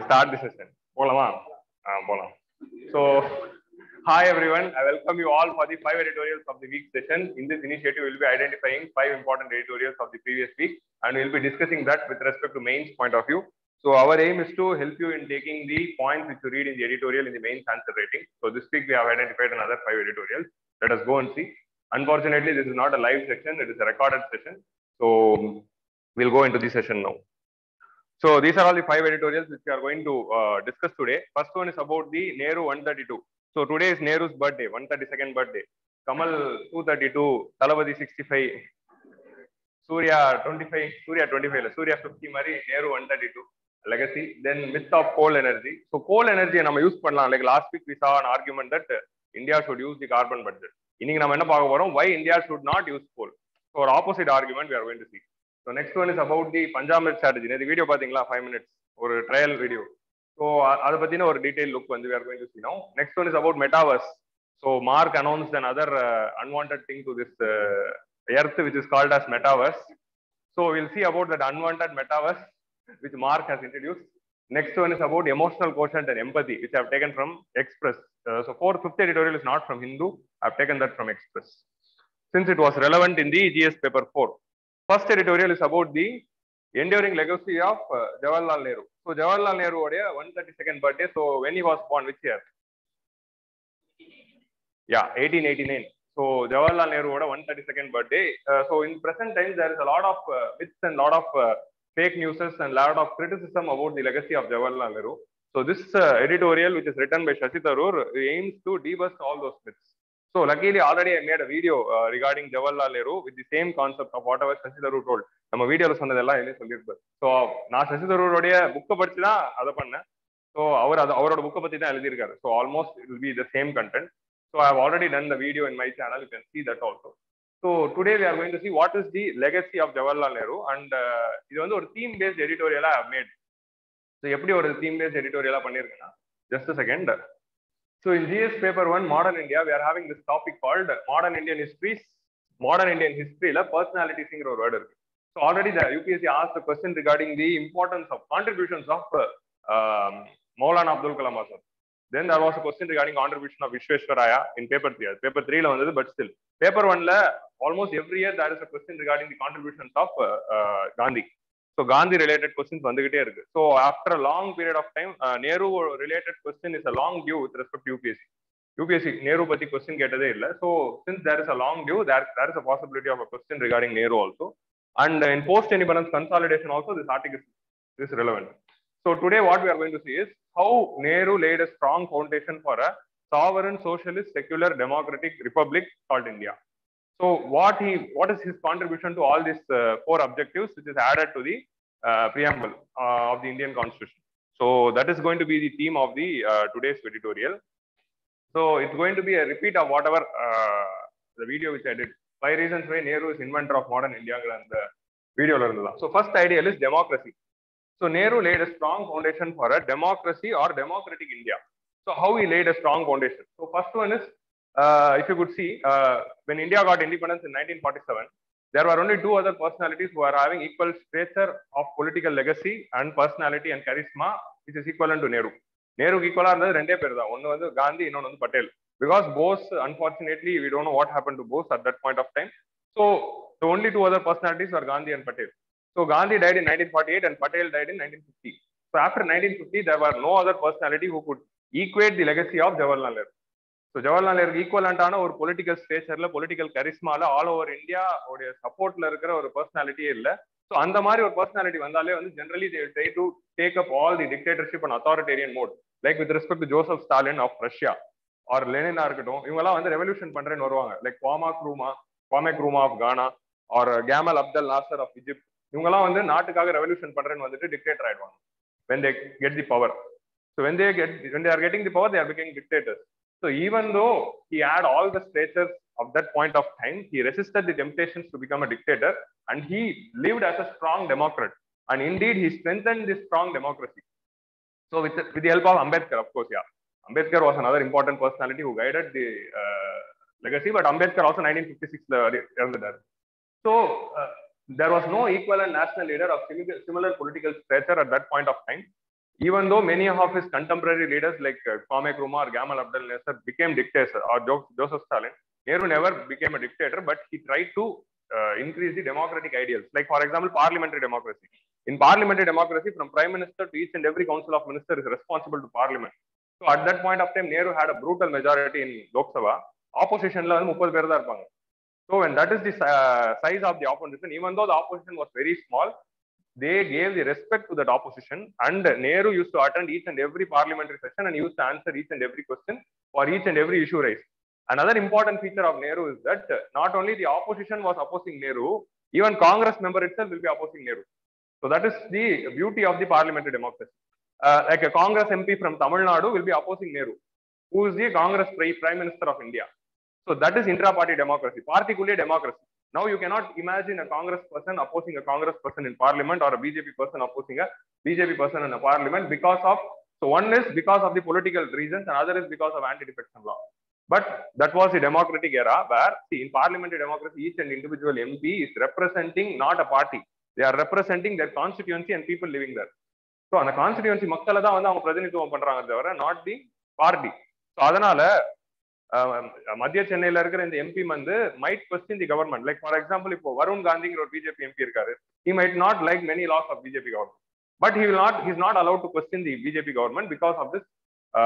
start the session. போலாமா ஆ போலாம் so hi everyone i welcome you all for the five editorials of the week session in this initiative we'll be identifying five important editorials of the previous week and we'll be discussing that with respect to mains point of view so our aim is to help you in taking the points which you read in the editorial in the mains answer rating so this week we have identified another five editorials let us go and see unfortunately this is not a live session it is a recorded session so we'll go into the session now so these are all the five editorials which we are going to uh, discuss today. First one is about the Nehru 132. So today is Nehru's birthday, 132nd birthday. Kamal 232, Talavadi 65, Surya 25, Surya 25, Surya 50 Mari, Nehru 132. Legacy. Then myth of coal energy. So coal energy நம்ம use பண்ணலாம். Like last week we saw an argument that uh, India should use the carbon budget. இன்னைக்கு நம்ம என்ன பார்க்க போறோம்? Why India should not use coal? So ஒரு opposite argument we are going to see. So next one is about the Panchamrit strategy நேற்று video பார்த்தீங்களா five minutes ஒரு trial video so அதை பற்றின ஒரு டீடைல் லுக் வந்து we're going to see no next one is about metaverse so Mark announce and other unwanted thing to this earth which is called as metaverse so will see about that unwanted metaverse which Mark has introduce Next one is about emotional quotient and empathy, which I have taken from Express. Uh, so, fourth, fifth editorial is not from Hindu. I have taken that from Express. Since it was relevant in the GS paper 4. First editorial is about the enduring legacy of uh, Jawaharlal Nehru. So Jawaharlal Nehru உடைய 132nd birthday. So when he was born, which year? Yeah, 1889. So Jawaharlal Nehru உடைய 132nd birthday. Uh, so in present times there is a lot of uh, myths and lot of uh, fake news and lot of criticism about the legacy of Jawaharlal Nehru. So this uh, editorial, which is written by Shashi Tharoor, aims to debust all those myths. So luckily, already I made a video uh, regarding Jawaharlal Nehru with the same concept of whatever Shashi Tharoor told. நம்ம வீடியோல சொன்னதெல்லாம் என்ன சொல்லியிருப்பார் so நான் சசி தரூருடைய புக்கை படிச்சு தான் அதை பண்ணேன் ஸோ அவர் அது அவரோட புக்கை பத்தி தான் எழுதியிருக்காரு so almost it will be the same content so I already done the video in my channel you can see that also so today we are going to see what is the legacy of Jawaharlal Nehru and இது வந்து ஒரு theme based எடிட்டோரியலா made so எப்படி ஒரு theme based எடிட்டோரியலா பண்ணியிருக்கேன்னா just second So in GS paper one, modern India, we are having this topic called modern Indian histories, modern Indian history, la personalities in ஒரு word இருக்கு. So already the UPSC asked a question regarding the importance of contributions of uh, um, Maulana Abdul Kalam Azad. Then there was a question regarding contribution of Vishweshwaraya in paper three. Paper three la வந்தது, but still. Paper one la almost every year there is a question regarding the contributions of uh, uh, Gandhi. So Gandhi related questions வந்துகிட்டே இருக்கு so after long period of time Nehru related question is a long due with respect UPSC UPSC Nehru பத்தி question கேட்டதே இல்லை so since there is a long due there there is a possibility of a question regarding Nehru also and in post independence consolidation also this article is relevant so today what we are going to see is how Nehru laid a strong foundation for a sovereign socialist secular democratic republic called india so what he what is his contribution to all these uh, four objectives which is added to the uh, preamble uh, of the indian constitution so that is going to be the theme of the uh, today's editorial so it's going to be a repeat of whatever the video which i did five reasons why nehru is inventor of modern india and the video so first ideal is democracy so nehru laid a strong foundation for a democracy or democratic india so how he laid a strong foundation so first one is uh, if you could see, uh, when India got independence in 1947, there were only two other personalities who are having equal stature of political legacy and personality and charisma, which is equivalent to Nehru. நேருக்கு ஈக்குவலா இருந்தது ரெண்டே பேர் தான் ஒன்னு வந்து காந்தி இன்னொன்று வந்து Patel because Bose unfortunately we don't know what happen to Bose at that point of time so the only two other personalities are Gandhi and Patel so Gandhi died in nineteen forty eight and Patel died in nineteen fifty so after nineteen fifty there are no other personality who could equate the legacy of Jawaharlal Nehru so Jawaharlal நேருக்கு ஈக்குவலண்டான ஒரு political ஸ்டேச்சர்ல political கரிஸ்மால all over India உடைய சப்போர்ட்ல இருக்கிற ஒரு பர்சனாலிட்டியே இல்லை ஸோ அந்த மாதிரி ஒரு பர்சனாலிட்டி வந்தாலே வந்து generally try to take up all the dictatorship and authoritarian mode like with respect to Joseph Stalin of Russia or லெனினா இருக்கட்டும் இவங்கெல்லாம் வந்து ரெவல்யூஷன் பண்றேன்னு வருவாங்க like Kwame Nkrumah Kwame Nkrumah of Ghana or Gamal Abdel Nasser of Egypt இவங்கெல்லாம் வந்து நாட்டுக்காக revolution பண்றேன்னு வந்துட்டு டிக்டேட்டர் ஆயிடுவாங்க when they get the power so when they get when they are getting the power they are பிகிங் dictators So even though he had all the status of that point of time, he resisted the temptations to become a dictator and he lived as a strong democrat. And indeed, he strengthened this strong democracy. So with the, with the help of Ambedkar, of course, yeah. Ambedkar was another important personality who guided the uh, legacy, but Ambedkar also 1956 uh, So uh, there was no equivalent national leader of similar, similar political stature at that point of time. Even though many of his contemporary leaders like uh, Kwame Nkrumah or Gamal Abdel Nasser became dictators or Jo- Joseph Stalin, Nehru never became a dictator, but he tried to uh, increase the democratic ideals. Like, for example, parliamentary democracy. In parliamentary democracy, from prime minister to each and every council of minister is responsible to parliament. So at that point of time, Nehru had a brutal majority in Lok Sabha. Oppositionல வந்து முப்பது பேர் தான் இருப்பாங்க. So when that is the uh, size of the opposition, even though the opposition was very small, they gave the respect to that opposition and Nehru used to attend each and every parliamentary session and used to answer each and every question for each and every issue raised. Another important feature of Nehru is that not only the opposition was opposing Nehru, even Congress member itself will be opposing Nehru. So that is the beauty of the parliamentary democracy. Uh, like a Congress MP from Tamil Nadu will be opposing Nehru, who is the Congress pri- Prime Minister of India. So that is intra-party democracy, particularly democracy. Now you cannot imagine a Congress person opposing a Congress person in parliament or a BJP person opposing a BJP person in a parliament because of, so one is because of the political reasons and other is because of anti-defection law. But that was the democratic era where, see, in parliamentary democracy, each and individual MP is representing not a party. They are representing their constituency and people living there. So அந்த constituency மக்களை தான் வந்து அவங்க பிரதிநிதித்துவம் பண்றாங்க தவிர not the party so அதனால அஹ், மத்திய சென்னையில இருக்கிற இந்த எம்பி வந்து might question the government like for example இப்போ வருண் காந்திங்கிற ஒரு பிஜேபி எம்பி இருக்காரு he might not like many laws of BJP government but he will not he is not allowed to question the BJP government because of this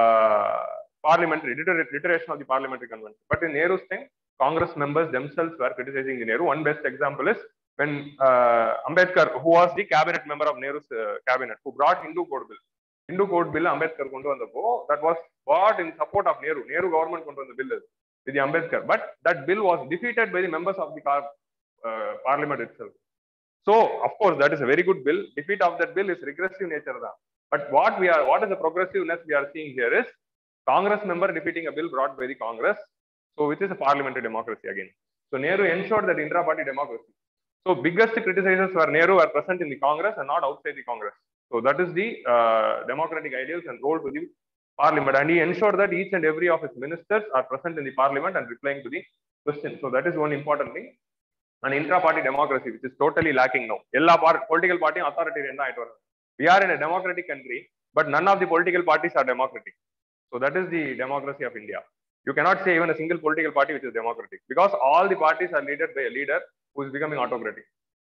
parliamentary literation of the parliamentary convention. But in Nehru's time, Congress members themselves were criticizing the Nehru. One best example is when uh, Ambedkar, who was the cabinet member of Nehru's uh, cabinet, who brought Hindu Code Bill. Hindu Code Bill Ambedkar கொண்டு வந்தப்போ that was brought in support of Nehru. Nehru government கொண்டு வந்த bill with the Ambedkar. But that bill was defeated by the members of the car- uh, parliament itself. So, of course, that is a very good bill. Defeat of that bill is regressive nature. தான். But what we are, what is the progressiveness we are seeing here is Congress member defeating a bill brought by the Congress, so which is a parliamentary democracy again. So Nehru ensured that intra-party democracy. So biggest criticizers were Nehru were present in the Congress and not outside the Congress. So that is the uh, democratic ideals and role to the parliament. And he ensured that each and every of his ministers are present in the parliament and replying to the question. So that is one important thing. And intra-party democracy, which is totally lacking now. எல்லா part, political party authoritarian தான் ஆயிட்டு வராங்க. We are in a democratic country, but none of the political parties are democratic. So that is the democracy of India. You cannot say even a single political party which is democratic because all the parties are led by a leader who is becoming autocratic.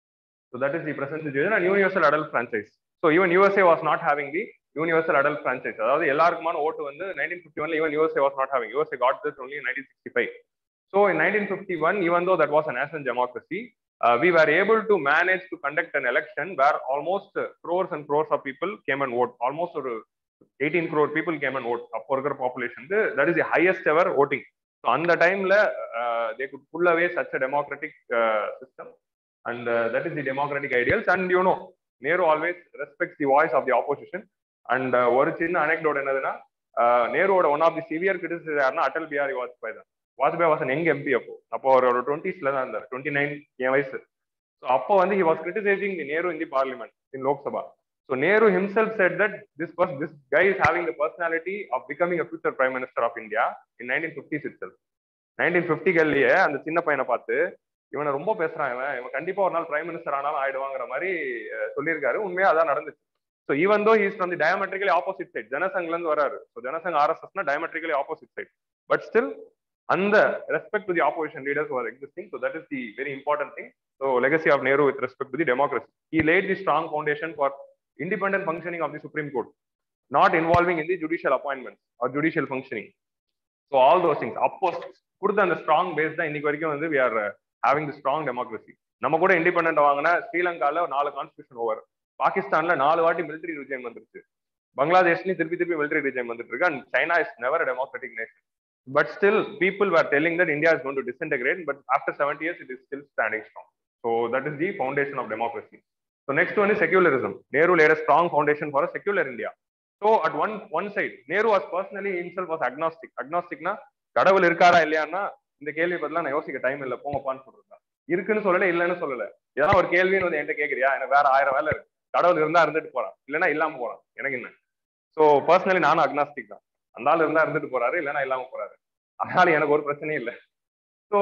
So that is the present situation and universal adult franchise. So even USA was not having the universal adult franchise. அதாவது எல்லாருக்குமான ஓட்டு வந்து 1951 even USA was not having. USA got this only in 1965. So in 1951, even though that was a nascent democracy, uh, we were able to manage to conduct an election where almost uh, crores and crores of people came and vote. Almost ஒரு 18 crore people came and vote அப்போ இருக்கிற population that is the highest ever voting so அந்த டைம்ல they could pull away such a democratic uh, system and uh, that is the democratic ideals and you know Nehru always respects the voice of the opposition and uh, ஒரு சின்ன anecdote என்னதுன்னா நேருவோட one of the severe critics யாருன்னா அடல் பிஹாரி வாஜ்பாய் தான் வாஜ்பாய் வாசன் எங்க MP அப்போ அப்போ அவர் ஒரு டுவெண்ட்டிஸ்ல தான் இருந்தார் டுவெண்ட்டி நைன் என் வயசு ஸோ அப்போ வந்து he was criticising the Nehru in the parliament in Lok Sabha So Nehru himself said that this was this guy is having the personality of becoming a future prime minister of India in 1950s itself. 1950 கள்லயே அந்த சின்ன பையனை பார்த்து இவனை ரொம்ப பேசுறான் இவன் இவன் கண்டிப்பா ஒரு நாள் பிரைம் மினிஸ்டர் ஆனாலும் ஆயிடுவாங்கிற மாதிரி சொல்லியிருக்காரு உண்மையா அதான் நடந்துச்சு so even though he's from the diametrically opposite side ஜனசங்ல இருந்து வராரு ஸோ ஜனசங் ஆர்எஸ்எஸ்னா diametrically opposite side but still அந்த respect to the opposition leaders are existing so that is the very important thing so legacy of Nehru with respect to the democracy he laid the strong foundation for independent functioning of the Supreme Court, not involving in the judicial appointments or judicial functioning. So all those things. அப்போ கொடுத்த அந்த strong base தான் இன்னைக்கு வரைக்கும் வந்து we are having the strong democracy நம்ம கூட independent வாங்கின ஸ்ரீலங்கால நாலு கான்ஸ்டியூஷன் ஓவர் பாகிஸ்தான்ல நாலு வாட்டி மிலிட்டரி ரிஜைம் வந்துருச்சு பங்களாதேஷ்லயும் திருப்பி திருப்பி மிலிட்டரி ரிஜைம் வந்துட்டு இருக்கு and China is never democratic nation but still people are telling that India is gone to disintegrate but after seventy years it is still standing strong so that is the foundation of democracy So next one is secularism. Nehru laid a strong foundation for a secular India. So at one one side, Nehru was personally himself was agnostic. Agnosticனா கடவுள் இருக்காரா இல்லையான்னா இந்த கேள்வி பதிலாம் நான் யோசிக்க time இல்லை போங்கப்பான்னு சொல்றேன் இருக்குன்னு சொல்லல இல்லைன்னு சொல்லல ஏதாவது ஒரு கேள்வின்னு வந்து என்கிட்ட கேக்குறியா எனக்கு வேற ஆயிரம் வேலை இருக்கு கடவுள் இருந்தா இருந்துட்டு போறான் இல்லைன்னா இல்லாம போறான் எனக்கு என்ன ஸோ பர்சனலி நானும் அக்னாஸ்டிக் தான் அந்த ஆள் இருந்தா இருந்துட்டு போறாரு இல்லைன்னா இல்லாம போறாரு அதனால எனக்கு ஒரு பிரச்சனையும் இல்லை so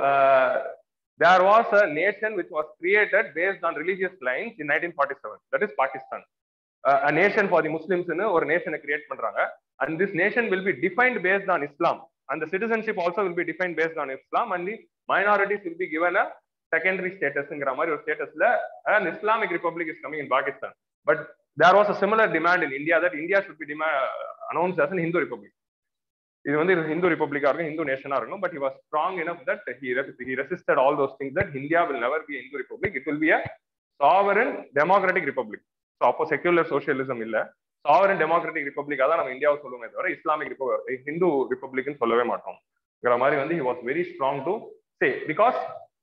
there was a nation which was created based on religious lines in 1947 that is pakistan nation for the முஸ்லிம்ஸ்னு ஒரு நேஷனை கிரியேட் பண்றாங்க and this nation will be defined based on Islam அந்த citizenship also will be define based on Islam and the minorities will be given a secondary ஸ்டேட்டஸ்ங்கிற மாதிரி ஒரு ஸ்டேட்டஸ்ல and Islamic republic is coming in Pakistan but there was a similar demand in India that India should be டிமா announce as Hindu republic இது வந்து ஹிந்து ரிப்பப்ளிக்கா இருக்கும் ஹிந்து நேஷனா இருக்கும் but he was strong enough that he resisted all those things that India will never be Hindu republic it will be a sovereign democratic republic so அப்போ secular socialism இல்ல sovereign democratic ரிப்பப்ளிக்கா தான் நம்ம இந்தியாவை சொல்லுவோமே தவிர இஸ்லாமிக் ஹிந்து ரிப்பப்ளிக்னு சொல்லவே மாட்டோம்ங்கிற மாதிரி வந்து he was very strong to say because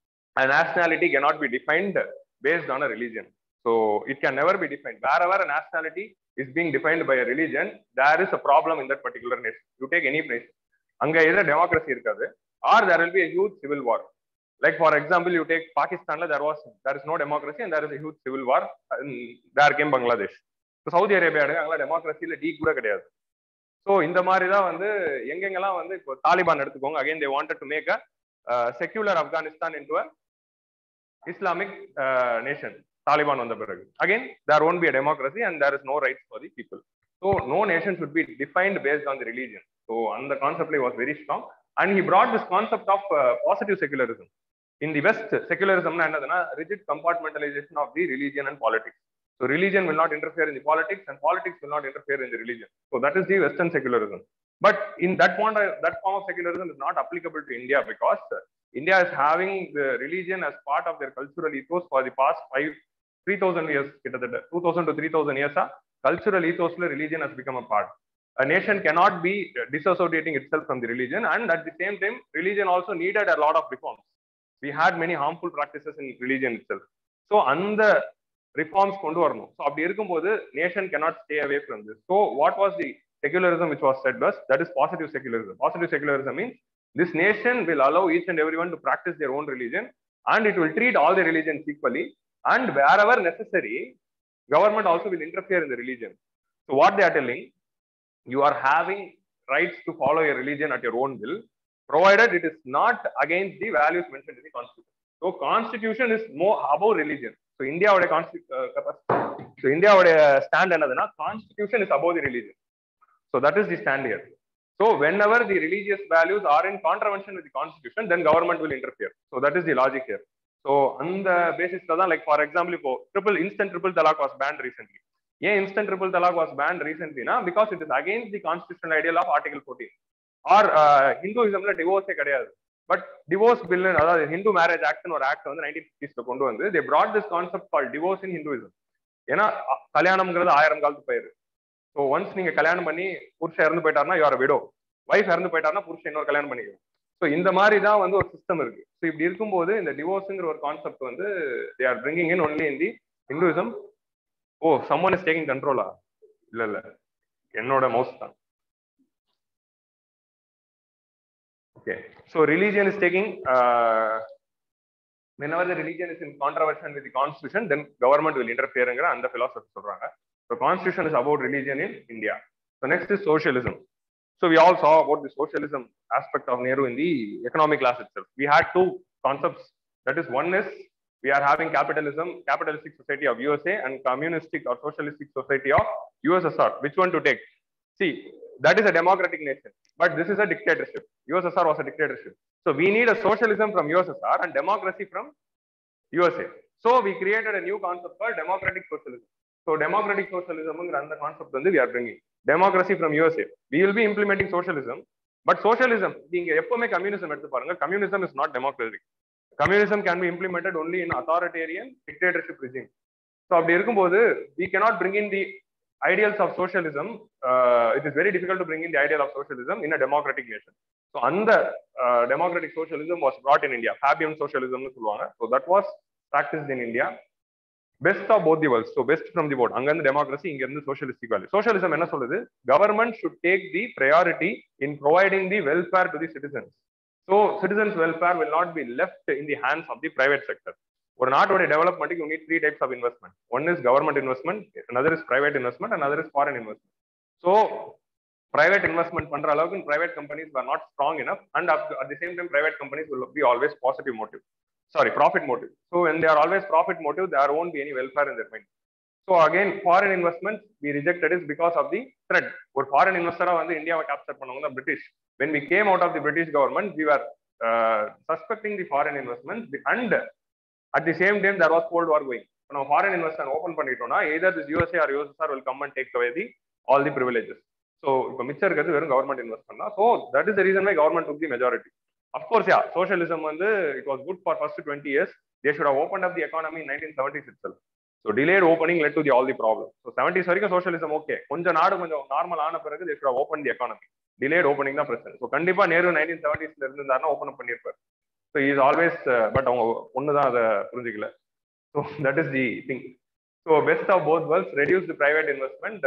a nationality cannot be defined based on a religion. So it can never be defined. Wherever a nationality is being defined by a religion, there is a problem in that particular nation. You take any place. அங்க either democracy இருக்காது or there will be a huge civil war. Like for example, you take Pakistan, there was there is no democracy and there is a huge civil war. And there came Bangladesh. So Saudi Arabia அங்கே டெமோக்ரஸியில் tea கூட கிடையாது so இந்த மாதிரி தான் வந்து எங்கெங்கெல்லாம் வந்து இப்போ தாலிபான் எடுத்துக்கோங்க again they wanted to make a secular Afghanistan into a Islamic nation Taliban வந்த பிறகு again there won't be a democracy and there is no rights for the people so no nation should be defined based on the religion so அந்த கான்செப்ட்ல was very strong and he brought this concept of positive secularism in the west செகுலரிசம்னா என்னதுன்னா rigid compartmentalisation of the religion and politics so religion will not interfere in the politics and politics will not interfere in the religion so that is the western secularism But in that point, that form of secularism is not applicable to India because India is having the religion as part of their cultural ethos for the past five, 3000 years, 2000 to 3000 years, cultural ethos religion has become a part. A nation cannot be disassociating itself from the religion, and at the same time, religion also needed a lot of reforms. We had many harmful practices in religion itself. So, அந்த reforms கொண்டு வரணும் so அப்படி இருக்கும்போது nation cannot stay away from this. So, what was the secularism which was said was that is positive secularism. Positive secularism means this nation will allow each and everyone to practice their own religion and it will treat all the religions equally and wherever necessary government also will interfere in the religion so what they are telling you are having rights to follow your religion at your own will provided it is not against the values mentioned in the constitution so constitution is more above religion so india oda so india oda stand என்னதுன்னா constitution is above the religion so that is the stand here so whenever the religious values are in contravention with the constitution, then government will interfere. So that is the logic here. So on the basis of that, like for example, இப்போ triple instant triple talaq was banned recently. ஏன் instant triple talaq was banned recently? Na? Because it is against the constitutional ideal of Article 14. Or uh, Hinduismல divorce கிடையாது. But divorce bill அதாவது Hindu marriage ஆக்ட்னு ஒரு act வந்து nineteen ஃபிஃப்டிஸ்ல கொண்டு வந்து they brought this concept call divorce in Hinduism ஏன்னா கல்யாணம்ங்கிறது ஆயிரம் காலத்து பயிர் ஸோ ஒன்ஸ் நீங்க கல்யாணம் பண்ணி புருஷன் இறந்து போயிட்டாருன்னா யார விடோ ஒய்ஃப் இறந்து போயிட்டாருன்னா புருஷன் இன்னொரு கல்யாணம் பண்ணிக்கணும் ஸோ இந்த மாதிரி தான் வந்து ஒரு சிஸ்டம் இருக்கு ஸோ இப்படி இருக்கும்போது இந்த டிவோர்ஸுங்கிற ஒரு கான்செப்ட் வந்து they are bringing in only in the Hinduism oh someone is taking கண்ட்ரோலா இல்ல இல்ல என்னோட மவுஸ் தான் okay so religion is taking whenever the religion is in contravention with the constitution then government will interfere ங்கிற அந்த philosophy சொல்றாங்க so constitution is about religion in india so next is socialism so we all saw about the socialism aspect of nehru in the economic class itself we had two concepts that is one is we are having capitalism capitalistic society of usa and communistic or socialistic society of ussr which one to take see that is a democratic nation but this is a dictatorship ussr was a dictatorship so we need a socialism from ussr and democracy from usa so we created a new concept called democratic socialism so democratic socialism அந்த concept வந்து we are bringing democracy from usa we will be implementing socialism but socialism நீங்க எப்பவுமே communism எடுத்து பாருங்க communism is not democratic communism can be implemented only in authoritarian dictatorship regime so அப்படி இருக்கும்போது we cannot bring in the ideals of socialism uh, it is very difficult to bring in the ideal of socialism in a democratic nation so அந்த uh, democratic socialism was brought in india fabian socialism னு சொல்லுவாங்க so that was practiced in india best of both the worlds so best from the board அங்க இருந்து democracy இங்க இருந்து socialistic value socialism என்ன சொல்லுது government should take the priority in providing the welfare to the citizens so citizens welfare will not be left in the hands of the private sector ஒரு நாட்டோட டெவலப்மெண்ட்டுக்கு you need three types of investment one is government investment another is private investment another is foreign investment so private investment பண்ற அளவுக்கு private companies are not strong enough and at the same time private companies will be always positive motive sorry profit motive so when they're always profit motive there won't be any welfare in their mind so again foreign investment we rejected is because of the threat ஒரு foreign இன்வெஸ்டரா வந்து இந்தியாவை capture பண்ணவங்க தான் British when we came out of the British government we are suspecting the foreign investment and at the same time there was cold war going நம்ம foreign investor open பண்ணிட்டோம்னா either this USA or USSR will come and take away the all the privileges so இப்போ மிச்சம் இருக்கிறது வெறும் government investment தான் so that is reason why government took the majority of course yeah socialism வந்து it was good for first twenty years they should open up the economy nineteen seventy six so delayed opening led to the all the problem so seventies வரைக்கும் socialism okay கொஞ்சம் நாடு கொஞ்சம் normal ஆன பிறகு they should open the economy delayed opening தான் பிரச்சனை so கண்டிப்பா Nehru nineteen செவன்டிஸ்ல இருந்தாருன்னா ஓப்பன் பண்ணியிருப்பார் ஸோ இஸ் ஆல்வேஸ் பட் அவங்க ஒன்று தான் அதை புரிஞ்சுக்கல so that is the thing so best of both worlds reduce the private investment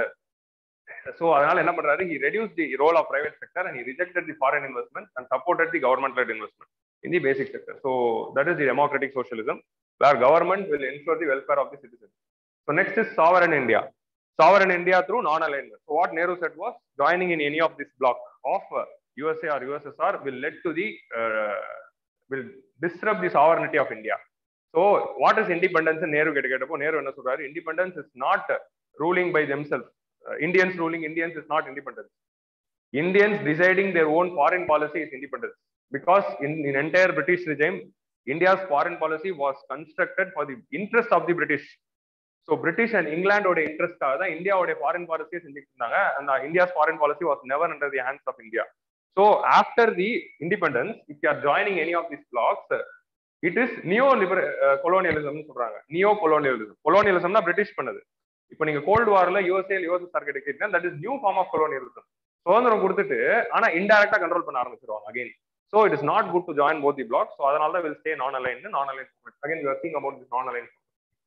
so அதனால என்ன பண்றாரு he reduce the role of private sector and he rejected the foreign investment and supported the government led investment in the basic sector so that is the democratic socialism where government will ensure the welfare of the citizen so next is sovereign India sovereign India through non-alignment. So what Nehru said was joining in any of this block of uh, USA or USSR will lead to the uh, will disrupt the sovereignty of India. So what is independence? Nehru get கேட்டப்போ நேரு என்ன சொல்றாரு independence is not ruling by themselves. Uh, Indians ruling Indians is not independence. Indians deciding their own foreign policy is independence. Because in, in entire British regime, India's foreign policy was constructed for the interest of the British. So British and இங்கிலாண்டோட இன்ட்ரெஸ்டாக தான் இந்தியாவோட foreign பாலிசியை செஞ்சுட்டு இருந்தாங்க அந்த India's foreign policy was never under the hands of India so after the independence if you are joining any of this blocs it is neo liberal கொலோனியலிசம்னு சொல்றாங்க நியோ கொலோனியலிசம் கொலோனியலிசம் தான் பிரிட்டிஷ் பண்ணது இப்போ நீங்க கோல்டு வார்ல USA USSR கிட்ட கேட்டீங்கன்னா that is new form of colonialism சுதந்திரம் கொடுத்துட்டு ஆனா இன்டெரக்டா கண்ட்ரோல் பண்ண ஆரம்பிச்சிருவாங்க again so it is not good to join both the bloc so அதனால தான் will stay non align non align again you are think about this non align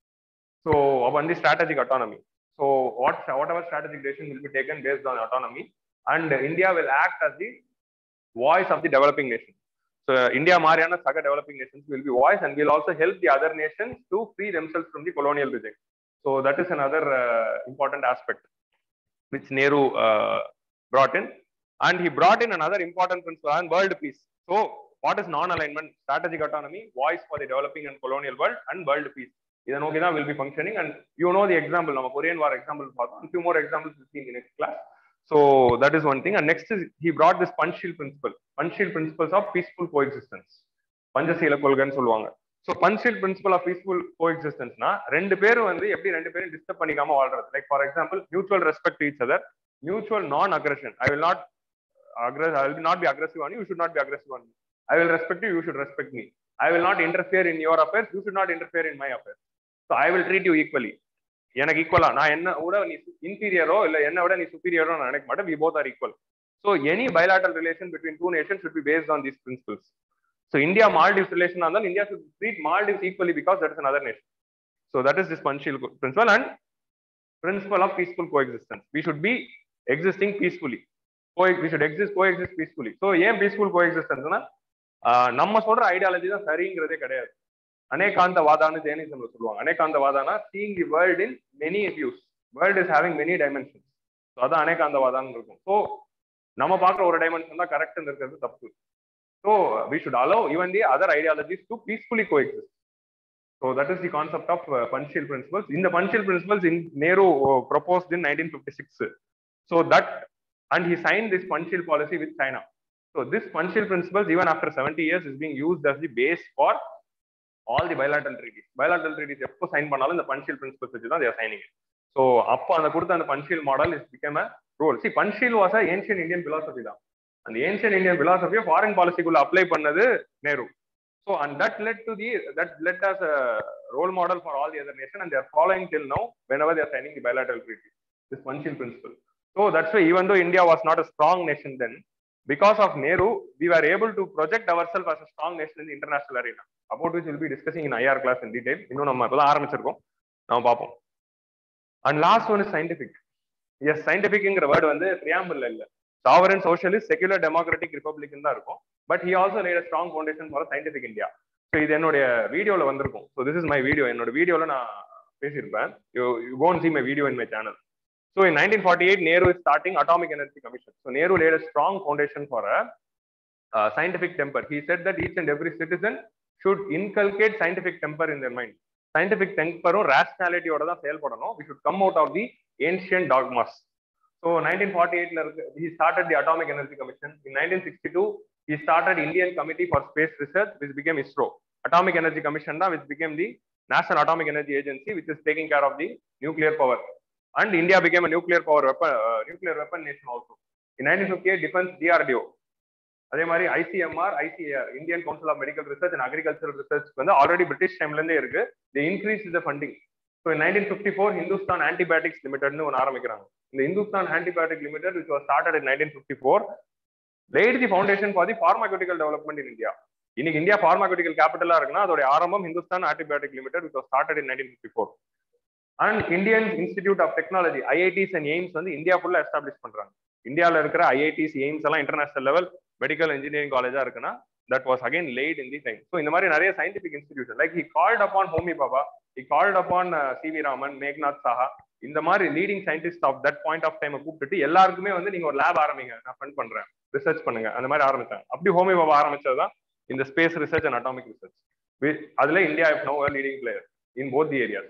So upon the strategic autonomy. So what whatever strategic decision will be taken based on autonomy, and India will act as the voice of the developing nation. So India, Mariana, Saga developing nations will be voice and will also help the other nations to free themselves from the colonial regime. So that is another uh, important aspect which Nehru uh, brought in. And he brought in another important principle on world peace. So what is non-alignment? Strategic autonomy, voice for the developing and colonial world, and world peace. இதை நோக்கி தான் will be functioning and you know the example நம்ம Korean war example பார்த்தோம் few more examples in next class so that is one thing and next is he brought this Panchsheel principle Panchsheel principles of peaceful coexistence Panchsheela கொள்கைன்னு சொல்லுவாங்க so Panchsheel principle of peaceful கோ எக்ஸிஸ்டன்ஸ்னா ரெண்டு பேரும் வந்து எப்படி ரெண்டு பேரும் டிஸ்டர்ப் பண்ணிக்காம வாழ்றது like for example mutual respect each other mutual நான் aggression I will not aggress I will not be aggressive on you, you should not be aggressive on me. I will respect you, you should respect me. I will not interfere in your affairs, you should not interfere in my affairs. So I will treat you equally எனக்கு ஈக்குவலா நான் என்ன விட நீ இன்ஃபீரியரோ இல்ல என்ன விட நீ சுப்பீரியரோ நான் நினைக்க மாட்டேன் we both are equal so any bilateral relation between two nation should be based on these principles so India Maldives relation இருந்தால் India should treat Maldives equally because that is another nation so that is this Panchsheel principle and principle of peaceful coexistence we should be existing peacefully co we should exist coexist peacefully so ஏன் peaceful கோ எக்ஸிஸ்டன்ஸ்னா நம்ம சொல்ற ideology தான் சரிங்கிறதே கிடையாது அநேகாந்த வாதான்னு ஜெயனிசம்ல சொல்லுவாங்க அநேகாந்த வாதானா seeing the world in many views world is having many dimensions so அதான் அநேகாந்த வாதான்னு இருக்கும் ஸோ நம்ம பார்க்குற ஒரு டைமென்ஷன் தான் கரெக்ட் இருக்கிறது தப்பு so we should allow even the other ideologies to peacefully coexist so that is the concept of Panchsheel principles இந்த Panchsheel principles in Nehru proposed in nineteen fifty six so that and he sign this Panchsheel policy with China so this Panchsheel principles even after seventy years is being used as the base for all the bilateral treaties bilateral treaties எப்போ sign பண்ணாலும் இந்த Panchsheel principles வச்சு தான் தேர் signing so அப்போ அந்த கொடுத்த அந்த Panchsheel model is become a role see Panchsheel was a ancient Indian philosophy தான் அந்த ஏன்ஷியன் இந்தியன் பிலாசபியை ஃபாரின் பாலிசிக்குள்ள அப்ளை பண்ணது Nehru so and that led to the that led us a role model for all the other nation and they're following till now whenever they're signing the bilateral treaty this Panchsheel principle so that's why even though India was not a strong nation then because of Nehru, we were able to project ourselves as a strong nation in the international arena, about which we'll be discussing in IR class in detail. இன்னும் நம்ம இப்பதான் ஆரம்பிச்சிருக்கோம் நம்ம பார்ப்போம் and last one is scientific எஸ் சயின்டிபிக்ங்கிற word வந்து preamble இல்ல sovereign socialist secular democratic republic தான் இருக்கும் but he also laid strong foundation for scientific India so இது என்னுடைய வீடியோல வந்திருக்கும் so this is my video என்னோட வீடியோல நான் பேசியிருப்பேன் you you can see my video in my channel So in 1948, Nehru is starting Atomic Energy Commission. So Nehru laid a strong foundation for a uh, scientific temper. He said that each and every citizen should inculcate scientific temper in their mind. Scientific டெம்பரும் ரேஷனாலிட்டியோட தான் செயல்படணும் we should come out of the ancient dogmas so nineteen forty எயிட்ல இருக்கு he started the atomic energy commission in nineteen sixty two he started Indian committee for space research which became ISRO atomic energy commission தான் which became the national atomic energy agency which is taking care of the nuclear power and India became nuclear power weapon nuclear weapon nation also in nineteen fifty eight defence DRDO அதே மாதிரி ICMR ICAR Indian council of medical research and agricultural research வந்து already British டைம்ல இருந்தே இருக்கு the increase the funding so nineteen fifty four Hindustan antibiotics லிமிடெட்னு ஒன்று ஆரம்பிக்கிறாங்க இந்த Hindustan antibiotic limited which was started in nineteen fifty four laid the foundation for the pharmaceutical development in India இன்னைக்கு India pharmaceutical கேபிட்டலா இருக்குன்னா அதோட ஆரம்பம் Hindustan antibiotic limited which was started in nineteen fifty four and Indian institute of technology IITs and AIIMS வந்து India ஃபுல்லா establish பண்றாங்க இந்தியாவில் இருக்கிற ஐஐடிஸ் எய்ம்ஸ் எல்லாம் இன்டர்நேஷனல் லெவல் மெடிக்கல் இன்ஜினியரிங் காலேஜா இருக்குன்னா that was again laid in the time so இந்த மாதிரி நிறைய scientific institution like he called upon Homi Bhabha he called upon C V Raman Meghnad Saha இந்த மாதிரி leading scientist of that point of time கூப்பிட்டுட்டு எல்லாருக்குமே வந்து நீங்க ஒரு லேப் ஆரம்பிங்க நான் ஃபண்ட் பண்றேன் ரிசர்ச் பண்ணுங்க அந்த மாதிரி ஆரம்பிச்சாங்க அப்படி ஹோமி பாபா ஆரம்பிச்சதுதான் இந்த space research and atomic research அதுல India is now leading player in both the areas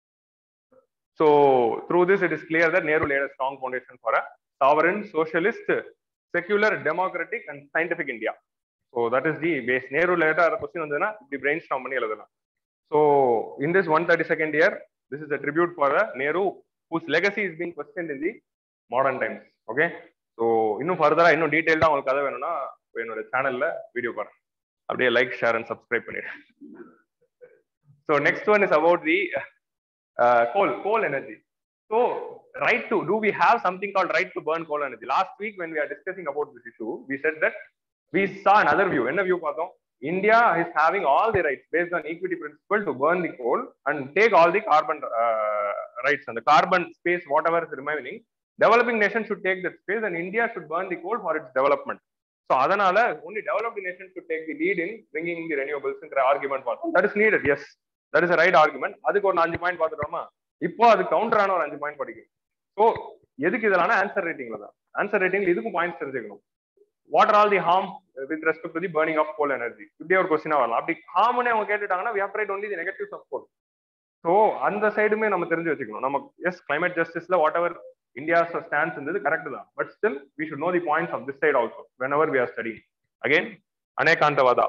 so through this it is clear that Nehru laid strong foundation for a sovereign, socialist, secular, democratic, and scientific India. So that is the base. Nehru later a question on the brainstorm money So in this 132nd year, this is a tribute for uh, Nehru, whose legacy is being questioned in the modern times. Okay. So இன்னும் ஃபர்தரா இன்னும் டீடைல்டா உங்களுக்கு கதை வேணும்னா என்னோட சேனல்ல video பாருங்க அப்படியே லைக் ஷேர் அண்ட் சப்ஸ்கிரைப் பண்ணிடுங்க so next one is about the coal coal energy so right to do we have something called right to burn coal energy last week when we are discussing about this issue we said that we saw another view என்ன view பார்த்தோம் india is having all the rights based on equity principle to burn the coal and take all the carbon uh, rights and the carbon space whatever is remaining developing nation should take that space and india should burn the coal for its development so அதனால only developed nation should take the lead in bringing the renewables ன்ற argument பார்த்தோம் that is needed yes that is a right argument அதுக்கு ஒரு அஞ்சு point பார்த்துட்டோமா இப்போ அது கவுண்டரான ஒரு அஞ்சு பாயிண்ட் படிக்கணும் ஸோ எதுக்கு இதெல்லாம் ஆன்சர் ரேட்டிங்ல தான் ஆன்சர் ரேட்டிங்ல இதுக்கும் பாயிண்ட்ஸ் தெரிஞ்சுக்கணும் what are all the harm with respect to the burning of coal energy இப்படியே ஒரு கொஸ்டினா வரலாம் அப்படி ஹார்ம்னே அவங்க கேட்டுட்டாங்கன்னா we have right only the negatives of coal so அந்த சைடுமே நம்ம தெரிஞ்சு வச்சுக்கணும் நம்ம எஸ் கிளைமேட் ஜஸ்டிஸ்ல வாட் எவர் இந்தியா ஸ்டாண்ட்ஸ் இருந்தது கரெக்ட் தான் but still we should know the points of this side also whenever we are study again anekantavada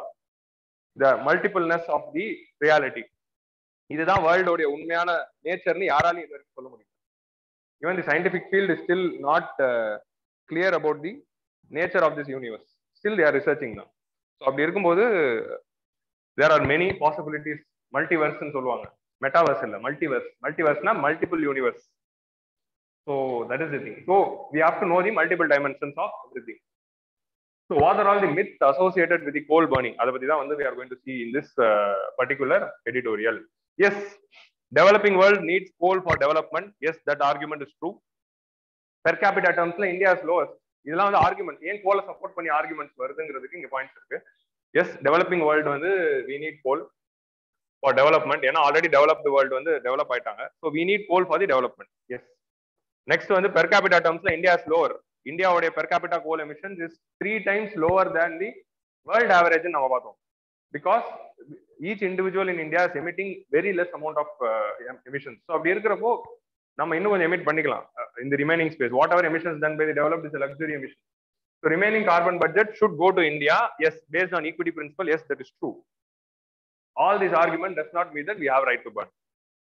the மல்டிபிள்னஸ் of the reality இதுதான் வேர்ல்டோடைய உண்மையான நேச்சர்னு யாராலையும் இது வரைக்கும் சொல்ல முடியும் even the scientific field is still not uh, clear about the nature of this universe still they are researching now so அப்படி இருக்கும்போது there are many possibilities multiverse சொல்லுவாங்க மெட்டாவர்ஸ் இல்ல மல்டிவர்ஸ் மல்டிவர்ஸ்னா multiple universe so that is the thing so we have to know the multiple dimensions of everything so what are all the myths associated with the coal burning அதை பத்தி தான் வந்து we are going to see in this uh, particular editorial yes developing world needs coal for development yes that argument is true per capita termsல India is lowest இதெல்லாம் வந்து argument ஏன் கோலை support பண்ணி ஆர்குமெண்ட்ஸ் வருதுங்கிறதுக்கு இங்க பாயிண்ட்ஸ் இருக்கு as developing world வந்து we need coal for development ஏன்னா ஆல்ரெடி டெவலப்டு வேர்ல்டு வந்து டெவலப் ஆயிட்டாங்க so we need coal for the development yes next வந்து பெர் கேபிட்டா டர்ம்ஸ்ல இந்தியா இஸ் லோவர் இந்தியாவுடைய per capita coal emissions is three times lower than the world average நம்ம பார்த்தோம் because each individual in India is emitting very less amount of emissions so அப்படி இருக்கிறப்போ நம்ம இன்னும் கொஞ்சம் எமிட் பண்ணிக்கலாம் இந்த remaining space whatever emissions done by the developed is luxury emission so remaining carbon budget should go to India as based on equity principle yes that is true all this argument does not mean that we have right to burn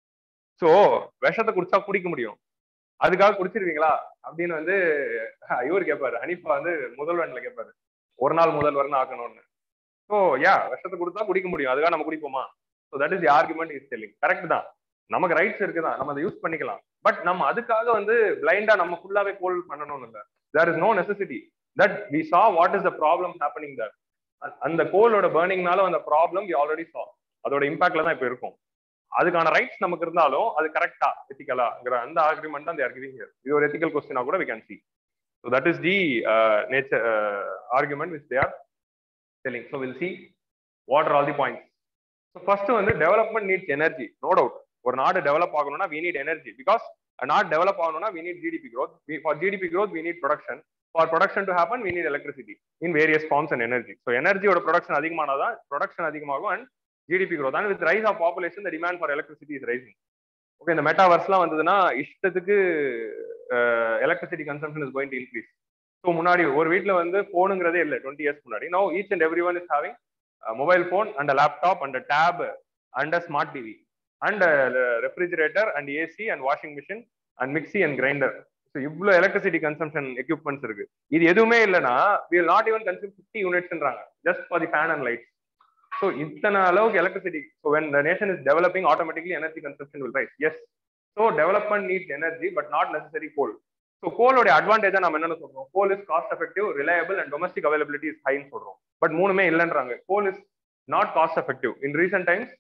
so விஷத்தை குடிச்சா குடிக்க முடியும் அதுக்காக குடிச்சிருவீங்களா அப்படின்னு வந்து இவர் கேட்பாரு Hanifa வந்து முதல்வன்ல கேட்பாரு ஒரு நாள் முதல்வர்னு ஆக்கணும்னு ஸோ யா விஷத்தை கொடுத்தா குடிக்க முடியும் அதுக்காக நம்ம குடிப்போமா so that is the argument is telling correct தான் நமக்கு ரைட்ஸ் இருக்குதான் நம்ம அதை யூஸ் பண்ணிக்கலாம் பட் நம்ம அதுக்காக வந்து பிளைண்டா நம்ம ஃபுல்லாவே கோல் பண்ணணும்னு இல்லை there is no necessity that we saw what is the problem happening that அந்த கோலோட பேர்னிங்னால அந்த ப்ராப்ளம் வி ஆல்ரெடி சா அதோட இம்பாக்ட்ல தான் இப்போ இருக்கும் அதுக்கான ரைட்ஸ் நமக்கு இருந்தாலும் அது கரெக்டா எத்திக்கலாங்கிற அந்த ஆர்குமெண்ட் தான் தேர் கிவிங் இது ஒரு எத்திக்கல் கொஸ்டினா கூட we can see so that is the nature argument which they are telling so will see what are all the points so first வந்து development needs energy no doubt ஒரு நாடு develop ஆகணும்னா we need energy because நாடு develop ஆகணும்னா we need GDP growth for GDP growth we need production for production to happen we need electricity in various forms and energy so எனர்ஜியோட production அதிகமானதான் production அதிகமாகும் and GDP growth and with rise of population the demand for electricity is rising okay இந்த மெட்டாவர்ஸ்லாம் வந்ததுன்னா இஷ்டத்துக்கு electricity consumption is going to increase so முன்னாடி ஒரு வீட்டில் வந்து ஃபோனுங்கிறதே இல்லை டுவெண்ட்டி இயர்ஸ் முன்னாடி no each and every one is having mobile phone and laptop and tab and smart TV and refrigerator and AC and washing machine and mixie and grinder so இவ்வளோ electricity consumption equipments இருக்கு இது எதுவுமே இல்லைன்னா will not even consume fifty யூனிட்ஸ்ன்றாங்க just for the fan and lights so இத்தனை அளவுக்கு electricity so when the nation is developing automatically energy consumption will rise yes so development needs energy but not necessary coal so கோலோட அட்வான்டேஜா நம்ம என்னன்னு சொல்றோம் coal is cost effective reliable and domestic availability is ஹைன்னு சொல்றோம் but மூணுமே இல்லைன்றாங்க coal is not cost effective in recent times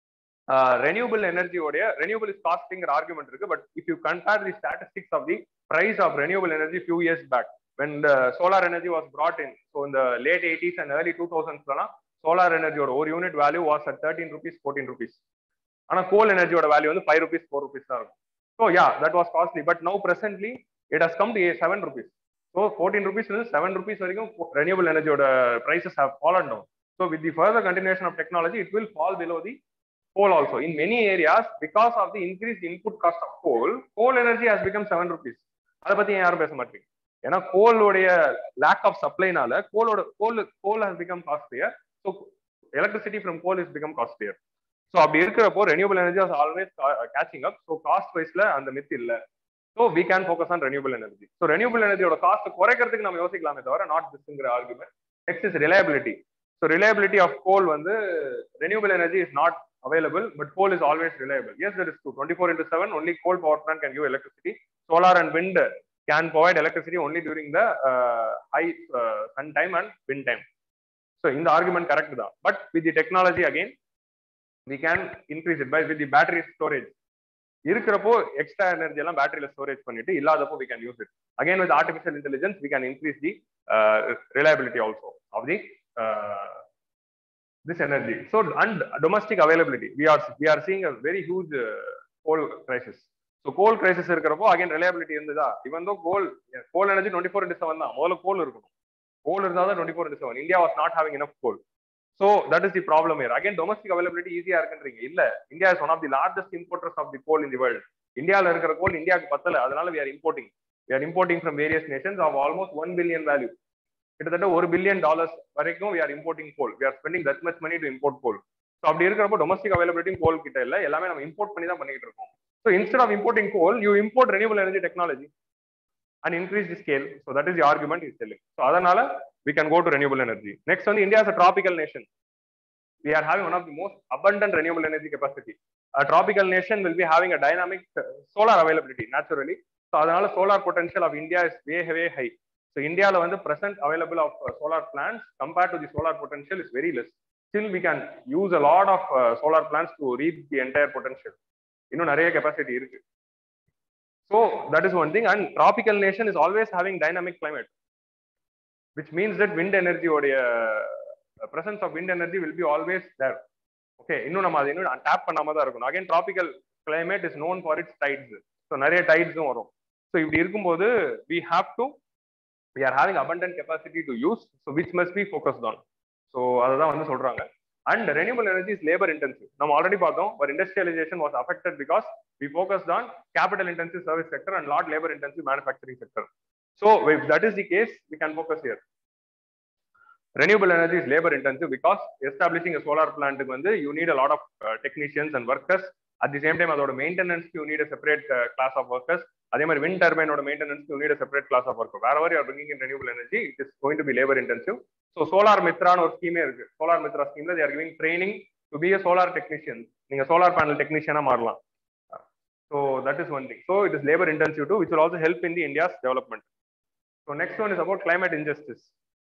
renewable எனர்ஜியோடைய ரெனியூபிள் இஸ் காஸ்டிங்கிற ஆர்குமெண்ட் இருக்கு but if you compare the statistics of the price of renewable energy few years back when the solar energy was brought in so இந்த late eighties and early two தௌசண்ட்ஸ்லாம் solar எனர்ஜியோட ஒரு unit value was at thirteen rupees fourteen rupees ஆனா coal எனர்ஜியோட value வந்து five rupees four rupees தான் இருக்கும் so yeah that was costly but now presently it has come to seven rupees so fourteen rupees வந்து seven rupees வரைக்கும் renewable எனர்ஜியோட prices have fallen down so with the further continuation of technology it will fall below the coal also in many areas because of the increased input cost of coal coal energy has become seven rupees அதை பத்தி ஏன் யாரும் பேச மாட்டீங்க ஏன்னா கோலோடைய lack of சப்ளைனால கோலோட coal coal has become costlier so electricity from coal is become costlier so அப்படி இருக்கிறப்போ renewable energy as always catching up so cost வைஸ்ல அந்த மித் இல்ல so we can focus on renewable energy so renewable எனர்ஜியோட cost குறைக்கிறதுக்கு நம்ம யோசிக்கலாமே தவிர நாட் திஸ்ங்கிற argument next is reliability so reliability of கோல் வந்து renewable energy is not available, but coal is always reliable. Yes, that is true. 24 into 7, only coal power plant can give electricity. Solar and wind can provide electricity only during the uh, high uh, sun time and wind time. So, in the argument, correct. Da. But with the technology again, we can increase it by with the battery storage. இருக்கிறப்போ extra energy எல்லாம் பேட்டரியில storage பண்ணிட்டு இல்லாதப்போ we can use it again with artificial intelligence we can increase the reliability also of the this energy. So and domestic availability, we are we are seeing a very huge uh, coal crisis. So coal crisis இருக்கிறப்போ again reliability இருந்ததா even though coal coal energy twenty four into seven தான் முதல்ல coal இருக்கணும் coal இருந்தால் தான் twenty four into seven India was not having enough coal so that is the problem year again domestic availability ஈஸியா இருக்குன்றீங்க இல்ல India is one of the largest importers of the coal in the world இந்தியாவில் இருக்கிற coal இந்தியாவுக்கு பத்தல அதனால we are importing we are importing from various nations of almost one billion value கிட்டத்தட்ட ஒரு பில்லியன் டாலர்ஸ் வரைக்கும் we are importing coal we are spending that much money to import coal so அப்படி இருக்கிறப்போ domestic availability கோல் கிட்ட இல்ல எல்லாமே நம்ம import பண்ணி தான் பண்ணிட்டு இருக்கோம் so instead of importing coal you import renewable energy technology and increase the scale so that is the argument is selling so அதனால we can go to renewable energy next வந்து India is a tropical nation we are having one of the most abundant renewable energy capacity. A tropical nation will be having a dynamic uh, solar availability naturally. So அதனால solar potential of India is way way high. So இந்தியால வந்து present available of uh, solar plants compared to the solar potential is very less. Still we can use a lot of uh, solar plants to reap the entire potential. இன்னும் நிறைய capacity இருக்கு so that is one thing and tropical nation is always having dynamic climate which means that wind எனர்ஜியோடைய presence of wind energy will be always there okay இன்னும் நம்ம அதை இன்னும் tap பண்ணாம தான் இருக்கணும் again tropical climate is known for its tides so நிறைய டைட்ஸும் வரும் ஸோ இப்படி இருக்கும்போது we have to we are having abundant capacity to use so which must be focused on so அதை தான் வந்து சொல்றாங்க and renewable energy is labour intensive நம்ம ஆல்ரெடி பார்த்தோம் ஒரு industrialisation was affected because we focused on capital intensive service sector and not labour intensive manufacturing sector so if that is the case we can focus here renewable energy is labor intensive because establishing a solar plant வந்து you need a lot of uh, technicians and workers at the same time அதோட maintenance you need a separate uh, class of workers அதே மாதிரி wind turbine ஓட maintenance you need a separate class of worker wherever you are bringing in renewable energy it is going to be labor intensive so solar மித்ரான்னு ஒரு ஸ்கீமே இருக்கு solar mitra ஸ்கீம்ல they are giving training to be a solar technician நீங்க solar panel technician மாறலாம் so that is one thing so it is labor intensive too which will also help in the india's development so next one is about climate injustice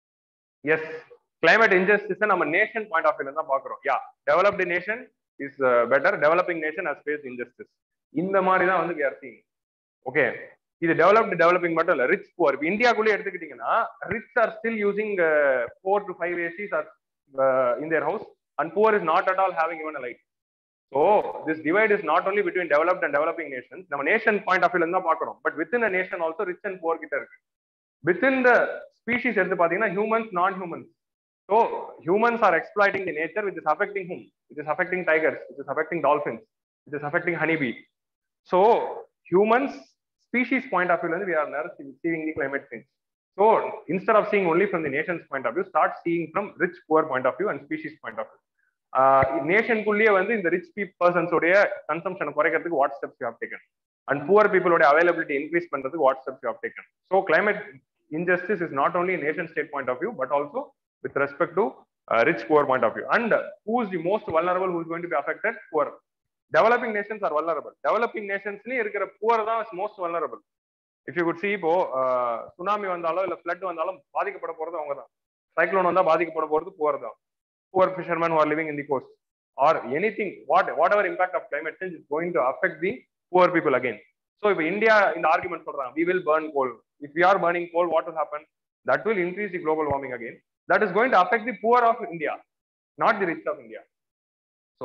yes climate injustice நம்ம nation point of வியூல தான் பாக்குறோம் yeah developed nation is better developing nation as face injustice இந்த மாதிரி தான் வந்து we are seeing okay இது developed developing மட்டும் இல்ல ரிச் புவர் இப்போ இந்தியாக்குள்ளே எடுத்துக்கிட்டீங்கன்னா rich are still using four to five ACs or in their house and poor is not at all having even light so this divide is not only between developed and developing nation நம்ம nation point of வியூல தான் பாக்குறோம் but within a nation also rich and poor கிட்ட இருக்கு within the species எடுத்து பாத்தீங்கன்னா humans non humans So humans are exploiting the nature which is affecting whom? It is affecting tigers, it is affecting dolphins, it is affecting honeybee. So humans species point of view, we are now seeing the climate change. So instead of seeing only from the nation's point of view, start seeing from rich poor point of view and species point of view. நேஷனுக்குள்ளேயே வந்து இந்த rich பீ persons உடைய கன்சம்ஷனை குறைக்கிறதுக்கு what steps you have taken and poor பீப்புளோட availability increase பண்றதுக்கு what steps you have taken so climate injustice is not only nation state point of view but also with respect to uh, rich poor point of view and uh, who is the most vulnerable who is going to be affected poor developing nations are vulnerable developing nations இருக்கிற poor தான் most vulnerable if you could see இப்போ tsunami வந்தாலோ இல்ல flood வந்தாலும் பாதிக்கப்பட போறது அவங்க தான் சைக்ளோன் வந்தா பாதிக்கப்பட போறது poor தான் poor fishermen who are living in the coast or anything what whatever impact of climate change is going to affect the poor people again so இப்போ இந்தியா இந்த ஆர்குமெண்ட் சொல்றாங்க we will burn coal if we are burning coal what will happen that will increase the global warming again that is going to affect the poor of india not the rich of india so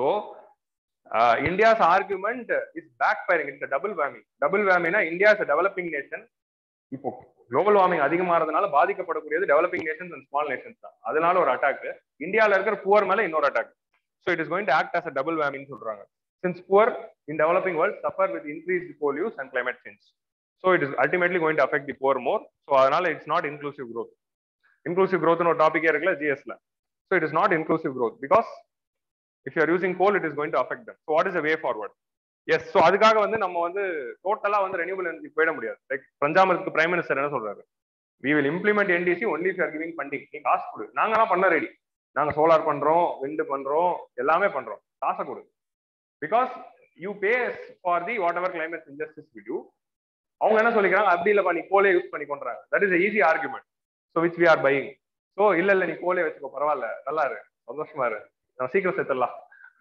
uh, india's argument is backfiring it's a double whammy double whammy na india is a developing nation இப்போ global warming அதிகமாறதுனால பாதிக்கப்படக்கூடியது developing nations and small nations தான் அதனால ஒரு attack இந்தியால இருக்கிற poor மேல இன்னொரு attack so it is going to act as a double வேமின்னு சொல்றாங்க since poor in developing world suffer with increase coal use and climate change so it is ultimately going to affect the poor more so அதனால it's not inclusive growth inclusive க்ரோத்னு ஒரு டாபிக்கே இருக்குல்ல ஜிஎஸ்ல so it is not inclusive growth because if you are using coal it is going to affect them so what is a way forward yes so அதுக்காக வந்து நம்ம வந்து டோட்டலா வந்து ரெனியூபிள் எனர்ஜி போயிட முடியாது லைக் பஞ்சாபத்துக்கு பிரைம் மினிஸ்டர் என்ன சொல்றாரு we will implement NDC only for giving funding நீ காசு கொடு நாங்கலாம் பண்ண ரெடி நாங்க சோலார் பண்றோம் விண்டு பண்றோம் எல்லாமே பண்றோம் காசை கொடு because you pay for the whatever climate injustice we do அவங்க என்ன சொல்லிக்கிறாங்க அப்படி இல்லப்பா நீ கோலே யூஸ் பண்ணி கொண்டாங்க that is easy argument so which we are buying so இல்ல இல்ல நீ கோலே வச்சுக்கோ பரவாயில்ல நல்லா இரு சந்தோஷமா இரு நம்ம சீக்கிரம் சேர்த்துடலாம்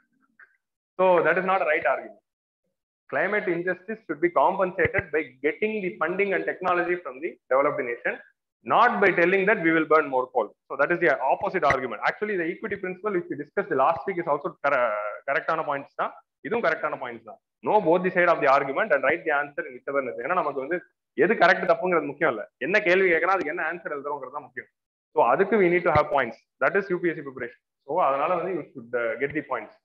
so that is not right argument climate injustice should be compensated by getting the funding and technology from the developed nation, not by telling that we will burn more coal. So that is the opposite argument. Actually, the equity principle which we discussed the last week is also correct on a points. இதுவும் கரெக்டான points தான் no both the side of the argument and right the answer in with ஏன்னா நமக்கு வந்து எது correct தப்புங்கிறது முக்கியம் இல்ல என்ன கேள்வி கேட்கறா அதுக்கு என்ன ஆன்சர் எழுதுறோங்கிறது தான் முக்கியம் ஸோ அதுக்கு we need to have points that is UPSC preparation so அதனால வந்து you should get the points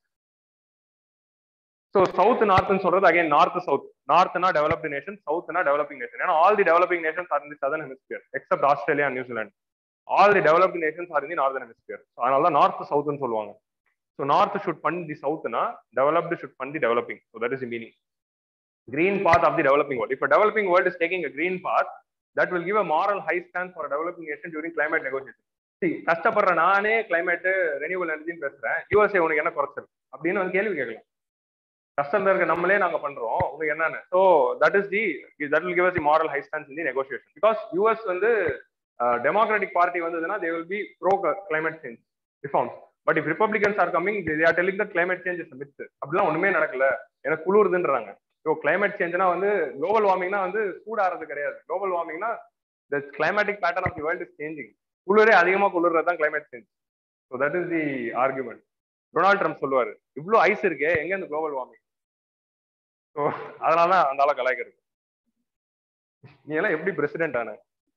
so south நார்த்னு சொல்றது அகைன் நார்த் சவுத் நார்த்னா டெவலப்டு நேஷன் சவுத்னா டெவலப்பிங் நேஷன் ஏன்னா all the developing nations are in the southern hemisphere except Australia New Zealand all the developed nations are in the northern hemisphere அதனால தான் north சவுத்னு சொல்லுவாங்க so north should fund the சவுத்னா developed should fund the developing so that is the meaning green path of the developing world இப்போ developing world is taking a green path that will give a moral high stand for developing nation during climate negotiation சி கஷ்டப்படுற நானே climate renewal எனர்ஜின்னு பேசுறேன் USA உனக்கு என்ன குறைச்சல் அப்படின்னு வந்து கேள்வி கேட்கலாம் கஷ்டம் இருக்க நம்மளே நாங்க பண்றோம் உங்களுக்கு என்னன்னு so that is the that will give us the moral high stance in the negotiation because US வந்து டெமோக்ராட்டிக் பார்ட்டி வந்ததுன்னா they will be pro climate change reforms but if Republicans are coming they are telling that climate change is myth அப்படிலாம் ஒண்ணுமே நடக்கல எனக்கு குளிருதுன்றாங்க so climate சேஞ்ச்னா வந்து global வார்மிங்னா வந்து சூடாறது கிடையாது குளோபல் வார்மிங்னா the climatic pattern of the world is changing குளிரே அதிகமாக குளிர்றது தான் climate change so that is the argument Donald Trump சொல்லுவாரு இவ்வளோ ஐஸ் இருக்கே எங்க இந்த குளோபல் வார்மிங் ஸோ அதனால தான் அந்த ஆளை கலாய்க்கிறது நீ எல்லாம் எப்படி பிரசிடென்ட் ஆன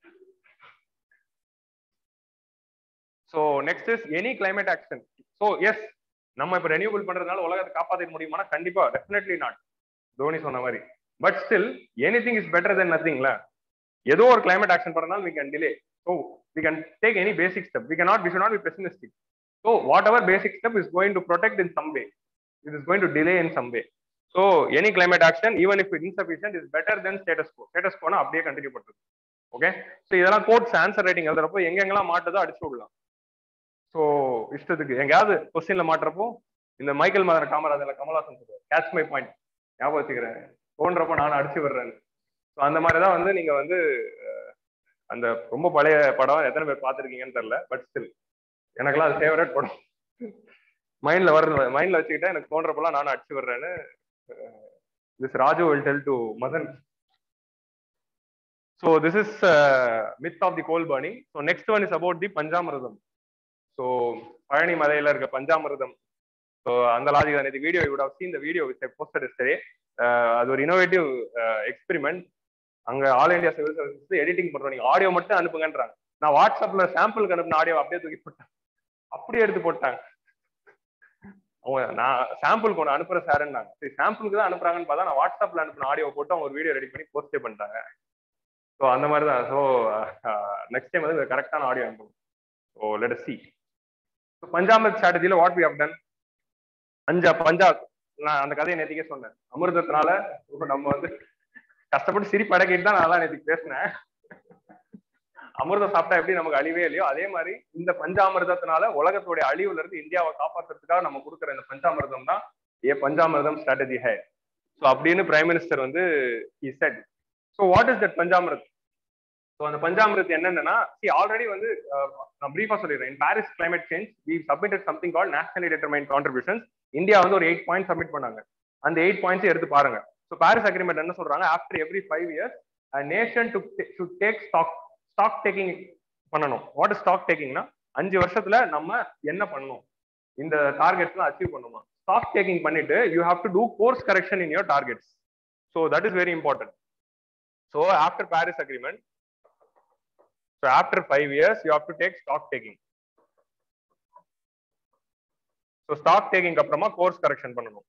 so next is any climate action so yes நம்ம இப்போ ரெனியூபிள் பண்றதுனால உலகத்தை காப்பாற்ற முடியுமானா கண்டிப்பா டெஃபினெட்லி நாட் தோனி சொன்ன மாதிரி but still anything is better than நத்திங்ல ஏதோ ஒரு கிளைமேட் ஆக்ஷன் பண்ணனால we can delay so we can take any basic step we can not we should not be pessimistic so whatever basic step is going to protect in some way it is going to delay in some way so any climate action even if it insufficient is better than status quo status gonna அப்படியே continue பண்றது okay so இதெல்லாம் quotes answer writing எழுதுறப்போ எங்கெங்கெல்லாம் மாட்டுதோ அடிச்சு விடலாம் so இஷ்டத்துக்கு எங்கேயாவது கொஸ்டின்ல மாட்டுறப்போ இந்த மைக்கேல் மதர் காமராஜர்ல கமலாசன் சொல்றாரு கேட்ச் மை பாயிண்ட் ஞாபகம் வச்சுக்கிறேன் தோன்றப்போ நானும் அடிச்சு விடுறேன் ஸோ அந்த மாதிரி தான் வந்து நீங்க வந்து அந்த ரொம்ப பழைய படம் எத்தனை பேர் பார்த்துருக்கீங்கன்னு தெரியல பட் ஸ்டில் எனக்கெல்லாம் அது ஃபேவரட் படம் மைண்ட்ல வர மைண்ட்ல வச்சுக்கிட்டா எனக்கு தோன்றப்பெல்லாம் நானும் அடிச்சு விடுறேன்னு this Raju will tell to Madan so this is myth of the coal burning so next one is about the panchamritam so Palani மலையில இருக்க பஞ்சாமிரதம் ஸோ அந்த லாஜிக் தான் இது video would have seen the video with poster essay அது ஒரு இனோவேட்டிவ் எக்ஸ்பெரிமெண்ட் அங்க all India civil services editing பண்றோம் நீங்க ஆடியோ மட்டும் அனுப்புங்கன்றாங்க நான் வாட்ஸ்அப்ல சாம்பிளுக்கு அனுப்பின ஆடியோ அப்படியே தூக்கி போட்டேன் அப்படியே எடுத்து போட்டாங்க அவங்க நான் சாம்பிள் கொண்டு அனுப்புற சாருன்னாங்க சரி சாம்பிளுக்கு தான் அனுப்புறாங்கன்னு பார்த்தா நான் வாட்ஸ்அப்ல அனுப்பின ஆடியோ போட்டு அவங்க ஒரு வீடியோ ரெடி பண்ணி போஸ்டே பண்ணிட்டாங்க ஸோ அந்த மாதிரி தான் ஸோ நெக்ஸ்ட் டைம் வந்து கரெக்டான ஆடியோ அனுப்பணும் ஸோ லெட் சி பஞ்சாபத் ஸ்ட்ராட்டஜியில் வாட் வி ஹவ் டன் அஞ்சா பஞ்சாப் நான் அந்த கதையை நேற்றுக்கே சொன்னேன் அமிர்தத்தினால நம்ம வந்து கஷ்டப்பட்டு சிரிப்பு அடக்கிட்டு தான் நான் நேற்றுக்கு பேசினேன் அமிர்தம் சாப்பிட்டா எப்படி நமக்கு அழிவே இல்லையோ அதே மாதிரி இந்த பஞ்சாமிர்தத்தினால உலகத்துடைய அழிவுல இருந்து இந்தியாவை காப்பாற்றுறதுக்காக நம்ம கொடுக்குற இந்த பஞ்சாமிர்தம் தான் ஏ பஞ்சாமிர்தம் ஸ்ட்ராட்டஜி ஹே ஸோ அப்படின்னு பிரைம் மினிஸ்டர் வந்து இ செட் so what is that panchamrit so அந்த பஞ்சாமிரத் என்னென்னா சி ஆல்ரெடி வந்து நான் ப்ரீஃபா சொல்லிடுறேன் Paris climate change we submitted something call nationally determined contributions India வந்து ஒரு எயிட் பாயிண்ட் சப்மிட் பண்ணாங்க அந்த எயிட் பாயிண்ட்ஸ் எடுத்து பாருங்க ஸோ பாரிஸ் அக்ரிமெண்ட் என்ன சொல்றாங்க after every five years nation to should take stock stock taking பண்ணணும் வாட் இஸ் ஸ்டாக் டேக்கிங்னா அஞ்சு வருஷத்துல நம்ம என்ன பண்ணணும் இந்த டார்கெட்ஸ்லாம் அச்சீவ் பண்ணுமா ஸ்டாக் டேக்கிங் பண்ணிட்டு you have to do course correction in your targets so that is very important so after Paris agreement so after five years you have to take stock taking so stock taking அப்புறமா course correction பண்ணணும்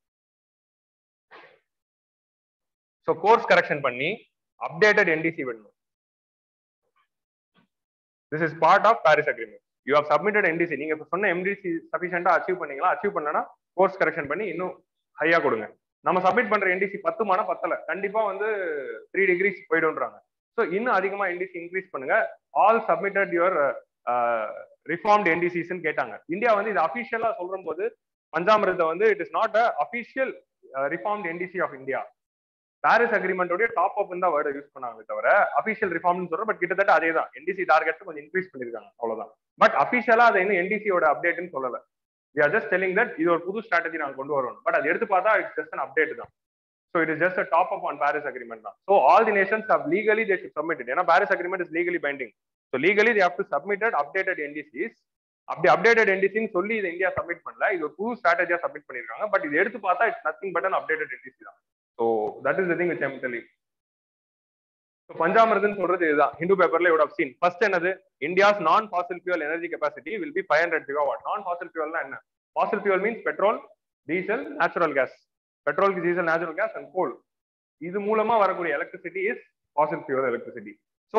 so course correction பண்ணி updated NDC விடணும் this is part of Paris agreement you have submitted NDC நீங்க இப்போ சொன்ன MDC சஃபிஷியண்டா achieve பண்ணீங்களா achieve பண்ணனா கோர்ஸ் கரெக்ஷன் பண்ணி இன்னும் ஹையா கொடுங்க நம்ம சப்மிட் பண்ற என்டிசி பத்துமான பத்தல கண்டிப்பா வந்து த்ரீ டிகிரிஸ் போயிடும்ன்றாங்க ஸோ இன்னும் அதிகமா என்டிசி இன்க்ரீஸ் பண்ணுங்க ஆல் சப்மிட்டட் யுவர் ரிஃபார்ம்டு என்டிசிஸ்ன்னு கேட்டாங்க இந்தியா வந்து இது அபிஷியலா சொல்ற போது பஞ்சாமிரத்தை வந்து it is not a official reformed NDC of India Paris அக்ரிமெண்டோட டாப் அப் தான் வேர்டு யூஸ் பண்ணாங்க தவிர அபிஷியல் ரிஃபார்ம்னு சொல்றோம் பட் கிட்டத்தட்ட அதே தான் என்டிசி டார்கெட்ஸ் கொஞ்சம் இன்க்ரீஸ் பண்ணிருக்காங்க அவ்வளவுதான் பட் அபிஷியலா அதை இன்னும் என்டிசியோட அப்டேட்னு சொல்லல we are just telling that இது ஒரு புது ஸ்ட்ராட்டஜி நாங்கள் கொண்டு வரணும் பட் அது எடுத்து பார்த்தா இட்ஸ் ஜஸ்ட் அன் அப்டேட் தான் so it is just a top up on Paris agreement தான் so all the nations have legally they should submit ஏன்னா Paris agreement is legally binding so legally they have to submitted updated NDCs அப்படி updated என்டிசின்னு சொல்லி இதை India submit பண்ணல இது ஒரு புது ஸ்ட்ராட்டஜியா submit பண்ணிருக்காங்க பட் இது எடுத்து பார்த்தா it's nothing but an updated NDC தான் so that is thing which I'm telling so பஞ்சாமிரதன் சொல்றது இதுதான் ஹிந்து பேப்பர்ல யூட் ஹவ் சீன் ஃபர்ஸ்ட் என்னது India's non fossil fuel energy capacity will be five hundred gigawatt non fossil ஃபியூல்னா என்ன fossil fuel means petrol diesel natural gas petrol diesel natural gas and coal இது மூலமா வரக்கூடிய electricity is fossil fuel electricity so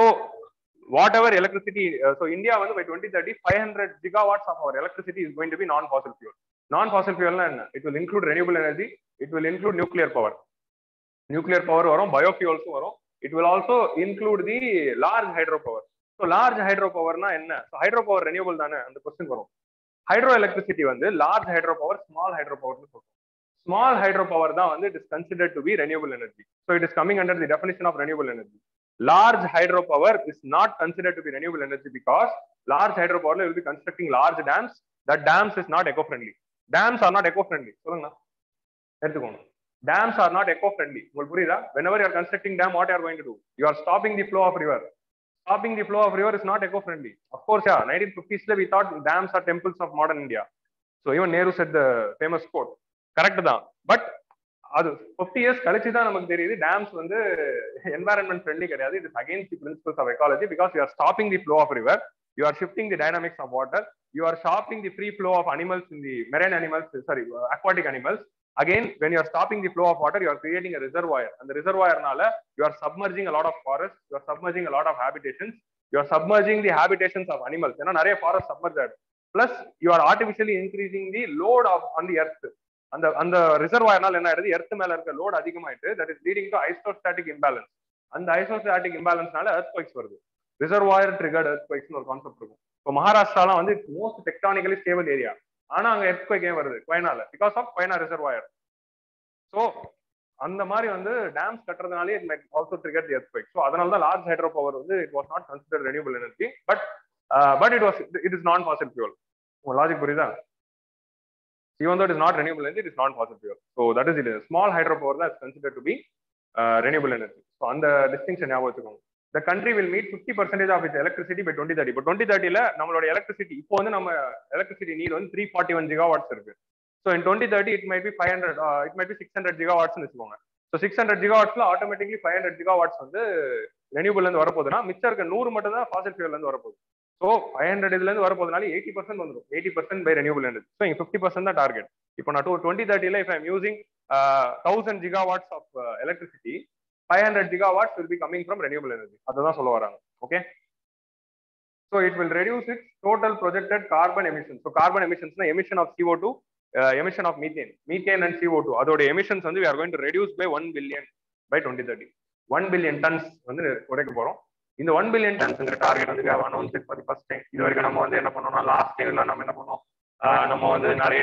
whatever electricity so India வந்து by twenty thirty five hundred gigawatts of our electricity is going to be non fossil fuel non fossil ஃபியூல்னா என்ன it will include renewable energy it will include nuclear power nuclear power வரும் பயோஃபியூல்ஸும் வரும் it will also include the large hydro power so large hydro பவர்னா என்ன so hydro power renewable தானே அந்த question வரும் ஹைட்ரோ எலக்ட்ரிசிட்டி வந்து large hydro power small hydro பவர்னு சொல்றோம் ஸ்மால் ஹைட்ரோ பவர் தான் வந்து it is considered to be renewable energy so it is coming under the definition of renewable energy large hydro power is not considered to be renewable energy because large hydro பவர்ல will be constructing large dams that dams is not eco friendly dams are not eco friendly சொல்லுங்க எடுத்துக்கோங்க dams are not eco friendly உங்களுக்கு புரியுதா whenever you are constructing dam what you are going to do you are stopping the flow of river stopping the flow of river is not eco friendly of course yeah 1950s we thought dams are temples of modern india so even nehru said the famous quote correct தான் but அது fifty years கழிச்சு தான் நமக்கு தெரியுது dams வந்து environment friendly கிடையாது it is against the principles of ecology because you are stopping the flow of river you are shifting the dynamics of water you are stopping the free flow of animals in the marine animals sorry aquatic animals again when you are stopping the flow of water you are creating a reservoir and the reservoir nala you are submerging a lot of forests you are submerging a lot of habitations you are submerging the habitations of animals ஏன்னா நிறைய forest submerge ஆயிடும் plus you are artificially increasing the load of on the earth அந்த அந்த ரிசர்வாயர்னால என்ன ஆயிடுது earth மேல இருக்க லோட் அதிகமாயிட்டு that is leading to isostatic imbalance அந்த ஐசோஸ்டாட்டிக் இம்பேலன்ஸ்னால எர்த் குவைக்ஸ் வருது ரிசர்வாயர் ட்ரிகர்ட் எர்த் குவைக்ஸ்னு ஒரு கான்செப்ட் இருக்கும் இப்போ மகாராஷ்டிராலாம் வந்து மோஸ்ட் டெக்டானிக்கலி ஸ்டேபிள் ஏரியா ஆனா அங்க எர்த்குவேக் ஏன் வருது கொயனால because of Koyna reservoir so அந்த மாதிரி வந்து டேம்ஸ் கட்டுறதுனாலே it might also trigger the earthquake so அதனால தான் லார்ஜ் ஹைட்ரோ பவர் வந்து it was not consider renewable energy but but it was it is non fossil fuel உங்க லாஜிக் புரியுதா even though it is not renewable energy, it is not fossil fuel. So that is it. Small hydropower that is considered to be uh, renewable energy. So on the distinction ஞாபகம் வச்சுக்கோங்க the country will meet 50 percentage of its electricity by 2030 இப்போ 2030 ல நம்மளோட electricity இப்போ வந்து நம்ம electricity need வந்து three forty one gigawatts இருக்கு so in twenty thirty it might be five hundred it might be six hundred ஜிகாவாட்ஸ்னு வச்சுக்கோங்க ஸோ சிக்ஸ் ஹண்ட்ரட் ஜிகாவாட்ஸ்ல ஆட்டோமேட்டிக்லி ஃபைவ் ஹண்ட்ரட் ஜிகாவாட்ஸ் வந்து ரெனியூபிள் இருந்து வரப்போகுதுன்னா மிச்சம் இருக்க நூறு மட்டும் தான் ஃபாசில் ஃபியூல் இருந்து வரப்போகுது ஸோ ஃபைவ் ஹண்ட்ரட் இதுல இருந்து வரப்போதுனால எயிட்டி பர்சன்ட் வந்துடும் eighty percent by renewable energy so இங்க ஃபிஃப்டி பர்சன்ட் தான் டார்கெட் இப்போ நான் டூ டுவெண்ட்டி தேர்ட்டில if I'm using thousand giga watts of electricity five hundred giga watts will be coming from renewable energy அதுதான் சொல்ல வராங்க okay so it will reduce its total projected carbon emission so carbon எமிஷன்ஸ்னா emission of CO two emission of methane methane and CO two அதோட emissions வந்து we are going to reduce by one billion by twenty thirty one billion tons வந்து குறைக்க போறோம் இந்த one billion டன்ஸ்ங்கிற target வந்து announce for first time இது வரைக்கும் நம்ம வந்து என்ன பண்ணோம்னா லாஸ்ட் இயர்ல நம்ம என்ன பண்ணோம் நம்ம வந்து நிறைய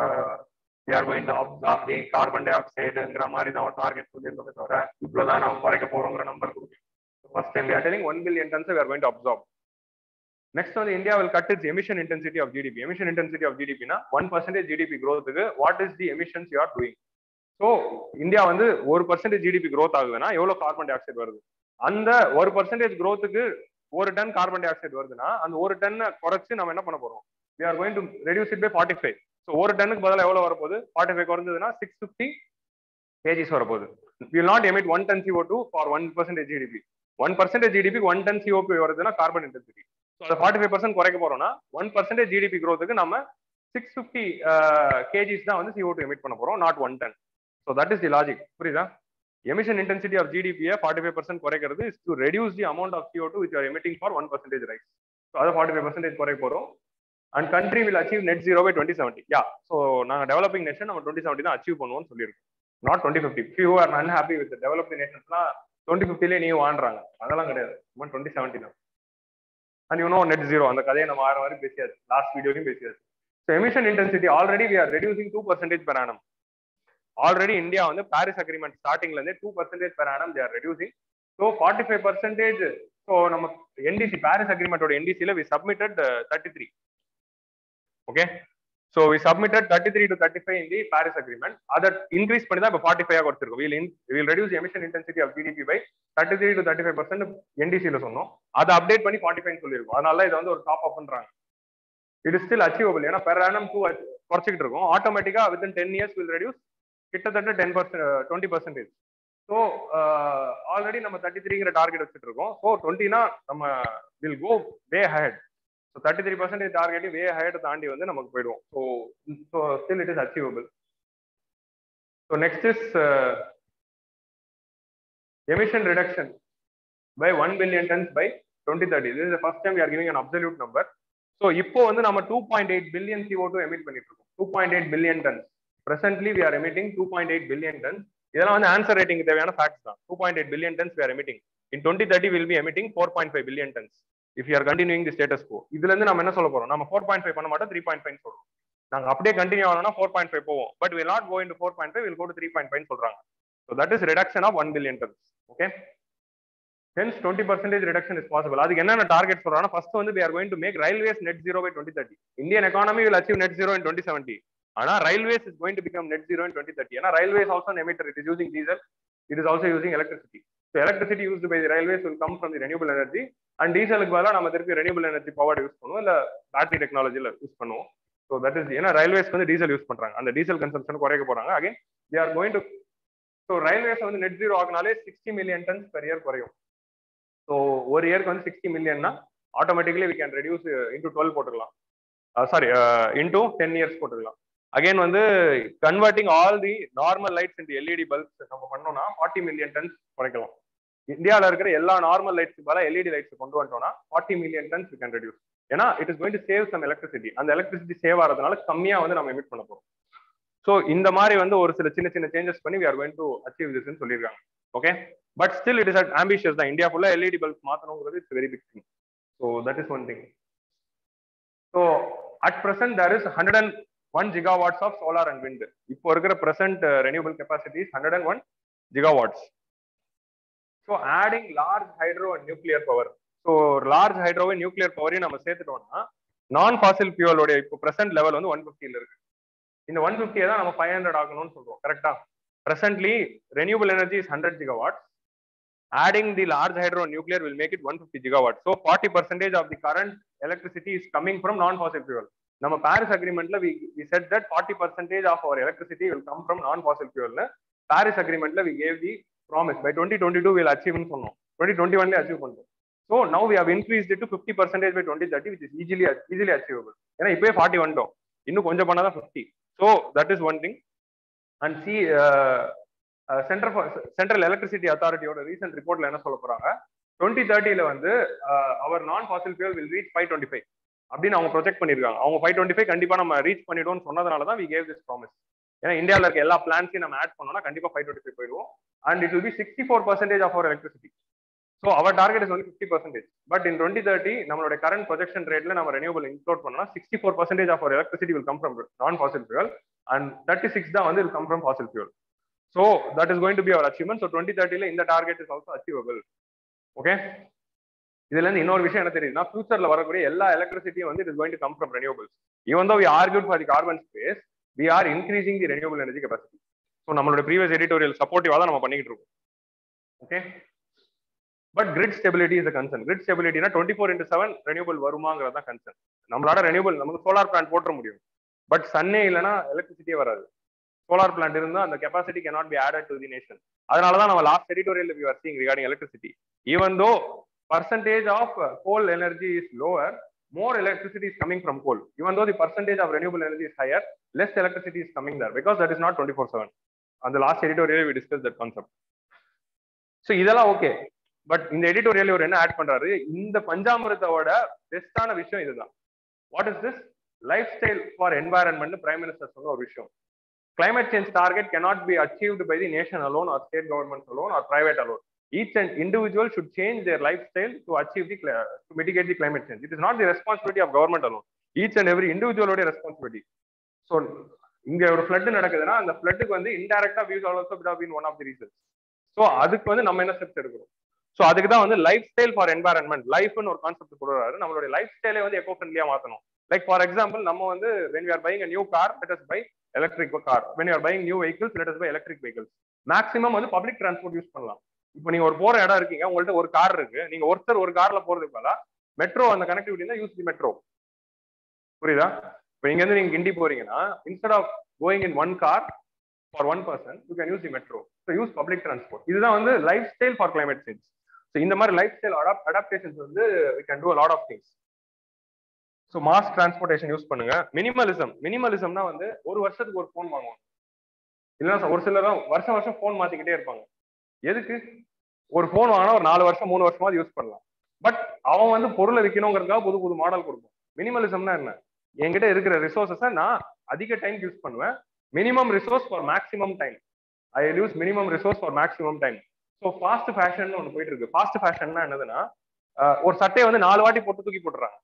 we are going to absorb the carbon டை ஆக்சைடுங்கிற மாதிரி தான் ஒரு டார்கெட் சொல்லியிருந்தோமே தவிர இவ்வளவுதான் நம்ம குறைக்க போறோங்கிற நம்பர் கொடுக்கும் first time we are telling one billion tons we are going to absorb next வந்து India will cut its emission intensity of GDP emission intensity of ஜிடிபினா ஒன் பர்சன்டேஜ் ஜிடிபி க்ரோத்துக்கு what is the emissions you are doing so India வந்து ஒரு percentage GDP growth ஆகுதுன்னா எவ்வளவு carbon di oxide வருது அந்த ஒரு பர்சன்டேஜ் க்ரோத்துக்கு ஒரு டன் கார்பன் டை ஆக்சைடு வருதுன்னா அந்த ஒரு டன்னை குறைச்சு நம்ம என்ன பண்ண போறோம் we are going to reduce it by forty five so ஒரு டன்னுக்கு பதிலாக எவ்வளவு வரப்போகுது ஃபார்ட்டி ஃபைவ் குறைஞ்சதுன்னா சிக்ஸ் ஃபிஃப்டி கேஜிஸ் வரப்போகுது will not emit one ton CO two for one percentage GDP one percentage GDP one ton COP வருதுன்னா carbon intensity so அதை forty five percent குறைக்க போறோம்னா ஒன் பர்சன்டேஜ் ஜிடிபி க்ரோத்துக்கு நம்ம six fifty KGs தான் வந்து CO two emit பண்ண போறோம் not one ton so that is the logic புரியுதா எமிஷன் இன்டென்சிட்டி ஆஃப் ஜிடிபியை ஃபார்ட்டி ஃபைவ் பர்சன்ட் குறைக்கிறது is to reduce the amount of CO two which are emitting for one percentage rise so அதை forty five percentage குறைக்க போறோம் and country will achieve net zero by twenty seventy yeah so நாங்கள் developing nation நம்ம twenty seventy தான் அச்சீவ் பண்ணுவோம்னு சொல்லியிருக்கோம் not twenty fifty few are unhappy with developing நேஷன்ஸ்லாம் டுவெண்ட்டி ஃபிஃப்டிலே நீ வாங்குறாங்க அதெல்லாம் கிடையாது நம்ம டுவெண்ட்டி செவன்ட்டி தான் and you know net zero அந்த கதையை நம்ம ஆறு வரைக்கும் பேசியாச்சு லாஸ்ட் வீடியோலையும் பேசியாச்சு so emission intensity already we are reducing two percentage per annum already India வந்து பாரிஸ் அக்ரிமெண்ட் ஸ்டார்டிங்ல இருந்தே two percentage per annum they are reducing so forty five percentage so நம்ம என்டிசி பாரிஸ் அக்ரிமெண்டோட என்டிசியில் we submitted thirty three okay so we submitted thirty three to thirty five in the Paris agreement அதை increase பண்ணி தான் இப்போ forty five குறைச்சிருக்கோம் will in will reduce emission intensity of GDP by thirty three to thirty five percent என்டிசியில் சொன்னோம் அதை update பண்ணி forty five சொல்லியிருக்கோம் அதனால இதை வந்து ஒரு டாப் அப் பண்றாங்க இட் இஸ் ஸ்டில் அச்சீவபிள் ஏன்னா பெர் ஆனம் டூ குறைச்சிக்கிட்டு இருக்கும் ஆட்டோமேட்டிக்கா within ten years will reduce கிட்டத்தட்ட ten percent twenty percentage so already நம்ம தேர்ட்டி த்ரீங்கிற டார்கெட் வச்சுட்டு இருக்கோம் ஸோ டுவெண்ட்டினா நம்ம will go way ahead so thirty three percentage target way ahead தாண்டி வந்து நமக்கு போயிடுவோம் so so still it is achievable so next is emission reduction by one billion tons by twenty thirty இது first time are giving an absolute number so இப்போ வந்து நம்ம two point eight billion CO two emit பண்ணிட்டு இருக்கோம் two point eight billion tons presently we are emitting two point eight billion tons இதெல்லாம் வந்து answer rating தேவையான facts தான் two point eight billion tons we are emitting in twenty thirty will be emitting four point five billion tons if you are continuing the status quo இதுல இருந்து நம்ம என்ன சொல்ல போறோம் நம்ம ஃபோர் பாயிண்ட் ஃபைவ் பண்ண மாட்டோம் த்ரீ பாயிண்ட் ஃபைவ் சொல்றோம் நாங்க அப்படியே கண்டினியூ ஆனோம்னா ஃபோர் பாயிண்ட் ஃபைவ் போவோம் but will not go in four point five will go to three point five சொல்றாங்க so that is reduction of one billion tons okay hence twenty percentage reduction is possible அதுக்கு என்னென்ன target சொல்றாங்கன்னா first வந்து we are going to make railways net zero by twenty thirty Indian economy will achieve net zero in twenty seventy ஆனா railways is going to become net zero in twenty thirty ஏன்னா railways also emitter it is using diesel it is also using electricity so electricity use by railways will come from the renewable energy and டீசலுக்கு பதிலாக நம்ம திருப்பி renewable energy power use பண்ணுவோம் இல்ல battery டெக்னாலஜியில் use பண்ணுவோம் so that is ஏன்னா railways வந்து டீசல் யூஸ் பண்றாங்க அந்த டீசல் கன்சம்ஷன் குறைக்க போறாங்க again they are going to so railways வந்து நெட் ஜீரோ ஆகினாலே sixty million tons per year குறையும் ஸோ ஒரு இயருக்கு வந்து சிக்ஸ்டி மில்லியன்னா automatically we can reduce into twelve போட்டுக்கலாம் சாரி இன்டூ டென் இயர்ஸ் போட்டுக்கலாம் அகைன் வந்து converting all the normal lights into LED bulbs நம்ம பண்ணோம்னா ஃபார்ட்டி மில்லியன் டன்ஸ் குறைக்கலாம் இந்தியாவில் இருக்கிற எல்லா நார்மல் லைட்ஸ் பதிலாக எல்இடி லைட்ஸ் கொண்டு வந்துட்டோம்னா forty million tons we can reduce ஏன்னா it is going to save some electricity அந்த எலக்ட்ரிசிட்டி சேவ் ஆகிறதுனால கம்மியாக வந்து நம்ம எமிட் பண்ண போறோம் ஸோ இந்த மாதிரி வந்து ஒரு சில சின்ன சின்ன சேஞ்சஸ் பண்ணி we are going to achieve திஸ்ன்னு சொல்லியிருக்காங்க okay but still it is at ambitious தான் இந்தியா ஃபுல்லாக எல்இடி பல்ப் மாற்றணுங்கிறது it's very big thing so that is one thing so at present there is hundred and one gigawatts of solar and wind இப்போ இருக்கிற present renewable capacities hundred and one gigawatts so adding large hydro and nuclear power so large ஹைட்ரோவை nuclear பவரையும் நம்ம சேர்த்துட்டோம்னா நான் ஃபாசில் ஃபியூலோட இப்போ present level வந்து one ஃபிஃப்டியில் இருக்கு இந்த ஒன் ஃபிஃப்டியை தான் நம்ம ஃபைவ் ஹண்ட்ரட் ஆகணும்னு சொல்றோம் கரெக்டா presently renewable energy is 100 gigawatts adding the large hydro and nuclear will make it 150 gigawatts so 40 percentage of the current electricity is coming from non-fossil fuel நம்ம பாரிஸ் அக்ரிமெண்ட்ல we we set that forty percentage of our electricity will come from non fossil ஃபியூல்னு Paris அக்ரிமெண்ட்ல we gave the promise by twenty twenty two will அச்சீவ்னு சொன்னோம் twenty twenty ஒன்லேயே achieve பண்ணுறோம் so now we have increase to fifty percentage by twenty thirty which is easily easily achievable ஏன்னா இப்போயே forty வந்துட்டோம் இன்னும் கொஞ்சம் பண்ணாதான் fifty so that is one thing and C central central electricity அத்தாரிட்டியோட recent ரிப்போர்ட்ல என்ன சொல்ல போறாங்க டுவெண்ட்டி தேர்ட்டில வந்து our non fossil fuel will reach five twenty five அப்படின்னு அவங்க ப்ரொஜெக்ட் பண்ணிருக்காங்க அவங்க ஃபைவ் டுவெண்ட்டி ஃபைவ் கண்டிப்பா நம்ம ரீச் பண்ணிடுவோம்னு சொன்னதுனால தான் வி கேவ் திஸ் ப்ராமிஸ் ஏன்னா இந்தியாவில் இருக்க எல்லா பிளான்ஸையும் நம்ம ஆட் பண்ணோம்னா கண்டிப்பா ஃபைவ் டுவெண்ட்டி ஃபைவ் போயிடுவோம் and it will be sixty four percentage of our electricity so our target is வந்து fifty percentage but in twenty thirty நம்மளோட கரண்ட் ப்ரொஜெக்ஷன் ரேட்ல நம்ம ரெனியூபிள் இன்க்ளூட் பண்ணோம்னா sixty four percentage of our electricity will come from non fossil fuel and thirty six தான் வந்து come from fossil fuel so that is going to be our achievement so twenty தேர்ட்டில இந்த target is also achievable okay இதுல இருந்து இன்னொரு விஷயம் என்ன தெரியுதுன்னா ஃபியூச்சர்ல வரக்கூடிய எல்லா எலக்ட்ரிசிட்டியும் வந்து it going to come from renewables even though we argued for the carbon space we are increasing the renewable energy capacity so நம்மளோட ப்ரீவியஸ் எடிட்டோரியல் சப்போர்ட்டிவா தான் நம்ம பண்ணிட்டு இருக்கோம் okay but grid stability is concern grid ஸ்டெபிலிட்டினா twenty four into seven renewable வருமாங்கிறது தான் concern நம்மளால ரெனியூபிள் நமக்கு சோலார் பிளான்ட் போட்டுற முடியும் பட் சன்னே இல்லைன்னா எலக்ட்ரிசிட்டியே வராது சோலார் பிளான்ட் இருந்தால் அந்த capacity cannot be added to the nation அதனால தான் நம்ம last editorial we are seeing regarding electricity even though percentage of uh, coal energy is lower, more electricity is coming from coal. Even though the percentage of renewable energy is higher, less electricity is coming there because that is not 24 7. On the last editorial, we discussed that concept. So இதெல்லாம் okay but இந்த editorial இவர் என்ன add பண்றாரு இந்த பஞ்சாமிரத்தோட பெஸ்டான விஷயம் இதுதான் what is this lifestyle for environment prime minister சொன்ன ஒரு விஷயம் climate change target cannot be achieved by the nation alone or state governments alone or private alone each and individual should change their lifestyle to achieve the to mitigate the climate change. It is not the responsibility of government alone. Each and every individual responsibility. So இங்க ஒரு flood நடக்குதுன்னா அந்த ஃபிளட்டுக்கு வந்து இன்டெரக்டா views also பிட் been one of the reasons so அதுக்கு வந்து நம்ம என்ன ஸ்டெப்ஸ் எடுக்கிறோம் ஸோ அதுக்கு தான் வந்து லைஃப் ஸ்டைல் ஃபார் என்வாரன்மெண்ட் லைஃப்னு ஒரு கான்செப்ட் கொடுக்குறாரு நம்மளுடைய லைஃப் ஸ்டைலே வந்து எக்கோ ஃப்ரெண்ட்லியா மாற்றணும் லைக் ஃபார் எக்ஸாம்பிள் நம்ம வந்து when you are buying new car let us buy electric car when you are buying new vehicles let us buy electric vehicles maximum வந்து பப்ளிக் டிரான்ஸ்போர்ட் யூஸ் பண்ணலாம் இப்போ நீங்க ஒரு போற இடம் இருக்கீங்க உங்கள்ட்ட ஒரு கார் இருக்கு நீங்க ஒருத்தர் ஒரு கார்ல போறதுக்கு பதிலா மெட்ரோ அந்த கனெக்டிவிட்டி தான் யூஸ் தி மெட்ரோ புரியுதா இப்போ இங்க இருந்து நீங்க கிண்டி போறீங்கன்னா instead of going in one car for one person you can use the metro so use public transport இதுதான் வந்து lifestyle for climate change so இந்த மாதிரி லைஃப் ஸ்டைல் அடாப்ட் அடாப்டேஷன்ஸ் வந்து we can do lot of things so mass transportation use பண்ணுங்க minimalism மினிமலிசம்னா வந்து ஒரு வருஷத்துக்கு ஒரு ஃபோன் வாங்குவாங்க இல்லைன்னா ஒரு சிலர் வருஷம் வருஷம் ஃபோன் மாத்திக்கிட்டே இருப்பாங்க எதுக்கு ஒரு ஃபோன் வாங்கினா ஒரு நாலு வருஷம் மூணு வருஷமாவது யூஸ் பண்ணலாம் பட் அவன் வந்து பொருளை விற்கணுங்கிறதுக்காக புது புது மாடல் கொடுப்போம் மினிமலிசம்னா என்ன என்கிட்ட இருக்கிற ரிசோர்ஸஸை நான் அதிக டைம் யூஸ் பண்ணுவேன் minimum resource for maximum time I use minimum resource for maximum time so fast fashion ஒன்று போயிட்டு இருக்கு ஃபாஸ்ட் ஃபேஷன்னா என்னதுன்னா ஒரு சட்டையை வந்து நாலு வாட்டி போட்டு தூக்கி போட்டுறாங்க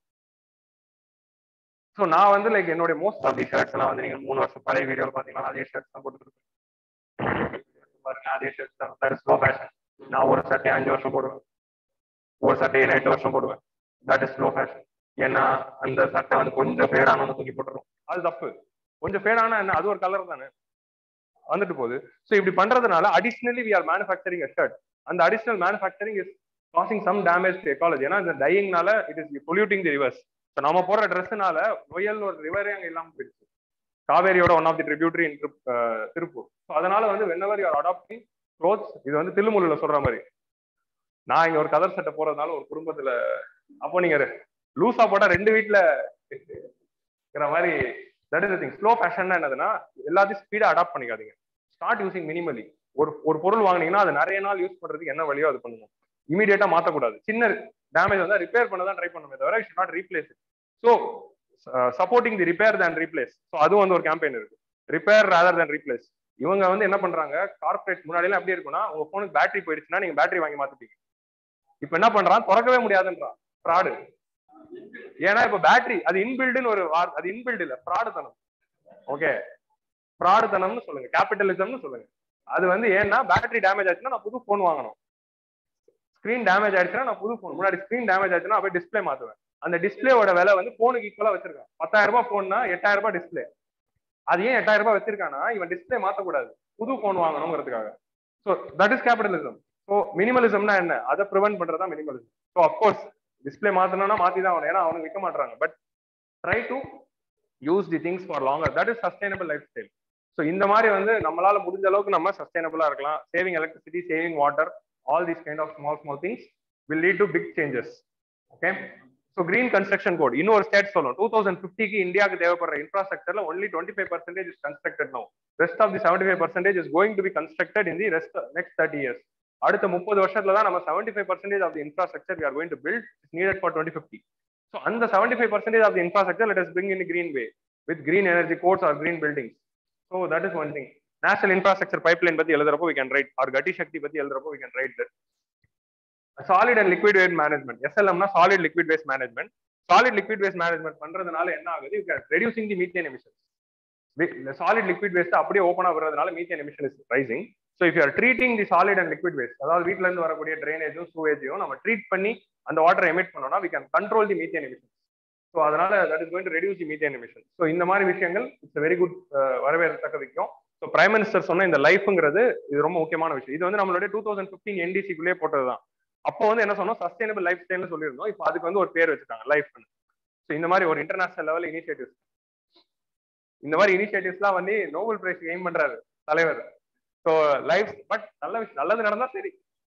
ஸோ நான் வந்து லைக் என்னுடைய மோஸ்ட் ஆஃப் தி ஷர்ட்ஸ் எல்லாம் வந்து நீங்க மூணு வருஷம் பழைய வீடியோவில் பார்த்தீங்கன்னா அதே ஷர்ட்ஸ் தான் போட்டுருக்கேன் பாருங்க அதே ஷர்ட்ஸ் தான் தட் ஸ்லோ ஃபேஷன் நான் ஒரு சட்டையை அஞ்சு வருஷம் போடுவேன் ஒரு சட்டையை ரெண்டு வருஷம் போடுவேன் தட் இஸ் ஸ்லோ ஃபேஷன் ஏன்னா அந்த சட்டை வந்து கொஞ்சம் ஃபேடானு தூக்கி போட்டுரும் அது தப்பு கொஞ்சம் ஃபேடானா என்ன அது ஒரு கலர் தானே வந்துட்டு போகுது ஸோ இப்படி பண்றதுனால additionally we are manufacturing shirt அந்த additional manufacturing is causing some damage to ecology ஏன்னா இந்த டையிங்னால it is polluting the rivers so நம்ம போடுற ட்ரெஸ்னால நொயல் ஒரு ரிவரே அங்கே இல்லாமல் போயிடுச்சு காவேரியோட one of the tributary in Tiruppur so அதனால வந்து whenever you are adapting clothes இது வந்து தில்லுமுல்ல சொல்ற மாதிரி நான் இங்க ஒரு கதர் சட்டை போறதுனால ஒரு குடும்பத்துல அப்போ நீங்க லூசா போட்டா ரெண்டு வீட்டுல இருக்கிற மாதிரி that is thing slow fashion என்னதுன்னா எல்லாத்தையும் ஸ்பீடா அடாப்ட் பண்ணிக்காதீங்க ஸ்டார்ட் யூசிங் மினிமலி ஒரு ஒரு பொருள் வாங்கினீங்கன்னா அது நிறைய நாள் யூஸ் பண்றதுக்கு என்ன வழியோ அது பண்ணுங்க இமீடியட்டா மாத்தக்கூடாது சின்ன டேமேஜ் வந்து ரிப்பேர் பண்ண தான் ட்ரை பண்ணுமே தவிர should not replace so supporting the repair than replace so அதுவும் வந்து ஒரு கேம்பெயின் இருக்கு ரிப்பேர் ரேதர் தேன் ரீப்ளேஸ் இவங்க வந்து என்ன பண்றாங்க கார்பரேட் முன்னாடிலாம் எப்படி இருக்கும்னா உங்க போனுக்கு பேட்டரி போயிடுச்சுன்னா நீங்க பேட்டரி வாங்கி மாத்திட்டீங்க இப்போ என்ன பண்றான் திறக்கவே முடியாதுன்றான் ஃப்ராடு ஏன்னா இப்ப பேட்டரி அது இன்பில்டுன்னு ஒரு அது இன்பில்டு இல்ல ஃப்ராடு தனம் ஓகே ஃப்ராடு தனம்னு சொல்லுங்க கேபிட்டலிசம்னு சொல்லுங்க அது வந்து ஏன்னா பேட்டரி டேமேஜ் ஆச்சுன்னா நான் புது போன் வாங்கணும் ஸ்கிரீன் டேமேஜ் ஆயிடுச்சுன்னா நான் புது போன் முன்னாடி ஸ்கிரீன் டேமேஜ் ஆச்சுன்னா அப்படியே டிஸ்பிளே மாத்துவேன் அந்த டிஸ்பிளேவோட விலை வந்து போனுக்கு ஈக்குவலா வச்சிருக்கேன் பத்தாயிரம் ரூபாய் போன்னா எட்டாயிரம் ரூபாய் டிஸ்பிளே அது ஏன் எட்டாயிரம் ரூபாய் வச்சிருக்கானா இவன் டிஸ்பிளே மாத்தக்கூடாது புது போன் வாங்கணுங்கிறதுக்காக so that is capitalism so மினிமலிசம்னா என்ன அதை ப்ரிவென்ட் பண்றதா மினிமலிசம் ஸோ அப்கோர்ஸ் டிஸ்பிளே மாத்தணும்னா மாத்தி தான் ஆகணும் ஏன்னா அவனுக்கு விற்க மாட்டாங்க but try to use the things for longer that is sustainable lifestyle so இந்த மாதிரி வந்து நம்மளால முடிஞ்ச அளவுக்கு நம்ம சஸ்டைனபிளா இருக்கலாம் saving electricity saving water all these kind of small small things will lead to big changes okay so green construction code இன்னொரு ஸ்டேட் சொல்லணும் டூ தௌசண்ட் ஃபிஃப்டிக்கு இந்தியாவுக்கு தேவைப்படுற இன்ஃப்ராஸ்ட்ரக்சர்ல only twenty five percentage is constructed no rest of the seventy five percentage is going to be constructed in the rest next thirty years அடுத்த முப்பது வருஷத்துல தான் நம்ம seventy five percentage of the infrastructure we are going to build is needed for twenty fifty so அந்த seventy five percentage of the infrastructure let us bring in green way with green energy codes or green buildings so that is one thing national infrastructure pipeline பத்தி எழுதுறப்போ we can write or Gati Shakti பத்தி எழுதுறப்போ we can write that solid and liquid waste management எஸ்எல்எம்னா solid liquid waste management solid liquid waste management பண்றதுனால என்ன ஆகுது you can reducing the methane emission solid liquid waste அப்படியே ஓப்பனா வர்றதுனால methane emission is rising so if you're treating the solid and liquid waste அதாவது வீட்ல இருந்து வரக்கூடிய ட்ரைனேஜும் சூவேஜையும் நம்ம ட்ரீட் பண்ணி அந்த வாட்டர் எமிட் பண்ணோம்னா we can control the methane emission so அதனால that is going to reduce the methane emission so இந்த மாதிரி விஷயங்கள் இட்ஸ் வெரி குட் வரவேற்கத்தக்க விஷயம் ஸோ பிரைம் மினிஸ்டர் சொன்ன இந்த லைஃப்ங்கிறது இது ரொம்ப முக்கியமான விஷயம் இது வந்து நம்மளுடைய டூ தௌசண்ட் ஃபிஃப்டீன் என்டிசிக்குள்ளே போட்டது தான் அப்போ வந்து என்ன சொன்னோம் சஸ்டைனபிள் லைஃப் ஸ்டைல்னு சொல்லியிருந்தோம் இப்போ அதுக்கு வந்து ஒரு பேர் வச்சுட்டாங்க லைஃப் ஸோ இந்த மாதிரி ஒரு இன்டர்நேஷனல் லெவல் இனிஷியேட்டிவ்ஸ் இந்த மாதிரி இனிஷியேட்டிவ்ஸ்லாம் வந்து நோபல் பிரைஸ் எய்ம் பண்றாரு தலைவர் ஸோ லைஃப் பட் நல்ல விஷயம் நல்லது நடந்தா சரி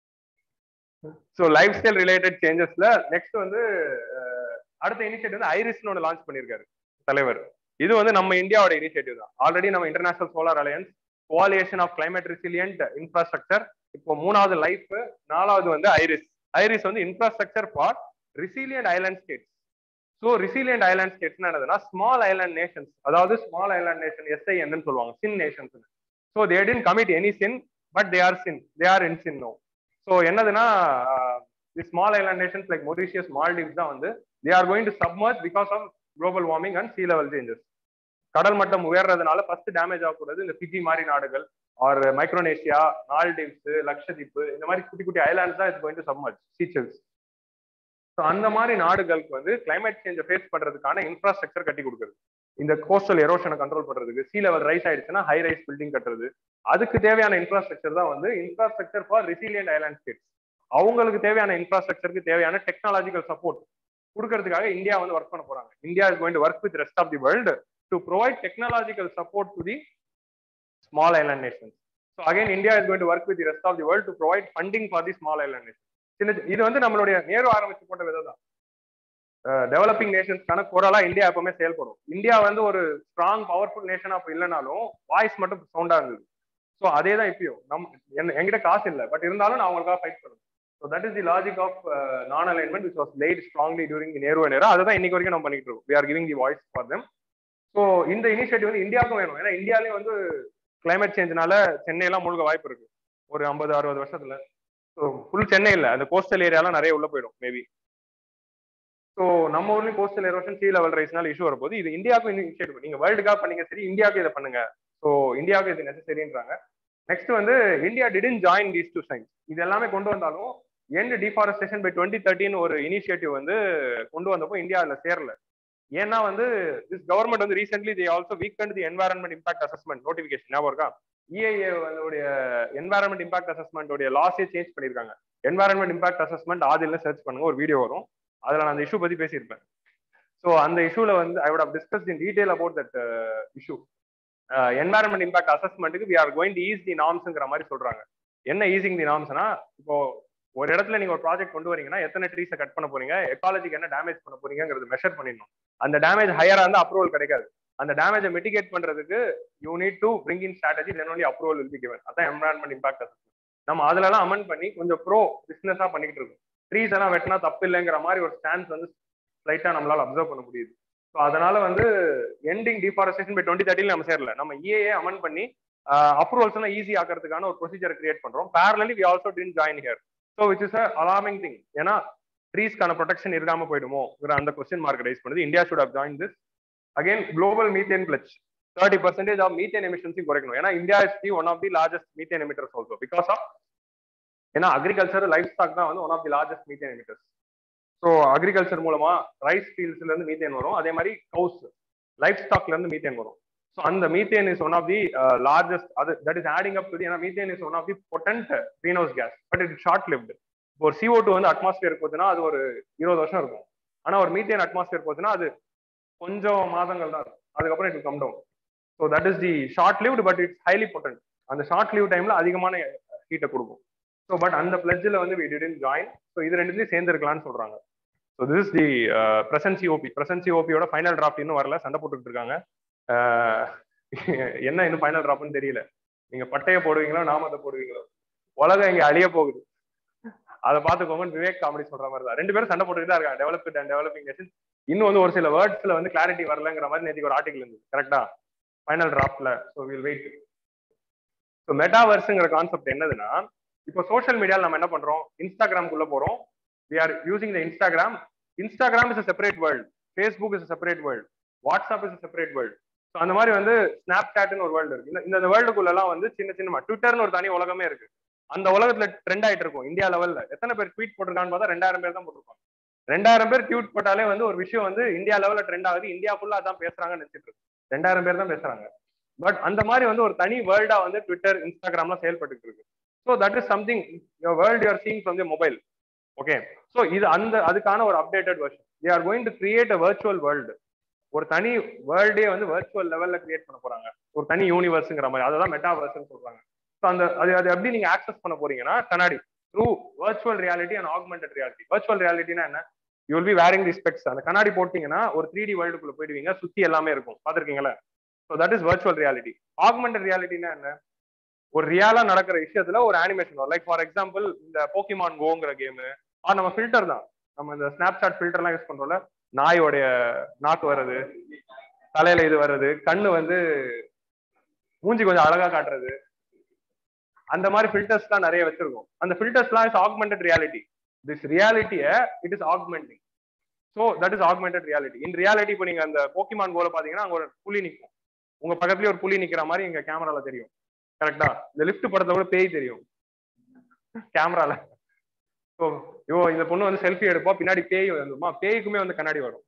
ஸோ லைஃப் ஸ்டைல் ரிலேட்டட் சேஞ்சஸ்ல நெக்ஸ்ட் வந்து அடுத்த இனிஷியேட்டிவ் வந்து ஐரிஸ்னு ஒன்று லான்ச் பண்ணியிருக்காரு தலைவர் இது வந்து நம்ம இந்தியாவோட இனிஷியேட்டிவ் தான் ஆல்ரெடி நம்ம international solar alliance coalition of climate resilient infrastructure இப்போ மூணாவது லைஃப் நாலாவது வந்து ஐரிஸ் ஐரிஸ் வந்து infrastructure for resilient island states so resilient island states என்னதுன்னா ஸ்மால் ஐலாண்ட் நேஷன்ஸ் அதாவது ஸ்மால் ஐலாண்ட் நேஷன் எஸ்ஐஎன் சொல்லுவாங்க SIN nations so they didn't commit any sin but they are sin they are in sin no so என்னதுன்னா the small island nations like Mauritius Maldives தான் வந்து they are going to submerge because of global warming and sea level changes கடல் மட்டம் உயர்றதுனால first damage ஆகக்கூடாது இந்த Fiji மாதிரி நாடுகள் R Micronesia Maldives Lakshadweep இந்த மாதிரி குட்டி குட்டி ஐலாண்ட்ஸ் தான் it's going to submerge Seychelles so அந்த மாதிரி நாடுகளுக்கு வந்து கிளைமேட் சேஞ்சை ஃபேஸ் பண்றதுக்கான இன்ஃப்ராஸ்ட்ரக்சர் கட்டி கொடுக்குறது இந்த கோஸ்டல் எரோஷனை கண்ட்ரோல் பண்றதுக்கு சி லெவல் ரைஸ் ஆயிடுச்சுன்னா ஹை ரைஸ் பில்டிங் கட்டுறது அதுக்கு தேவையான இன்ஃப்ராஸ்ட்ரக்சர் தான் வந்து infrastructure for resilient island states அவங்களுக்கு தேவையான இன்ஃப்ராஸ்ட்ரக்சருக்கு தேவையான டெக்னாலஜிக்கல் சப்போர்ட் கொடுக்கறதுக்காக இந்தியா வந்து ஒர்க் பண்ண போறாங்க India is going to work with rest of the world to provide technological support to the small island nations so again India is going to work with the rest of the world to provide funding for the small island nation சின்ன இது வந்து நம்மளுடைய நேரு ஆரம்பிச்சு போட்ட விதம் தான் developing நேஷன்ஸ்க்கான குரலா India எப்பவுமே செயல்படும் இந்தியா வந்து ஒரு ஸ்ட்ராங் பவர்ஃபுல் நேஷன் அப்ப இல்லைனாலும் வாய்ஸ் மட்டும் சவுண்டா இருந்தது ஸோ அதே தான் இப்பயும் நம் என்கிட்ட காசு இல்லை பட் இருந்தாலும் நான் அவங்களுக்காக ஃபைட் பண்ணுவேன் so that is the logic of நான் alignment which was late strongly during the Nehru நேரம் அதை தான் இன்னைக்கு வரைக்கும் நம்ம பண்ணிட்டு இருக்கோம் we are giving the voice for them so இந்த இனிஷியேட்டிவ் வந்து இந்தியாவுக்கும் வேணும் ஏன்னா இந்தியாலேயும் வந்து கிளைமேட் சேஞ்ச்னால சென்னையெல்லாம் முழுக வாய்ப்பு இருக்கு ஒரு ஐம்பது அறுபது வருஷத்துல ஸோ ஃபுல் சென்னை இல்லை அந்த கோஸ்டல் ஏரியாலாம் நிறைய உள்ள போயிடும் மேபி ஸோ நம்ம ஊர்லயும் கோஸ்டல் எரோஷன் சி லெவல் ரைஸ்னால இஷ்யூ வரப்போது இது இந்தியாவுக்கும் இனிஷியேட்டிவ் நீங்க வேர்ல்டு கப் பண்ணீங்க சரி இந்தியாவுக்கு இதை பண்ணுங்க ஸோ இந்தியாவுக்கு இது நெசசரின்றாங்க நெக்ஸ்ட் வந்து India didn't join these two science இது எல்லாமே கொண்டு வந்தாலும் end deforestation by twenty thirteen ஒரு இனிஷியேட்டிவ் வந்து கொண்டு வந்தப்போ இந்தியா அதில் சேரல ஏன்னா வந்து திஸ் கவர்மெண்ட் வந்து ரீசென்ட்லி தி ஆல்சோ வீக்கெண்ட் தி என்வாரன்மெண்ட் இம்பாக்ட் அசஸ்மெண்ட் நோட்டிஃபிகேஷன் ஞாபகம் இருக்கா இஏஏ உடைய என்வாரன்மெண்ட் இம்பாக்ட் அசஸ்மெண்டோடைய லாஸே சேஞ்ச் பண்ணியிருக்காங்க என்வாரன்மெண்ட் இம்பாக்ட் அசஸ்மெண்ட் ஆதில்ல சர்ச் பண்ணுங்க ஒரு வீடியோ வரும் அதில் நான் அந்த இஷ்யூ பத்தி பேசியிருப்பேன் ஸோ அந்த இஷ்யூல வந்து I would discuss in detail about that issue environment impact அசஸ்மெண்ட்டுக்கு we are going to ease the நாம்ஸ்ங்கிற மாதிரி சொல்றாங்க என்ன ஈஸிங் தி நாம்ஸ்னா இப்போ ஒரு இடத்துல நீங்க ஒரு ப்ராஜெக்ட் கொண்டு வரீங்கன்னா எத்தனை ட்ரீஸை கட் பண்ண போறீங்க எக்காலஜிக்கு என்ன டேமேஜ் பண்ண போறீங்கிறது மெஷர் பண்ணிடணும் அந்த டேமேஜ் ஹையரா இருந்தா அப்ரூவல் கிடைக்காது அந்த டேமேஜை மிட்டிகேட் பண்றதுக்கு you need to bring in strategy then only approval will be given அதான் என்வரான்மெண்ட் இம்பாக்ட் அசஸ்மெண்ட் நம்ம அதுலலாம் அமெண்ட் பண்ணி கொஞ்சம் ப்ரோ பிசினஸா பண்ணிக்கிட்டு இருக்கோம் ட்ரீஸ் எல்லாம் வெட்டினா தப்பு இல்லைங்கிற மாதிரி ஒரு ஸ்டான்ஸ் வந்து லைட்டா நம்மளால அப்சர்வ் பண்ண முடியுது ஸோ அதனால வந்து எண்டிங் டிஃபாரஸ்டேஷன் பை டுவெண்ட்டி தேர்ட்டில நம்ம சேரல நம்ம இஏஏ அமெண்ட் பண்ணி அப்ரூவல்ஸ் எல்லாம் ஈஸி ஆக்கிறதுக்கான ஒரு ப்ரொசீஜர் கிரியேட் பண்றோம் parallelly we also didn't join here so which is alarming thing ஏன்னா ட்ரீஸ்க்கான ப்ரொடெக்ஷன் இருக்காம போயிடுமோங்கிற அந்த கொஸ்டின் மார்க் ரைஸ் பண்ணுது India should have join this again global methane pledge thirty percentage of methane எமிஷன்ஸையும் குறைக்கணும் ஏன்னா India is the one of the largest methane emitters also because of ஏன்னா அக்ரிகல்ச்சர் லைஃப் ஸ்டாக் தான் வந்து one of the largest methane emitters so agriculture மூலமா rice ஃபீல்ட்ஸ்ல இருந்து methane வரும் அதே மாதிரி கவுஸ் லைஃப் ஸ்டாக்ல இருந்து மீத்தேன் வரும் ஸோ அந்த methane is one of the largest அது that is adding up to ஏன்னா methane is one of the potent greenhouse gas but it short lived இப்போ ஒரு சிஓ டூ வந்து அட்மாஸ்பியர் போச்சுன்னா அது ஒரு இருபது வருஷம் இருக்கும் ஆனா ஒரு மீத்தேன் அட்மாஸ்பியர் போச்சுன்னா அது கொஞ்சம் மாதங்கள் தான் இருக்கும் அதுக்கப்புறம் it come down so that is the short lived but it's highly potent அந்த ஷார்ட் லிவ் டைம்ல அதிகமான ஹீட்டை கொடுக்கும் ஸோ பட் அந்த பிளட்ஜில் வந்து வி டிடன்ட் ஜாயின் ஸோ இது ரெண்டுத்தையும் சேர்ந்துருக்கலாம்னு சொல்றாங்க so this the present COP present சிஓபியோட ஃபைனல் டிராஃப்ட் இன்னும் வரல சண்டை போட்டுக்கிட்டு இருக்காங்க அஹ், என்ன இன்னும் ஃபைனல் டிராப்னு தெரியல நீங்க பட்டைய போடுவீங்களோ நாமத்தை போடுவீங்களோ உலகம் இங்க அழிய போகுது அதை பார்த்துக்கோங்கன்னு விவேக் காமெடி சொல்ற மாதிரி தான் ரெண்டு பேரும் சண்டை போட்டுக்கிட்டு தான் இருக்காங்க டெவலப்ட் அண்ட் டெவலப்பிங் நேஷன் இன்னும் வந்து ஒரு சில வேர்ட்ஸ்ல வந்து கிளாரிட்டி வரலங்கிற மாதிரி நேற்றுக்கு ஒரு ஆர்டிகல் இருந்தது கரெக்டா ஃபைனல் டிராஃப்ட்ல ஸோ வில் வெயிட் ஸோ மெட்டாவர்ஸுங்கிற கான்செப்ட் என்னதுன்னா இப்போ சோஷியல் மீடியாவில் நம்ம என்ன பண்றோம் இன்ஸ்டாகிராம்குள்ள போறோம் we are using the Instagram Instagram is a separate world Facebook is separate world WhatsApp is separate world so அந்த மாதிரி வந்து ஸ்னாப் சாட்னு ஒரு வேர்ல்டு இருக்கு இந்த- இந்த வேர்ல்டுக்குள்ளலாம் வந்து சின்ன சின்னமா ட்விட்டர்னு ஒரு தனி உலகமே இருக்கு அந்த உலகத்துல ட்ரெண்ட் ஆயிட்டு இருக்கும் இந்தியா லெவல்ல எத்தனை பேர் ட்வீட் போட்டிருக்கான்னு பார்த்தா ரெண்டாயிரம் பேர் தான் போட்டிருப்பாங்க ரெண்டாயிரம் பேர் ட்வீட் போட்டாலே வந்து ஒரு விஷயம் வந்து இந்தியா லெவல்ல ட்ரெண்ட் ஆகுது இந்தியா ஃபுல்லா அதான் பேசுறாங்கன்னு நினைச்சிட்டு இருக்கு ரெண்டாயிரம் பேர் தான் பேசுறாங்க பட் அந்த மாதிரி வந்து ஒரு தனி வேர்ல்டா வந்து ட்விட்டர் இன்ஸ்டாகிராம்லாம் செயல்பட்டு இருக்கு so that is something world you're seeing from the mobile okay so இது அந்த அதுக்கான ஒரு updated version they are going to create a virtual world ஒரு தனி வேர்ல்டே வந்து வர்ச்சுவல் லெவல்ல கிரியேட் பண்ண போறாங்க ஒரு தனி யூனிவர்ஸ்ங்கிற மாதிரி அதை தான் மெட்டாவர்ஸ்னு சொல்றாங்க ஸோ அந்த அது அது எப்படி நீங்க ஆக்சஸ் பண்ண போறீங்கன்னா கண்ணாடி through virtual reality and augmented reality virtual ரியாலிட்டினா என்ன you will be wearing the specs அந்த கண்ணாடி போட்டீங்கன்னா ஒரு த்ரீ டி வேர்ல்டுக்குள்ள போயிடுவீங்க சுத்தி எல்லாமே இருக்கும் பார்த்துருக்கீங்களா so that is virtual reality augmented ரியாலிட்டினா என்ன ஒரு ரியாலா நடக்கிற விஷயத்துல ஒரு அனிமேஷன் வரும் லைக் ஃபார் எக்ஸாம்பிள் இந்த போக்கிமான் கோங்கிற கேம் ஆ நம்ம ஃபில்டர் தான் நம்ம இந்த ஸ்னாப்சாட் ஃபில்டர்லாம் யூஸ் பண்றோம்ல நாயோடைய நாக்கு வர்றது தலையில இது வர்றது கண்ணு வந்து மூஞ்சி கொஞ்சம் அழகா காட்டுறது அந்த மாதிரி ஃபில்டர்ஸ்லாம் நிறைய வச்சிருக்கோம் அந்த ஃபில்டர்ஸ்லாம் இஸ் ஆக்மெண்டட் ரியாலிட்டி திஸ் ரியாலிட்டிய it is augmenting so that is augmented reality in reality இப்போ நீங்க அந்த போக்கிமான் கோல பாத்தீங்கன்னா அங்க ஒரு புலி நிற்கும் உங்க பக்கத்துலயே ஒரு புலி நிக்கிற மாதிரி எங்க கேமரால தெரியும் கரெக்டா இந்த லிஃப்ட் படத்துல கூட பேய் தெரியும் கேமரால ஸோ ஐயோ இந்த பொண்ணு வந்து செல்ஃபி எடுப்பா பின்னாடி பேய் வந்துமா பேய்க்குமே வந்து கண்ணாடி வரும்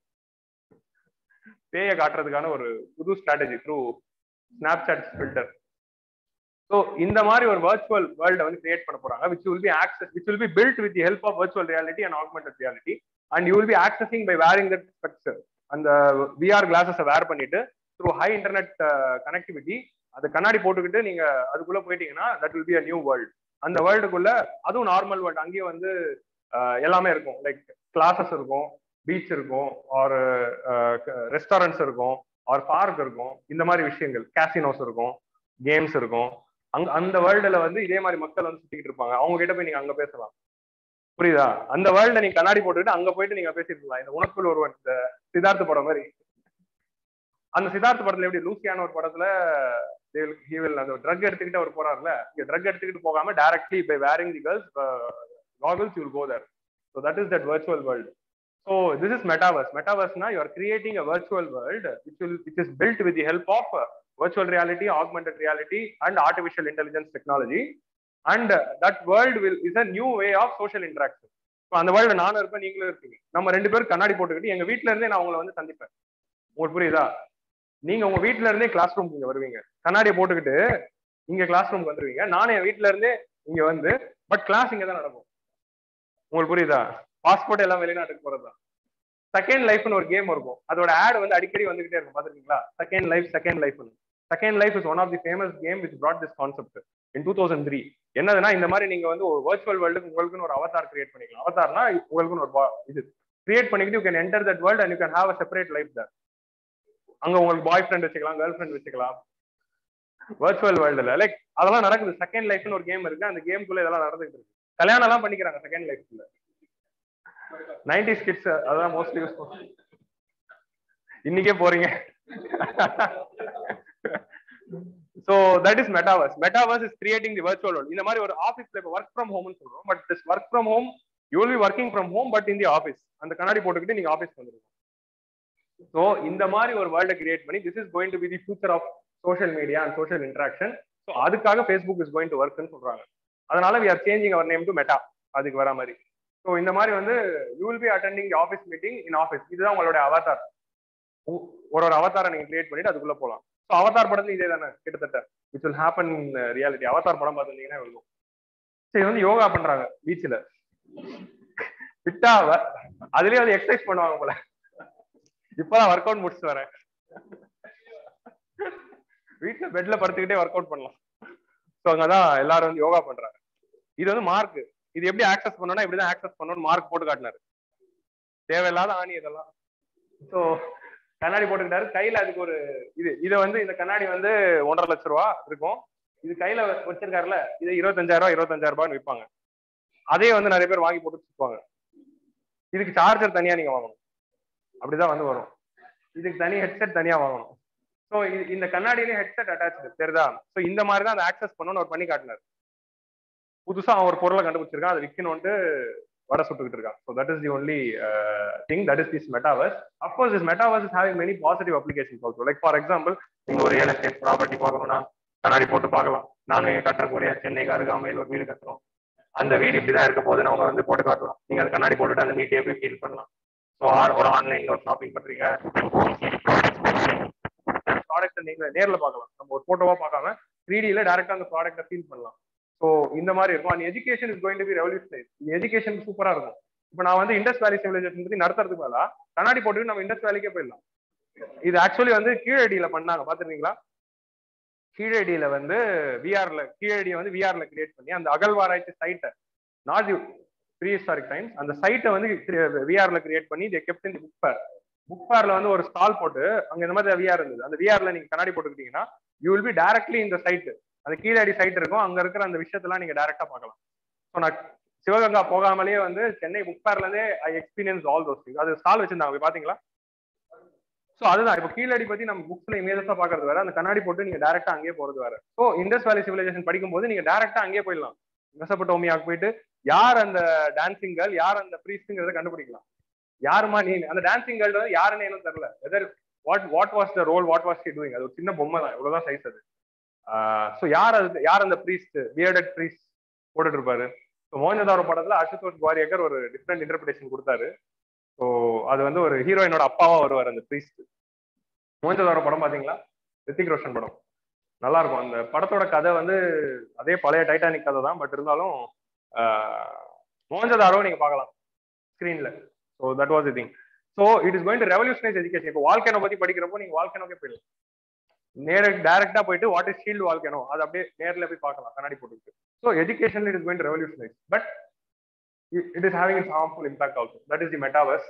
பேயை காட்டுறதுக்கான ஒரு புது strategy through Snapchat filter so இந்த மாதிரி ஒரு வர்ச்சுவல் வேர்ல்டை வந்து கிரியேட் பண்ண போறாங்க which will be access which will be built with help of virtual reality and augmented reality and you will be accessing by wearing that specs அந்த VR கிளாஸஸை வேர் பண்ணிட்டு through high internet connectivity அது கண்ணாடி போட்டுக்கிட்டு நீங்க அதுக்குள்ள போயிட்டீங்கன்னா that will be a new world அந்த வேர்ல்டுக்குள்ள அதுவும் நார்மல் வேர்ல்டு அங்கேயே வந்து அஹ், எல்லாமே இருக்கும் லைக் கிளாஸஸ் இருக்கும் பீச் இருக்கும் ஆர் ரெஸ்டாரண்ட்ஸ் இருக்கும் ஆர் பார்க் இருக்கும் இந்த மாதிரி விஷயங்கள் கேசினோஸ் இருக்கும் கேம்ஸ் இருக்கும் அங்க அந்த வேர்ல்டுல வந்து இதே மாதிரி மக்கள் வந்து சுத்திக்கிட்டு இருப்பாங்க அவங்க கிட்ட போய் நீங்க அங்க பேசலாம் புரியுதா அந்த வேர்ல்ட நீங்க கண்ணாடி போட்டுக்கிட்டு அங்க போயிட்டு நீங்க பேசிட்டு இருக்கலாம் இந்த உனக்குள் ஒருவன் இந்த சித்தார்த்த படம் மாதிரி அந்த சித்தார்த்த படத்துல எப்படி லூசியான ஒரு படத்துல ஹி வில் அந்த ட்ரக் எடுத்துக்கிட்டு அவர் போறாருல இங்க ட்ரக் எடுத்துக்கிட்டு போகாம directly by wearing the girls goggles you'll go there so that is that virtual world so this is metaverse மெட்டாவர்ஸ்னா you are creating a virtual world which will which is built with the help of virtual reality, augmented reality, and artificial intelligence technology. And uh, that world will is a new way of social interaction. இப்போ அந்த world நானும் இருப்பேன் நீங்களும் இருப்பீங்க நம்ம ரெண்டு பேரும் கண்ணாடி போட்டுக்கிட்டு எங்க வீட்ல இருந்தே நான் உங்களை வந்து சந்திப்பேன் உங்களுக்கு புரியுதா நீங்க உங்க வீட்ல இருந்தே கிளாஸ் ரூம் இங்க வருவீங்க கண்ணாடியை போட்டுக்கிட்டு இங்க கிளாஸ் ரூம் வந்துருவீங்க நானும் என் வீட்ல இருந்தே இங்க வந்து பட் கிளாஸ் இங்க தான் நடக்கும் உங்களுக்கு புரியுதா பாஸ்போர்ட் எல்லாம் வெளிநாட்டுக்கு போறதுதான் செகண்ட் லைஃப்னு ஒரு கேம் இருக்கும் அதோட ஆட் வந்து அடிக்கடி வந்துகிட்டே இருக்கும் பாத்துருக்கீங்களா செகண்ட் லைஃப் செகண்ட் லைஃப்னு second life is one of the famous game which brought this concept in two thousand three என்னதுன்னா இந்த மாதிரி நீங்க வந்து ஒரு வர்ச்சுவல் வேர்ல்டுக்கு உங்களுக்குன்னு ஒரு அவதார் கிரியேட் பண்ணிக்கலாம் அவதார்னா உங்களுக்குன்னு ஒரு ba- இது கிரியேட் பண்ணிக்கிட்டு you can enter that world and you can have a separate life தர் அங்க உங்களுக்கு பாய் ஃப்ரெண்ட் வச்சுக்கலாம் கேர்ள் ஃப்ரெண்ட் வச்சுக்கலாம் வர்ச்சுவல் வேர்ல்டுல லைக் அதெல்லாம் நடக்குது செகண்ட் லைஃப்னு ஒரு கேம் இருக்கு அந்த கேம்குள்ள இதெல்லாம் நடந்துகிட்டு இருக்கு கல்யாணம் எல்லாம் பண்ணிக்கிறாங்க செகண்ட் லைஃப்ல நைன்டி கிட்ஸ் அதான் மோஸ்ட்லி யூஸ் பண்ணுவோம் இன்னைக்கே போறீங்க so that is metaverse metaverse is creating the virtual world இந்த மாதிரி ஒரு ஆஃபீஸ்ல இப்போ ஒர்க் ஃப்ரம் ஹோம்னு சொல்றோம் but this work from home you will be working from home but in the office அந்த கண்ணாடி போட்டுக்கிட்டு நீங்க ஆஃபீஸ் வந்துருங்க ஸோ இந்த மாதிரி ஒரு வேர்ல்டை கிரியேட் பண்ணி this is going to be the future of social media and social interaction so அதுக்காக ஃபேஸ்புக் இஸ் கோயிங் டு ஒர்க்னு சொல்றாங்க அதனால we are changing our name to Meta அதுக்கு வர மாதிரி ஸோ இந்த மாதிரி வந்து you will be attending office meeting in office இதுதான் உங்களுடைய அவதார் ஒரு ஒரு அவதாரை நீங்க கிரியேட் பண்ணிட்டு அதுக்குள்ள போகலாம் ஸோ அவதார் படத்துல இதே தானே கிட்டத்தட்ட which will happen in reality Avatar படம் பார்த்துருந்தீங்கன்னா இருக்கும் சரி வந்து யோகா பண்றாங்க பீச்சில் விட்டா அவ- அதுலயே வந்து எக்ஸசைஸ் பண்ணுவாங்க போல இப்பதான் ஒர்க் அவுட் முடிச்சுட்டு வரேன் வீட்டுல பெட்ல படுத்துக்கிட்டே ஒர்க் அவுட் பண்ணலாம் ஸோ அங்கதான் எல்லாரும் வந்து யோகா பண்றாங்க இது வந்து மார்க் இது எப்படி ஆக்சஸ் பண்ணணும்னா இப்படிதான் ஆக்சஸ் பண்ணணும்னு மார்க் போட்டு காட்டினாரு தேவையில்லாத ஆணி இதெல்லாம் ஸோ கண்ணாடி போட்டுக்கிட்டாரு கையில அதுக்கு ஒரு இது இதை வந்து இந்த கண்ணாடி வந்து ஒன்றரை லட்ச ரூபா இருக்கும் இது கையில வச்சிருக்காருல இது இருபத்தஞ்சாயிரம் ரூபா இருபத்தஞ்சாயிரம் ரூபான்னு விற்பாங்க அதே வந்து நிறைய பேர் வாங்கி போட்டு வச்சுக்குவாங்க இதுக்கு சார்ஜர் தனியா நீங்க வாங்கணும் அப்படிதான் வந்து வரும் இதுக்கு தனி ஹெட்செட் தனியா வாங்கணும் ஸோ இந்த கண்ணாடியிலே ஹெட்செட் அட்டாச்சு தெரியுதா ஸோ இந்த மாதிரி தான் அதை ஆக்சஸ் பண்ணணும்னு அவர் பண்ணி காட்டினார் புதுசா அவன் ஒரு பொருளை கண்டுபிடிச்சிருக்கான் அதை விற்கணும்ட்டு வடை சுட்டுக்கிட்டு இருக்கான் so that is the only thing that is this metaverse of course this metaverse is having many positive application also like for example நீங்க ஒரு ரியல் எஸ்டேட் ப்ராப்பர்ட்டி பார்க்கணும்னா கண்ணாடி போட்டு பார்க்கலாம் நாங்க கட்டக்கூடிய சென்னைக்கு அருகாமையில் ஒரு வீடு கட்டுறோம் அந்த வீடு இப்படிதான் இருக்க போது அவங்க வந்து போட்டு காட்டலாம் நீங்க அந்த கண்ணாடி போட்டுட்டு அந்த வீட்டை எப்படி ஃபீல் பண்ணலாம் ஸோ ஒரு ஆன்லைன்ல ஒரு ஷாப்பிங் பண்றீங்க ப்ராடக்ட் நீங்க நேர்ல பார்க்கலாம் நம்ம ஒரு போட்டோவா பார்க்காம த்ரீ டில டேரக்டா அந்த ப்ராடக்ட்டை ஃபீல் பண்ணலாம் ஸோ இந்த மாதிரி இருக்கும் and education is going to be revolutionise education சூப்பரா இருக்கும் இப்போ நான் வந்து இண்டஸ் வேலி சிவிலைசேஷன் பத்தி நடத்துறதுக்கு மேல கண்ணாடி போட்டுட்டு நம்ம இண்டஸ் வேலிக்கே போயிடலாம் இது ஆக்சுவலி வந்து கீழடியில பண்ணாங்க பாத்துருக்கீங்களா கீழடியில வந்து விஆர்ல கீழடியை வந்து விஆர்ல கிரியேட் பண்ணி அந்த அகழ்வாராய்ச்சி சைட்டை நாட் ப்ரீ ஹிஸ்டாரிக் டைம்ஸ் அந்த சைட்டை வந்து விஆர்ல கிரியேட் பண்ணி இதை kept in book fair book ஃபேர்ல வந்து ஒரு ஸ்டால் போட்டு அங்க இந்த மாதிரி விஆர் இருந்தது அந்த விஆர்ல நீங்க கண்ணாடி போட்டுக்கிட்டீங்கன்னா யூ வில் பி டேரக்ட்லி இந்த சைட் அந்த கீழடி சைட் இருக்கும் அங்க இருக்கிற அந்த விஷயத்தெல்லாம் நீங்க டேரக்டா பார்க்கலாம் ஸோ நான் சிவகங்கா போகாமலேயே வந்து சென்னை புக் ஃபேர்ல இருந்தே I experience all those things அது ஸ்டால் வச்சிருந்தாங்க பாத்தீங்களா ஸோ அதுதான் இப்போ கீழடி பத்தி நம்ம புக்ஸ்ல இமேஜஸா பாக்குறது வேற அந்த கண்ணாடி போட்டு நீங்க டேரக்டா அங்கேயே போறது வேற ஸோ இண்டஸ் வேலி சிவிலைசேஷன் படிக்கும் போது நீங்க டேரக்டா அங்கேயே போயிடலாம் மெசபட்டோமியாக்கு போயிட்டு யார் அந்த டான்சிங் கேர்ள் யார் அந்த ப்ரீஸ்ட்ங்கிறத கண்டுபிடிக்கலாம் யாருமா நீ அந்த டான்சிங் கேர்ள் வந்து யாருன்னு என்ன தெரியல whether what what was the role what was she doing அது ஒரு சின்ன பொம்மை தான் இவ்வளவுதான் சைஸ் அது ஸோ யார் அது யார் அந்த ப்ரீஸ்ட் பியர்டட் ப்ரீஸ்ட் போட்டுட்டு இருப்பாரு ஸோ மோகன்தாரோ படத்துல அசுதோஷ் குவாரியக்கர் ஒரு டிஃப்ரெண்ட் இன்டர்பிரேஷன் கொடுத்தாரு ஸோ அது வந்து ஒரு ஹீரோயினோட அப்பாவா வருவார் அந்த ப்ரீஸ்ட் மோகன்தாரோ படம் பாத்தீங்களா ரித்திக் ரோஷன் படம் நல்லா இருக்கும் அந்த படத்தோட கதை வந்து அதே பழைய டைட்டானிக் கதை தான் பட் இருந்தாலும் மோகன்தாரோ நீங்க பார்க்கலாம் ஸ்கிரீன்ல so that was thing so it is going to revolutionise education இப்போ வால்கேனோ பத்தி படிக்கிறப்போ நீங்க வால்கேனோக்கே போயிடலாம் நேர டைரக்டா போயிட்டு வாட் இஸ் ஷீல்டு வால்கேனோ அது அப்படியே நேர்ல போய் பார்க்கலாம் கண்ணாடி போட்டுட்டு so education it is going to revolutionise but it is having its harmful impact also that is the metaverse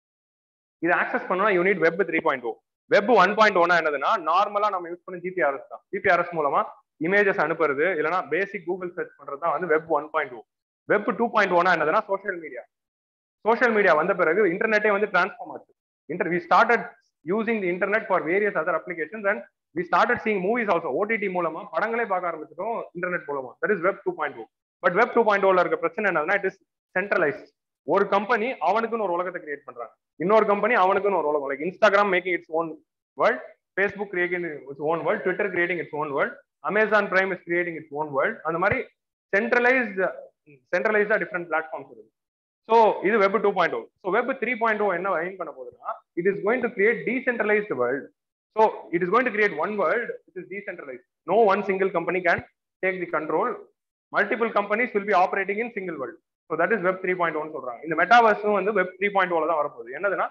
இது ஆக்சஸ் பண்ணா you need web three point O web one point ஒன்னா என்னதுன்னா நார்மலா நம்ம யூஸ் பண்ண ஜிபிஆர்எஸ் தான் ஜிபிஆர்எஸ் மூலமா images அனுப்புறது இல்லைனா பேசிக் கூகுள் சர்ச் பண்றது தான் வந்து web one point O web two point ஒன்னா என்னதுன்னா சோஷியல் மீடியா சோஷியல் மீடியா வந்த பிறகு இன்டர்நெட்டே வந்து டிரான்ஸ்ஃபார்ம் ஆச்சு inter we started using the internet for various other applications and we started seeing movies also OTT மூலமா படங்களே பார்க்க ஆரம்பிச்சிட்டோம் இன்டர்நெட் மூலமா that is web two point O but web two point ஓல இருக்க பிரச்சனை என்னதுன்னா இட் இஸ் சென்ட்ரலைஸ்ட் ஒரு கம்பெனி அவனுக்குன்னு ஒரு உலகத்தை கிரியேட் பண்றாங்க இன்னொரு கம்பெனி அவனுக்குன்னு ஒரு உலகம் like Instagram making its own world Facebook creating its own world Twitter creating its own world Amazon Prime is creating its own world அந்த மாதிரி சென்ட்ரலைஸ்ட் சென்ட்ரலைஸ்டா டிஃப்ரெண்ட் பிளாட்ஃபார்ம்ஸ் இருக்கு ஸோ இது web two point O so web three point O என்ன aim பண்ண போகுதுன்னா it is going to create decentralised world so it is going to create one world it is decentralised no one single company can take the control multiple companies will be operating in single world so that is web three point one சொல்றாங்க இந்த மெட்டாவர்ஸும் வந்து web three point ஓல தான் வரப்போகுது என்னதுன்னா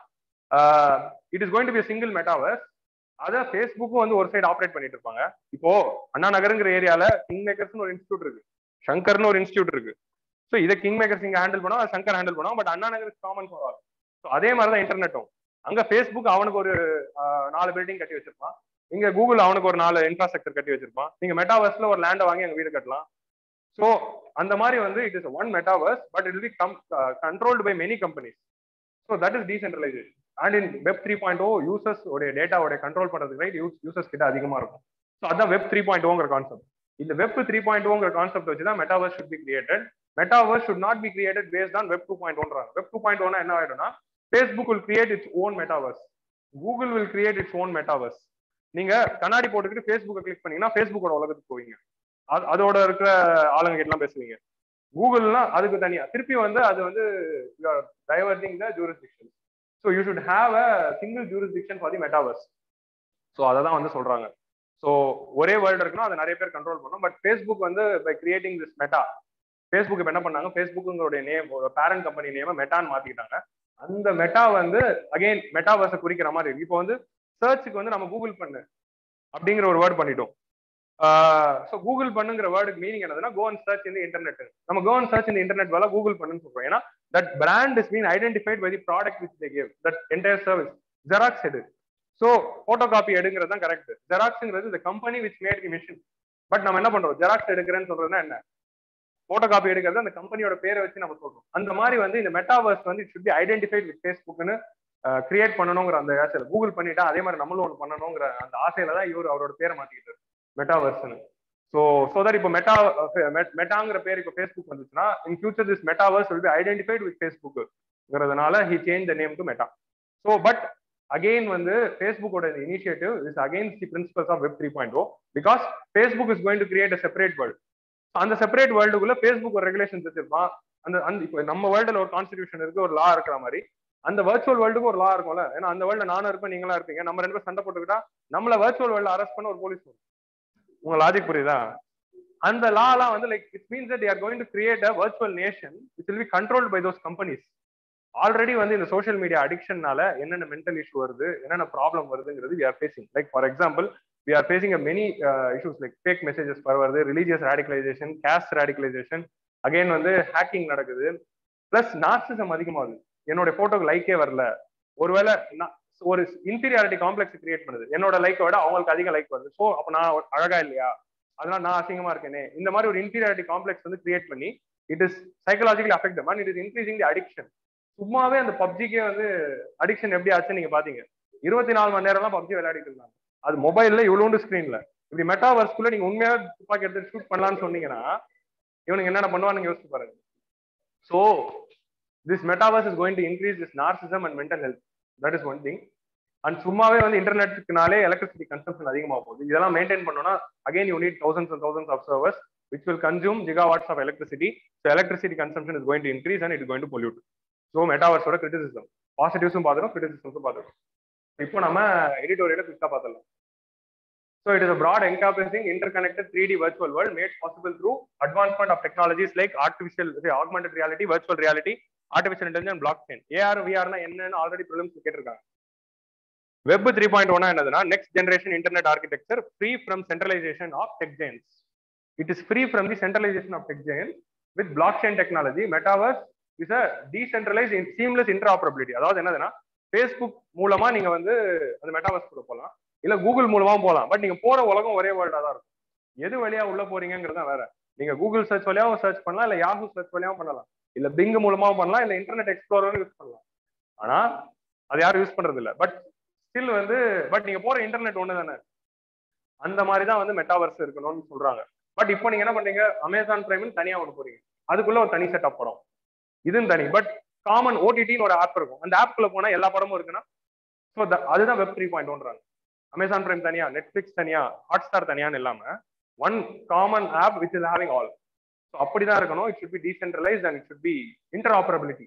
it is going to be single metaverse அதை ஃபேஸ்புக்கும் வந்து ஒரு சைடு ஆப்ரேட் பண்ணிட்டு இருப்பாங்க இப்போ அண்ணா நகருங்கிற ஏரியால கிங் மேக்கர்ஸ்னு ஒரு இன்ஸ்டியூட் இருக்கு சங்கர்னு ஒரு இன்ஸ்டியூட் இருக்கு ஸோ இதை கிங் மேக்கர்ஸ் இங்க ஹேண்டில் பண்ணா சங்கர் ஹேண்டில் பண்ணுவோம் but Anna Nagar common for all so அதே மாதிரி தான் இன்டர்நெட்டும் அங்க ஃபேஸ்புக் அவனுக்கு ஒரு நாலு பில்டிங் கட்டி வச்சிருப்பான் இங்க கூகுள் அவனுக்கு ஒரு நாலு இன்ஃப்ராஸ்ட்ரக்சர் கட்டி வச்சிருப்பான் நீங்க மெட்டாவர்ஸ்ல ஒரு லேண்டை வாங்கி அங்க வீடு கட்டலாம் ஸோ அந்த மாதிரி வந்து it is one metaverse but it will come controlled by many companies so that is decentralisation and in web three point O users உடைய டேட்டாவோட கண்ட்ரோல் பண்றதுக்கு ரைட் யூஸ் யூசர்ஸ் கிட்ட அதிகமா இருக்கும் ஸோ அதான் வெப் த்ரீ பாயிண்ட் ஓங்கிற concept இந்த web three point ஓங்கிற கான்செப்ட் வச்சு தான் metaverse should be created metaverse should not be created based on web two point ஒன்றாங்க வெப் டூ பாயிண்ட் ஒன்னா என்ன ஆயிடும்னா Facebook will create its own metaverse Google will create its own metaverse நீங்க கண்ணாடி போட்டுக்கிட்டு ஃபேஸ்புக்கை கிளிக் பண்ணீங்கன்னா ஃபேஸ்புக்கோட உலகத்துக்கு போவீங்க அதோட இருக்கிற ஆளுங்க கிட்டலாம் பேசுவீங்க கூகுள்னா அதுக்கு தனியா திருப்பி வந்து அது வந்து diverting the jurisdiction so you should have a single jurisdiction for the metaverse so அதை தான் வந்து சொல்றாங்க ஸோ ஒரே வேர்ல்டு இருக்குன்னா அதை நிறைய பேர் கண்ட்ரோல் பண்ணும் பட் ஃபேஸ்புக் வந்து by creating this meta Facebook இப்போ என்ன பண்ணாங்க ஃபேஸ்புக்குங்களுடைய நேம் ஒரு பேரண்ட் கம்பெனி நேமை மெட்டான்னு மாத்திக்கிட்டாங்க அந்த மெட்டா வந்து அகைன் மெட்டாவர்ஸை குறிக்கிற மாதிரி இருக்கு இப்போ வந்து சர்ச்சுக்கு வந்து நம்ம கூகுள் பண்ணு அப்படிங்கிற ஒரு வேர்ட் பண்ணிட்டோம் ஸோ கூகுள் பண்ணுங்கிற வேர்டுக்கு மீனிங் என்னதுன்னா கோ அண்ட் சர்ச் இந்த இன்டர்நெட் நம்ம கோ அண்ட் சர்ச் இந்த இன்டர்நெட் வேலை கூகுள் பண்ணுன்னு சொல்றோம் ஏன்னா that brand is been identified by the product which they give that entire service Xerox எடு ஸோ போட்டோ காப்பி எடுங்கிறது தான் கரெக்ட் ஜெராக்ஸ்ங்கிறது இந்த company which made the machine but நம்ம என்ன பண்றோம் ஜெராக்ஸ் எடுக்கிறேன்னு சொல்றதுன்னா என்ன போட்டோ காப்பி எடுக்கிறது அந்த கம்பெனியோட பேரை வச்சு நம்ம சொல்றோம் அந்த மாதிரி வந்து இந்த மெட்டாவர்ஸ் வந்து it should be identified with ஃபேஸ்புக்னு கிரியேட் பண்ணணுங்கிற அந்த ஆசையில கூகுள் பண்ணிட்டா அதே மாதிரி நம்மளும் ஒன்று பண்ணணுங்கிற அந்த ஆசையில தான் இவர் அவரோட பேரை மாத்திக்கிட்டாரு மெட்டாவர்ஸ்னு ஸோ ஸோ தட் இப்போ மெட்டா மெட்டாங்கிற பேர் இப்போ ஃபேஸ்புக் வந்துச்சுன்னா in future this metaverse will be identified with ஃபேஸ்புக்ங்கிறதுனால he change the name to meta so but again வந்து ஃபேஸ்புக்கோட initiative is against the principles of web three point O because Facebook is going to create a separate world அந்த separate வேர்ல்டுக்குள்ள Facebook ஒரு regulations வச்சிருப்பான் அந்த அந்த இப்போ நம்ம வேர்ல்டுல ஒரு கான்ஸ்டிடியூஷன் இருக்கு ஒரு லா இருக்கிற மாதிரி அந்த வர்ச்சுவல் வேர்ல்டுக்கு ஒரு லா இருக்கும்ல ஏன்னா அந்த வேர்ல்டு நானும் இருப்பேன் நீங்களா இருப்பீங்க நம்ம ரெண்டு பேரும் சண்டை போட்டுக்கிட்டா நம்மள வர்ச்சுவல் வேர்ல்டு அரெஸ்ட் பண்ண ஒரு போலீஸ் வரும் உங்க லாஜிக் புரியுதா அந்த லாலாம் வந்து like it means that are going to create a virtual nation it will be controlled by those companies already வந்து இந்த சோஷியல் மீடியா அடிக்ஷன்னால என்னென்ன மென்டல் இஷ்யூ வருது என்னென்ன ப்ராப்ளம் வருதுங்கிறது we are facing like for example we are facing a many issues like fake messages வருது religious radicalisation caste radicalisation again வந்து hacking நடக்குது plus narcissism அதிகமாகுது என்னோட போட்டோக்கு லைக்கே வரல ஒருவேளை ஒரு இன்ஃபீரியாரிட்டி காம்ப்ளெக்ஸ் கிரியேட் பண்ணுது என்னோட லைக்கை விட அவங்களுக்கு அதிக லைக் வருது ஸோ அப்போ நான் அழகா இல்லையா அதனால நான் அசிங்கமா இருக்கேனே இந்த மாதிரி ஒரு இன்ஃபீரியாரிட்டி காம்ப்ளெக்ஸ் வந்து கிரியேட் பண்ணி it is psychologically affect and it is increasing the addiction சும்மாவே அந்த பப்ஜிக்கே வந்து அடிக்ஷன் எப்படி ஆச்சுன்னு நீங்க பாத்தீங்க இருபத்தி நாலு மணி நேரம் தான் பப்ஜி விளையாடிட்டு இருந்தாங்க அது மொபைல்ல இவ்வளோண்டு ஸ்கிரீன்ல இப்படி மெட்டாவர்ஸ்குள்ள நீங்க உண்மையா துப்பாக்கி எடுத்து ஷூட் பண்ணலாம்னு சொன்னீங்கன்னா இவனுக்கு என்னென்ன பண்ணுவான்னு யோசிச்சு பாருங்க so this metaverse is going to increase this narcissism and mental health that is one thing and சும்மாவே வந்து இன்டர்நெட்டுக்குனாலே எலக்ட்ரிசிட்டி கன்சம்ஷன் அதிகமாக போகுது இதெல்லாம் மெயின்டைன் பண்ணோம்னா again you need thousands and thousands of servers which will consume gigawatts of electricity so electricity consumption is going to increase and it going to pollute so மெட்டாவர்ஸோட criticism பாசிட்டிவ்ஸும் பார்த்துடும் கிரிட்டிசிசம்ஸும் பார்த்துடும் இப்போ நம்ம எடிட்டோரியல குவிக்கா பார்த்துடலாம் So it is a broad encompassing interconnected 3D virtual world made possible through advancement of technologies like artificial say, augmented reality, virtual reality, artificial intelligence, blockchain. AR, VR னா என்னன்னு ஆல்ரெடி ப்ரிலிம்ஸ் கேட்டிருக்காங்க வெப் த்ரீ பாயிண்ட் ஒன்னா என்னதுன்னா next generation internet architecture free from centralisation of tech giants it is free from the centralisation of tech giants with block chain technology metaverse is a decentralise seamless interoperability அதாவது என்னதுன்னா Facebook மூலமா நீங்க வந்து அந்த metaverse கூட போகலாம் இல்ல Google மூலமா போகலாம் பட் நீங்க போற உலகம் ஒரே வேர்ல்டா தான் இருக்கும் எது வழியா உள்ள போறீங்கிறது வேற நீங்க கூகுள் சர்ச் வழியாவும் சர்ச் பண்ணலாம் இல்ல யாஹூ சர்ச் வழியாவும் பண்ணலாம் இல்ல பிங் மூலமாவும் பண்ணலாம் இல்ல இன்டர்நெட் எக்ஸ்ப்ளோரர் யூஸ் பண்ணலாம் ஆனா அது யாரும் யூஸ் பண்றது இல்ல பட் ஸ்டில் வந்து பட் நீங்க போற இன்டர்நெட் ஒண்ணு தானே அந்த மாதிரி தான் வந்து மெட்டாவர்ஸ் இருக்கணும்னு சொல்றாங்க பட் இப்போ நீங்க என்ன பண்றீங்க அமேசான் பிரைம்னு தனியா ஒன்று போறீங்க அதுக்குள்ள ஒரு தனி செட்டப் படம் இதுவும் தனி பட் காமன் ஓடிடின்னு ஒரு ஆப் இருக்கும் அந்த ஆப்குள்ள போனா எல்லா படமும் இருக்குன்னா ஸோ அதுதான் வெப் த்ரீ பாயிண்ட் ஒன்றாங்க அமேசான் பிரைம் தனியா நெட்ஃபிளிக்ஸ் தனியா ஹாட் ஸ்டார் தனியான்னு இல்லாம one common app which is having all so அப்படிதான் இருக்கணும் it should be decentralise and it should be interoperability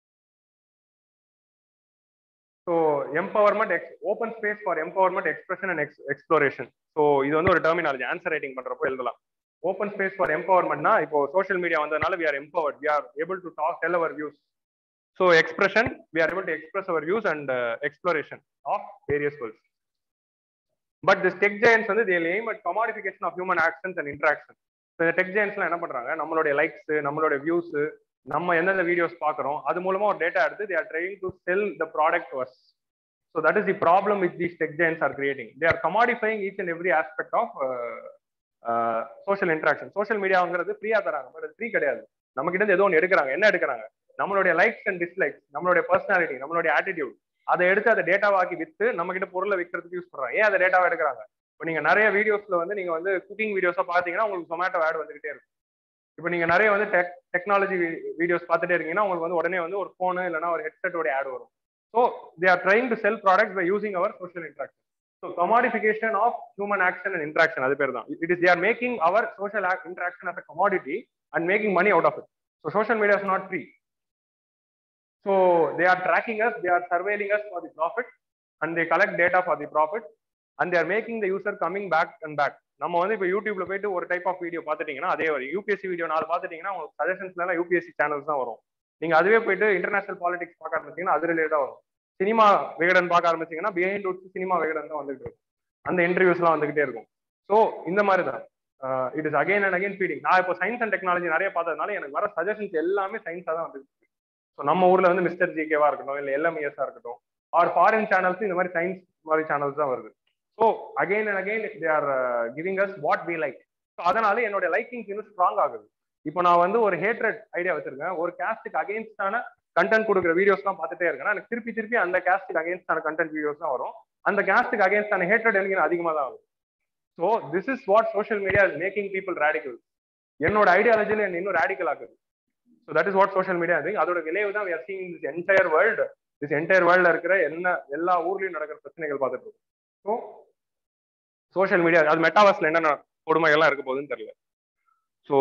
so empowerment ex open space for empowerment expression and ex exploration so இது வந்து ஒரு terminology answer writing பண்றப்போ எழுதலாம் open space for எம்பவர்மெண்ட்னா இப்போ social media வந்ததுனால we are empowered we are able to talk tell our views so expression we are able to express our views and exploration of various worlds but this tech giants வந்து they'll aim at commodification of human actions and interaction இந்த tech ஜெயன்ஸ்லாம் என்ன பண்றாங்க நம்மளுடைய likes நம்மளுடைய views நம்ம எந்தெந்த videos பார்க்குறோம் அது மூலமா ஒரு டேட்டா எடுத்து they are trying to sell the product verse so that is the problem with these tech giants are creating they are commodifying each and every aspect of social interaction social மீடியாங்கிறது ஃப்ரீயா தராங்க but அது free கிடையாது நம்ம கிட்ட ஏதோ ஒன்று எடுக்கிறாங்க என்ன எடுக்கிறாங்க நம்மளுடைய லைக்ஸ் அண்ட் டிஸ்லைக்ஸ் நம்மளுடைய பர்சனாலிட்டி நம்மளுடைய ஆட்டிடியூட் அதை எடுத்து அதை டேட்டாவாக்கி வித்து நம்ம கிட்ட பொருளை விற்கிறதுக்கு யூஸ் பண்றாங்க ஏன் அதை டேட்டாவை எடுக்கிறாங்க இப்போ நீங்க நிறைய வீடியோஸ்ல வந்து நீங்க வந்து குக்கிங் வீடியோஸா பாத்தீங்கன்னா உங்களுக்கு சொமேட்டோ ஆட் வந்துகிட்டே இருக்கும் இப்போ நீங்க நிறைய வந்து டெக் டெக்னாலஜி வீடியோஸ் பார்த்துட்டே இருக்கீங்கன்னா உங்களுக்கு வந்து உடனே வந்து ஒரு ஃபோனு இல்லைனா ஒரு ஹெட்செட்டோட ஆட் வரும் so they are trying to sell products by using our social interaction so commodification of human action and interaction அது பேர் தான் it is they are making our social interaction as a commodity and making money out of it so social media is not free So they are tracking us, they are surveilling us for the profit, and they collect data for the profit, and they are making the user coming back and back. நம்ம வந்து இப்போ யூடியூப்ல போயிட்டு ஒரு type of video பார்த்துட்டீங்கன்னா அதே வரும் UPSC video நாலு பார்த்துட்டீங்கன்னா உங்களுக்கு சஜஷன்ஸ்ல எல்லாம் யூபிஎஸ்சி சேனல்ஸ் தான் வரும் நீங்க அதுவே போயிட்டு இன்டர்நேஷனல் பாலிடிக்ஸ் பார்க்க ஆரம்பிச்சீங்கன்னா அது ரிலேட்டா வரும் சினிமா விகடன் பார்க்க ஆரம்பிச்சீங்கன்னா பிஹைண்ட் ரூட்ஸ் சினிமா விகடன் தான் வந்துட்டு இருக்கும் அந்த இன்டர்வியூஸ் எல்லாம் வந்துகிட்டே இருக்கும் ஸோ இந்த மாதிரி தான் it is again and again feeding நான் இப்போ சயின்ஸ் அண்ட் டெக்னாலஜி நிறைய பார்த்ததுனால எனக்கு வர சஜஷன்ஸ் எல்லாமே சயின்ஸாக தான் வந்து ஸோ நம்ம ஊர்ல வந்து மிஸ்டர் ஜிகேவா இருக்கட்டும் இல்லை எல்எம்இஎஸ்ஸா இருக்கட்டும் ஆர் ஃபாரின் சேனல்ஸ் இந்த மாதிரி சயின்ஸ் மாதிரி சேனல்ஸ் தான் வருது so again and again they are giving us what we like so அதனால என்னோட லைக்கிங்ஸ் இன்னும் ஸ்ட்ராங் ஆகுது இப்போ நான் வந்து ஒரு ஹேட்ரட் ஐடியா வச்சிருக்கேன் ஒரு கேஸ்டுக்கு அகேன்ஸ்டான கண்டென்ட் கொடுக்குற வீடியோஸ் தான் பார்த்துட்டே இருக்கேன் எனக்கு திருப்பி திருப்பி அந்த கேஸ்டுக்கு அகேன்ஸ்டான கண்டென்ட் வீடியோஸ் தான் வரும் அந்த கேஸ்டுக்கு அகேன்ஸ்டான ஹேட்ரட் எனக்கு அதிகமாக தான் வரும் so this is what social media is making people radical என்னோட ஐடியாலஜியில் என்ன இன்னும் ரேடிக்கல் ஆகுது so that is what social media அதோட விளைவு தான் are seeing this entire world this entire வேர்ல்ட்ல இருக்கிற என்ன எல்லா ஊர்லயும் நடக்கிற பிரச்சனைகள் பார்த்துட்டு இருக்கோம் ஸோ சோஷியல் மீடியா அது மெட்டாவர்ஸ்ல என்னென்ன கொடுமைகள்லாம் இருக்க போகுதுன்னு தெரியல so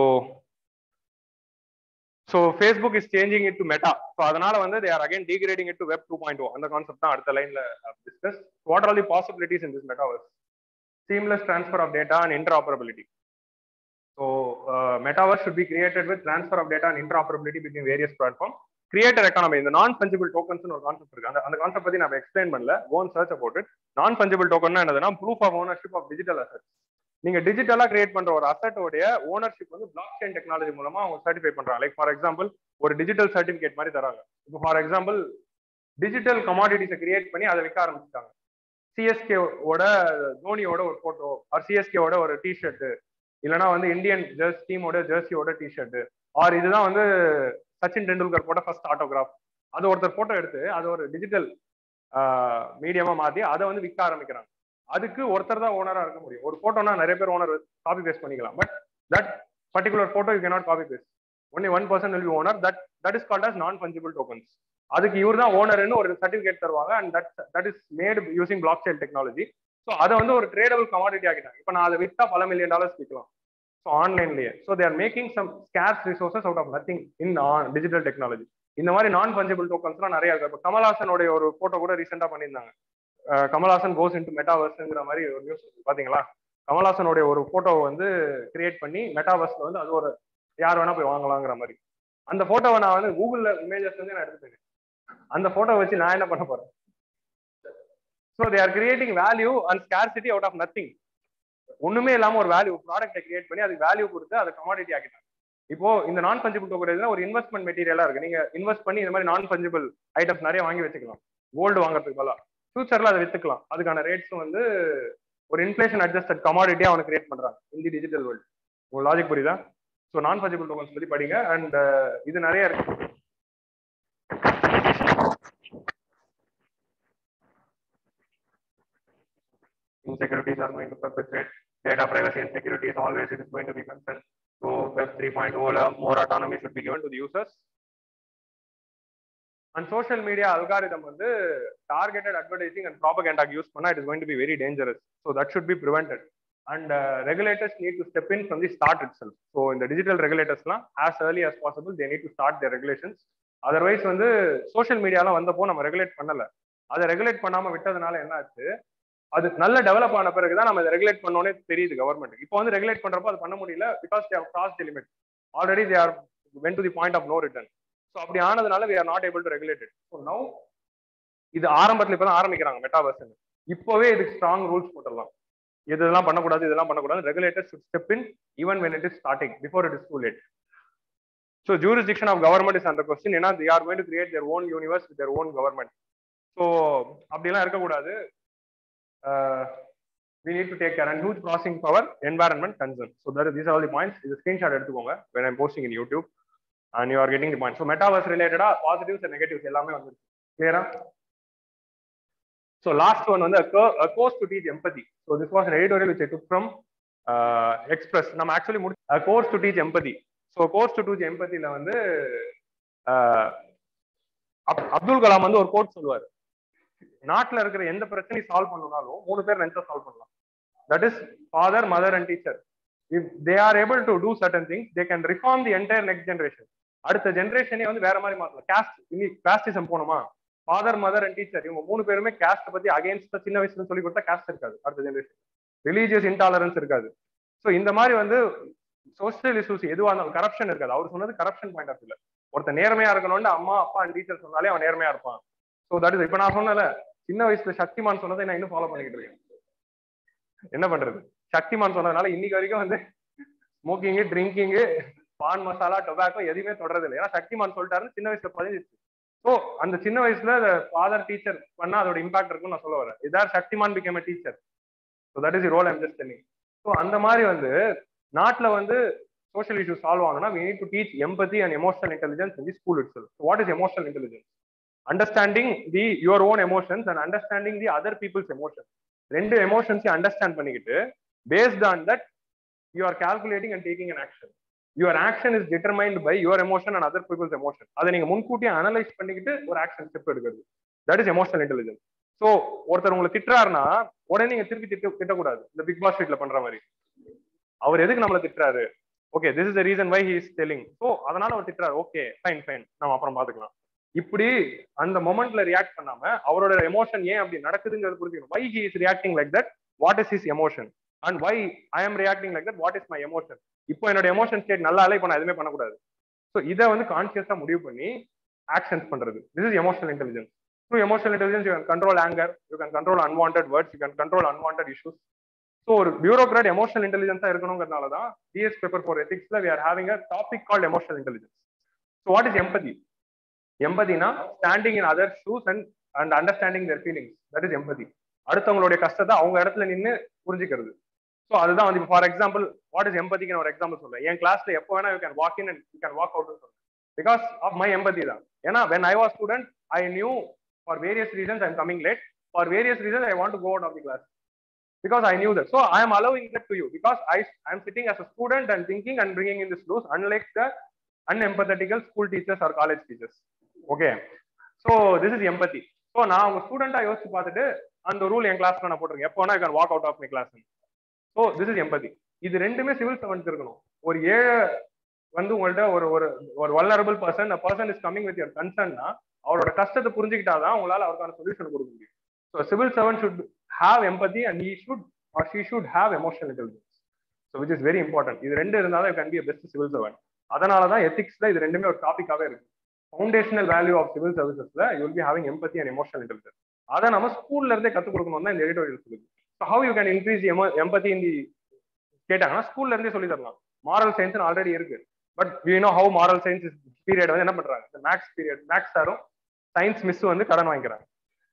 so Facebook is changing it to meta so அதனால வந்து they are again degrading it to web two point அந்த கான்செப்ட் தான் அடுத்த லைன்ல discuss what are the possibilities in this metaverse seamless transfer of data and interoperability. So uh, metaverse should be created with transfer of data and interoperability between various platforms. Creator economy இந்த non fungible tokens ஒரு concept இருக்கு அந்த அந்த concept பத்தி நான் explain பண்ணல own search about it non fungible token என்னதுன்னா proof of ownership of digital asset நீங்க டிஜிட்டலா கிரியேட் பண்ற ஒரு அசட்டோடைய ஓனர்ஷிப் வந்து பிளாக் செயின் டெக்னாலஜி மூலமா அவங்க சர்டிஃபை பண்றாங்க லைக் ஃபார் எக்ஸாம்பிள் ஒரு டிஜிட்டல் சர்டிபிகேட் மாதிரி தராங்க இப்போ ஃபார் எக்ஸாம்பிள் டிஜிட்டல் கமாடிட்டிஸை கிரியேட் பண்ணி அதை விற்க ஆரம்பிச்சிட்டாங்க சிஎஸ்கேவோட தோனியோட ஒரு போட்டோ ஆர் சிஎஸ்கேவோட ஒரு டிஷர்ட் இல்லைனா வந்து இந்தியன் ஜெர்ஸ் டீமோட ஜெர்சியோட டிஷர்ட் ஆர் இதுதான் வந்து சச்சின் டெண்டுல்கர் போட்ட ஃபர்ஸ்ட் ஆட்டோகிராஃப் அது ஒருத்தர் போட்டோ எடுத்து அது ஒரு டிஜிட்டல் மீடியமா மாத்தி அதை வந்து விற்க ஆரம்பிக்கிறாங்க அதுக்கு ஒருத்தர் தான் ஓனரா இருக்க முடியும் ஒரு போட்டோனா நிறைய பேர் ஓனர் காப்பி பேஸ்ட் பண்ணிக்கலாம் but that particular photo you cannot copy paste only one person will be owner that that is called as non fungible tokens அதுக்கு இவர் தான் ஓனர்னு ஒரு சர்டிபிகேட் தருவாங்க and that that is made using block chain technology so அதை வந்து ஒரு tradable commodity ஆகிட்டாங்க இப்போ நான் அதை வித்தா பல மில்லியன் டாலர்ஸ் விற்கலாம் ஸோ ஆன்லைன்லேயே so they're making some scarce resources out of nothing in digital technology இந்த மாதிரி நான் பஞ்சபிள் டோக்கன்ஸ்லாம் நிறைய இருக்கு இப்போ கமல்ஹாசனுடைய ஒரு போட்டோ கூட ரீசெண்டாக பண்ணியிருந்தாங்க கமல்ஹாசன் கோஸ் இன்டு மெட்டாவர்ஸ்ங்கிற மாதிரி ஒரு நியூஸ் பாத்தீங்களா கமல்ஹாசனுடைய ஒரு போட்டோ வந்து கிரியேட் பண்ணி மெட்டாவர்ஸ்ல வந்து அது ஒரு யார் வேணா போய் வாங்கலாங்கிற மாதிரி அந்த போட்டோவை நான் வந்து கூகுள்ல இமேஜஸ் வந்து நான் எடுத்துட்டேன் அந்த போட்டோ வச்சு நான் என்ன பண்ண போறேன் so they are creating value and scarcity out of nothing ஒண்ணுமே இல்லாம ஒரு வேல்யூ ப்ராடக்ட்டை கிரியேட் பண்ணி அதுக்கு வேல்யூ கொடுத்து அதை கமாடிட்டி ஆக்கிட்டாங்க இப்போ இந்த நான் பஞ்சிபிள் டோக்கன் ஒரு இன்வெஸ்ட்மெண்ட் மெட்டீரியலா இருக்கு நீங்க இன்வெஸ்ட் பண்ணி இந்த மாதிரி நான் பஞ்சிபிள் ஐட்டம்ஸ் நிறைய வாங்கி வச்சுக்கலாம் கோல்டு வாங்குறதுக்கு பதிலாக ஃபியூச்சர்ல அதை வித்துக்கலாம் அதுக்கான ரேட்ஸும் வந்து ஒரு இன்ஃபிளேஷன் அட்ஜஸ்டட் கமாடிட்டியா அவனுக்கு கிரியேட் பண்றாங்க இந்த டிஜிட்டல் வேர்ல்டு உங்க லாஜிக் புரியுதா ஸோ நான் பஞ்சிபிள் டோக்கன்ஸ் பத்தி படிங்க அண்ட் இது நிறைய இருக்கு insecurities are going to perpetuate. Data privacy and security is always it is going to be concerned. So Web 3.0 more autonomy should be given to the users. And social media algorithm வந்து targeted advertising and propaganda use பண்ணா it is going to be very dangerous. So that should be prevented. And uh, regulators need to step in from the start itself. So in the digital regulators as early as possible they need to start their regulations. Otherwise வந்து social மீடியாலாம் வந்தப்போ நம்ம regulate பண்ணல அதை regulate பண்ணாம விட்டதுனால என்ன ஆச்சு அது நல்ல டெவலப் ஆன பிறகு தான் நம்ம இதை ரெகுலேட் பண்ணோன்னே தெரியுது கவர்மெண்ட் இப்போ வந்து ரெகுலேட் பண்றப்போ அது பண்ண முடியல because they cross the limit already they are went to the point of no return so அப்படி ஆனதுனால we are not able to regulate so now இது ஆரம்பத்தில் இப்போ தான் ஆரம்பிக்கிறாங்க மெட்டாவர்ஸ் இப்போவே இதுக்கு ஸ்ட்ராங் ரூல்ஸ் போட்டுடலாம் இதெல்லாம் பண்ணக்கூடாது இதெல்லாம் பண்ணக்கூடாது regulator should step in even when it is starting before it is too late so jurisdiction of government is அந்த கொஸ்டின் ஏன்னா they are going to create their own universe with their own government so அப்படிலாம் இருக்கக்கூடாது uh, we need to take care and huge processing power environment concern so that these are all the points இது screenshot எடுத்துக்கோங்க when i'm posting in youtube and you are getting the point so metaverse related positives and negatives எல்லாமே வந்துருக்கு clear so last one வந்து a course to teach empathy so this was an editorial which i took from uh, express நம்ம actually முடி a course to teach empathy so course to teach empathy ல வந்து அப்துல் கலாம் வந்து ஒரு code சொல்லுவார் நாட்டுல இருக்கிற எந்த பிரச்சனையும் சால்வ் பண்ணணும்னாலும் மூணு பேர் நினைச்சா சால்வ் பண்ணலாம் that is father mother and teacher if they are able to do certain things they can reform the entire next generation அடுத்த ஜென்ரேஷனே வந்து வேற மாதிரி மாத்தலாம் கேஸ்ட் இனி காஸ்டிசம் போனோமா ஃபாதர் மதர் அண்ட் டீச்சர் இவங்க மூணு பேருமே கேஸ்ட் பத்தி அகைன்ஸ்ட் சின்ன வயசுல சொல்லி கொடுத்தா கேஸ்ட் இருக்காது அடுத்த ஜென்ரேஷன் ரிலீஜியஸ் இன்டாலரன்ஸ் இருக்காது ஸோ இந்த மாதிரி வந்து சோசியல் இஷ்யூஸ் எதுவாக இருந்தாலும் கரப்ஷன் இருக்காது அவர் சொன்னது கரப்ஷன் பாயிண்ட் ஆஃப் வியூல ஒருத்தர் நேர்மையா இருக்கணும்னு அம்மா அப்பா அண்ட் டீச்சர் சொன்னாலே அவன் நேர்மையா இருப்பான் ஸோ தட் இஸ் இப்ப நான் சொன்னல சின்ன வயசுல சக்திமான் சொன்னதை நான் இன்னும் ஃபாலோ பண்ணிக்கிட்டு இருக்கேன் என்ன பண்றது சக்திமான் சொன்னதுனால இன்னைக்கு வரைக்கும் வந்து smoking drinking paan masala tobacco எதுவுமே தொடறது இல்லை ஏன்னா சக்திமான் சொல்லிட்டாருன்னு சின்ன வயசுல பதிஞ்சிச்சு ஸோ அந்த சின்ன வயசுல ஃபாதர் டீச்சர் பண்ணா அதோட இம்பாக்ட் இருக்கும்னு நான் சொல்ல வரேன் இதார் Shaktimaan became a teacher so that is role I'm just telling so அந்த மாதிரி வந்து நாட்டுல வந்து சோஷியல் இஷ்யூ சால்வ் ஆகணும்னா we need to teach empathy and emotional intelligence in the school itself. So what is emotional intelligence? Understanding the your own emotions and understanding the other people's emotions. ரெண்டு எமோஷன்ஸையும் understand பண்ணிக்கிட்டு based on that you are calculating and taking an action your action is determined by your emotion and other people's emotion அதை நீங்க முன்கூட்டியே analyse பண்ணிக்கிட்டு ஒரு action step எடுக்கிறது that is emotional intelligence so ஒருத்தர் உங்களை திட்டுறாருன்னா உடனே நீங்க திருப்பி திட்ட திட்டக்கூடாது இந்த பிக் பாஸ் வீட்ல பண்ற மாதிரி அவர் எதுக்கு நம்மளை திட்டுறாரு okay this is the reason why he is telling so அதனால அவர் திட்டுறாரு ஓகே ஃபைன் ஃபைன் நம்ம அப்புறம் பாத்துக்கலாம் இப்படி அந்த மொமெண்ட்ல ரியாக்ட் பண்ணாம அவரோட எமோஷன் ஏன் அப்படி நடக்குதுங்கிறது புரிஞ்சுக்கணும் why he is reacting like that what is his emotion and why I am reacting like that what is my emotion இப்போ என்னோட எமோஷன் ஸ்டேட் நல்லா இல்லை இப்போ நான் எதுவுமே பண்ணக்கூடாது ஸோ இதை வந்து கான்சியஸா முடிவு பண்ணி ஆக்ஷன்ஸ் பண்றது this is emotional intelligence through emotional intelligence you can control anger you can control unwanted words you can control unwanted issues so ஒரு பியூரோக்ராட் எமோஷனல் இன்டெலிஜென்ஸா இருக்கணுங்கிறதுனால தான் டிஎஸ் பேப்பர் ஃபார் எத்திக்ஸ்ல we are having a topic called emotional intelligence so what is empathy எம்பதினா standing in other shoes and and understanding their feelings that is empathy அடுத்தவங்களுடைய கஷ்டத்தை அவங்க இடத்துல நின்று புரிஞ்சுக்கிறது ஸோ அதுதான் வந்து ஃபார் எக்ஸாம்பிள் வாட் இஸ் எம்பதிக்கு நான் ஒரு எக்ஸாம்பிள் சொல்றேன் என் கிளாஸ்ல எப்போ வேணா you can walk in and you can walk out சொல்றேன் பிகாஸ் ஆஃப் மை எம்பதி தான் ஏன்னா when I was student I knew for various reasons I am coming late for various reasons I want to go out of the class because I knew that. So I am allowing that to you because I I am sitting as a student and thinking and bringing in this rules, unlike the unempathetical school teachers or college teachers. Okay. So this is empathy. So நான் உங்க ஸ்டூடெண்டா யோசிச்சு பார்த்துட்டு அந்த rule என் கிளாஸ்ல நான் போட்டிருக்கேன் எப்போ can walk out of my class so this is empathy இது ரெண்டுமே சிவில் சர்வன்ஸ் இருக்கணும் ஒரு ஏழை வந்து உங்கள்ட்ட ஒரு ஒரு ஒரு vulnerable person person is coming with your கன்சர்ன்னா அவரோட கஷ்டத்தை புரிஞ்சுக்கிட்டாதான் உங்களால அவருக்கான சொல்யூஷன் கொடுக்க முடியும் so civil servant should have empathy and he should or she should have emotional intelligence. So which is very important. இது ரெண்டு இருந்தாலும் you can be a best civil servant. அதனால தான் எத்திக்ஸ்ல இது ரெண்டுமே ஒரு டாபிக்காவே இருக்கு ஃபவுண்டேஷனல் வேல்யூ ஆஃப் சிவில் சர்வீசஸ்ல you will be having empathy and emotional intelligence அதை நம்ம ஸ்கூல்ல இருந்தே கத்துக் கொடுக்கணும் தான் இந்த எடிட்டோரியல் சொல்லுது so how you can increase empathy in the கேட்டாங்கன்னா ஸ்கூல்ல இருந்தே சொல்லி தரலாம் மாரல் சயின்ஸ் ஆல்ரெடி இருக்கு but we know how moral science period வந்து என்ன பண்றாங்க இந்த மேக்ஸ் பீரியட் மேக்ஸ் சாரும் சயின்ஸ் மிஸ் வந்து கடன் வாங்கிக்கிறாங்க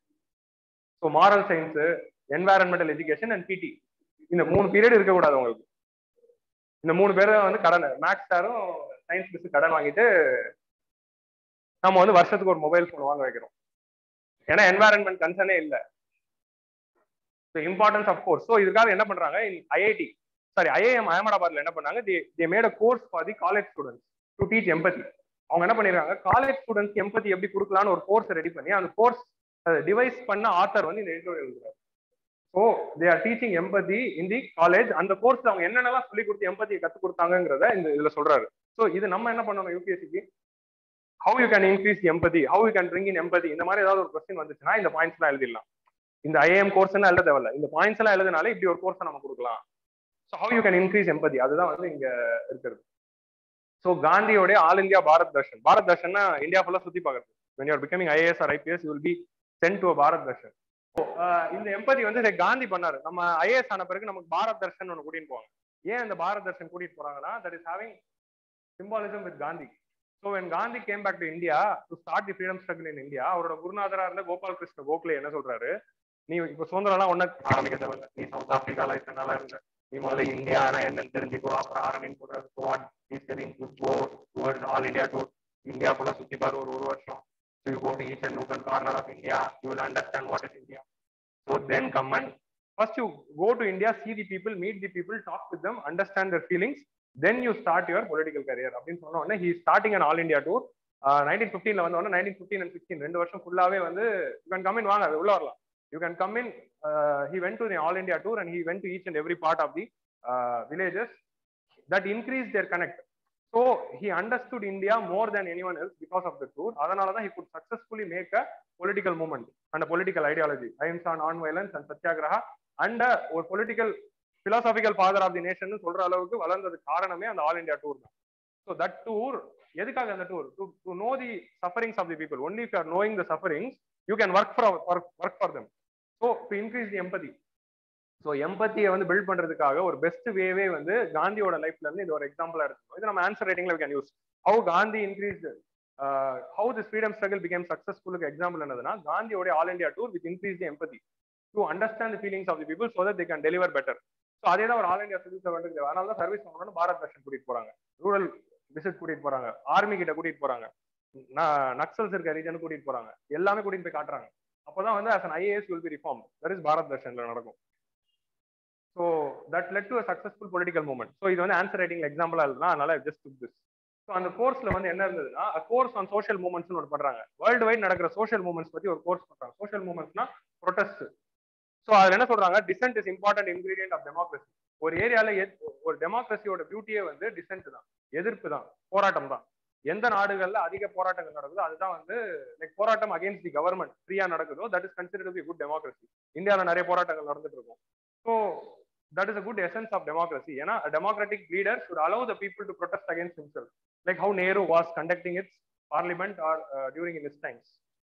so moral science environmental education and PT இந்த மூணு பீரியட் இருக்கக்கூடாது உங்களுக்கு இந்த மூணு பேரும் வந்து கடன் மேக்ஸ் சாரும் சயின்ஸ் மிஸ் கடன் வாங்கிட்டு நம்ம வந்து வருஷத்துக்கு ஒரு மொபைல் ஃபோன் வாங்க வைக்கிறோம் ஏன்னா என்வாரன்மெண்ட் கன்சர்னே இல்லை so importance of course so இதுக்காக என்ன பண்றாங்க ஐஐடி சாரி ஐஐஎம் அகமதாபாத்ல என்ன பண்ணாங்க they made a course for the college students to teach empathy அவங்க என்ன பண்ணிருக்காங்க காலேஜ் ஸ்டூடெண்ட்ஸ் எம்பதி எப்படி கொடுக்கலாம்னு ஒரு கோர்ஸ் ரெடி பண்ணி அந்த கோர்ஸ் டிவைஸ் பண்ண ஆத்தர் வந்து இந்த எடிட்டோரியல் எழுதுறாரு so they are teaching empathy in the college அந்த கோர்ஸ்ல அவங்க என்னென்னலாம் சொல்லி கொடுத்து எம்பதியை கற்றுக் கொடுத்தாங்கிறத இந்த இதுல சொல்றாரு ஸோ இது நம்ம என்ன பண்ணணும் யூபிஎஸ்சிக்கு how you can increase empathy how you can bring in empathy இந்த மாதிரி ஏதாவது ஒரு கொஸ்டின் வந்துச்சுன்னா இந்த பாயிண்ட்ஸ் எல்லாம் எழுதிடலாம் இந்த ஐஏஎம் கோர்ஸ் எல்லாம் எழுத தேவையில்ல இந்த பாயிண்ட்ஸ் எல்லாம் எழுதினாலே இப்படி ஒரு கோர்ஸ் நம்ம கொடுக்கலாம் so how you can increase empathy அதுதான் வந்து இங்க இருக்கிறது ஸோ காந்தியோடைய ஆல் இந்தியா பாரத் தர்ஷன் பாரத் தர்ஷன்னா இந்தியா ஃபுல்லா சுத்தி பார்க்கறது when you're becoming IAS or IPS you will be sent to Bharat Darshan இந்த எம்பதி வந்து காந்தி பண்ணாரு நம்ம ஐஏஎஸ் ஆன பிறகு நமக்கு பாரத் தர்ஷன் ஒன்று கூட்டிட்டு போவாங்க ஏன் இந்த பாரத் தர்ஷன் கூட்டிட்டு போறாங்கன்னா that is having symbolism with Gandhi so when Gandhi came back to India to start the freedom struggle in India அவரோட குருநாதரா இருந்த கோபால் கிருஷ்ண கோகலே என்ன சொல்றாரு நீ இப்ப சுதந்திரம்லாம் ஒன்ன ஆரம்பிக்க தேவையில்ல நீ சவுத் ஆப்பிரிக்கால இத்தனை நாளா இருந்த நீ முதல்ல இந்தியா என்னன்னு தெரிஞ்சுக்கோ அப்புறம் ஆரம்பின்னு சொல்றாரு what is telling to go towards all India tour India ஃபுல்லா சுத்தி பாரு ஒரு ஒரு வருஷம் So you go to each and nook corner of India, you will understand what is India. So then come and first you go to India, see the people, meet the people, talk with them, understand their feelings, then you start your political career. அப்படின்னு சொன்ன உடனே he is starting an all India tour. Nineteen ஃபிஃப்டீன்ல வந்த உடனே nineteen fifteen and sixteen ரெண்டு வருஷம் ஃபுல்லாவே வந்து யூ கேன் கம் இன் வாங்க உள்ள வரலாம் you can come in he went to the all India tour and he went to each and every part of the villages that increase their connect so he understood India more than any one else because of the tour அதனால தான் he could successfully make a political movement and political ideology ahimsa non violence and satyagraha and ஒரு political philosophical father of the nation சொல்ற அளவுக்கு வளர்ந்தது காரணமே அந்த all India tour தான் so that tour எதுக்காக அந்த tour to to know the sufferings of the people only if are knowing the sufferings you can work for work for them so to increase the empathy so எம்பத்தியை வந்து build பண்றதுக்காக ஒரு best வேவே வந்து காந்தியோட லைஃப்ல இருந்து இது ஒரு எக்ஸாம்பிளா எடுத்துக்கணும் இது நம்ம ஆன்சர் ரைட்டிங்ல can use how Gandhi increase how this freedom struggle became சக்சஸ்ஃபுல்லுக்கு எக்ஸாம்பிள் என்னதுன்னா காந்தியோட all India tour with increase empathy to understand the feelings of the people so that they can deliver better ஸோ அதே தான் ஒரு ஆல் இந்தியா சிவில் சர்வெண்ட் அதனால தான் service பண்ணணும்னு பாரத் தர்ஷன் கூட்டிட்டு போறாங்க ரூரல் விசிட் கூட்டிட்டு போறாங்க ஆர்மி கிட்ட கூட்டிட்டு போறாங்க நக்சல்ஸ் இருக்க ரீஜன் கூட்டிட்டு போறாங்க எல்லாமே கூட்டிட்டு போய் காட்டுறாங்க அப்போதான் வந்து as an IAS will be reform that is Bharat தர்ஷன்ல நடக்கும் so that led to successful political movement so இது வந்து ஆன்சர் ரைட்டிங் எக்ஸாம்பிளா இருந்தா அதனால ஜஸ்ட் டுக் திஸ் ஸோ அந்த கோர்ஸ்ல வந்து என்ன இருந்ததுன்னா கோர்ஸ் ஆன் சோஷியல் மூவ்மெண்ட்ஸ் ஒன்று பண்றாங்க வேர்ல்டு வைட் நடக்கிற சோஷியல் மூவ்மெண்ட்ஸ் பத்தி ஒரு கோர்ஸ் பண்றாங்க சோஷியல் மூவ்மெண்ட்ஸ்னா ப்ரொடெஸ்ட் ஸோ அதுல என்ன சொல்றாங்க dissent is important ingredient of democracy ஒரு ஏரியால ஒரு டெமோக்ரஸியோட பியூட்டியே வந்து டிசென்ட் தான் எதிர்ப்பு தான் போராட்டம் தான் எந்த நாடுகள்ல அதிக போராட்டங்கள் நடக்குதோ அதுதான் வந்து லைக் போராட்டம் அகேன்ஸ்ட் தி கவர்மெண்ட் ஃப்ரீயா நடக்குதோ that is consider be good democracy இந்தியாவில் நிறைய போராட்டங்கள் நடந்துட்டு இருக்கும் so that is a good essence of democracy ஏன்னா democratic leader should allow the people to protest against himself like how Nehru was conducting its parliament or uh, during in his times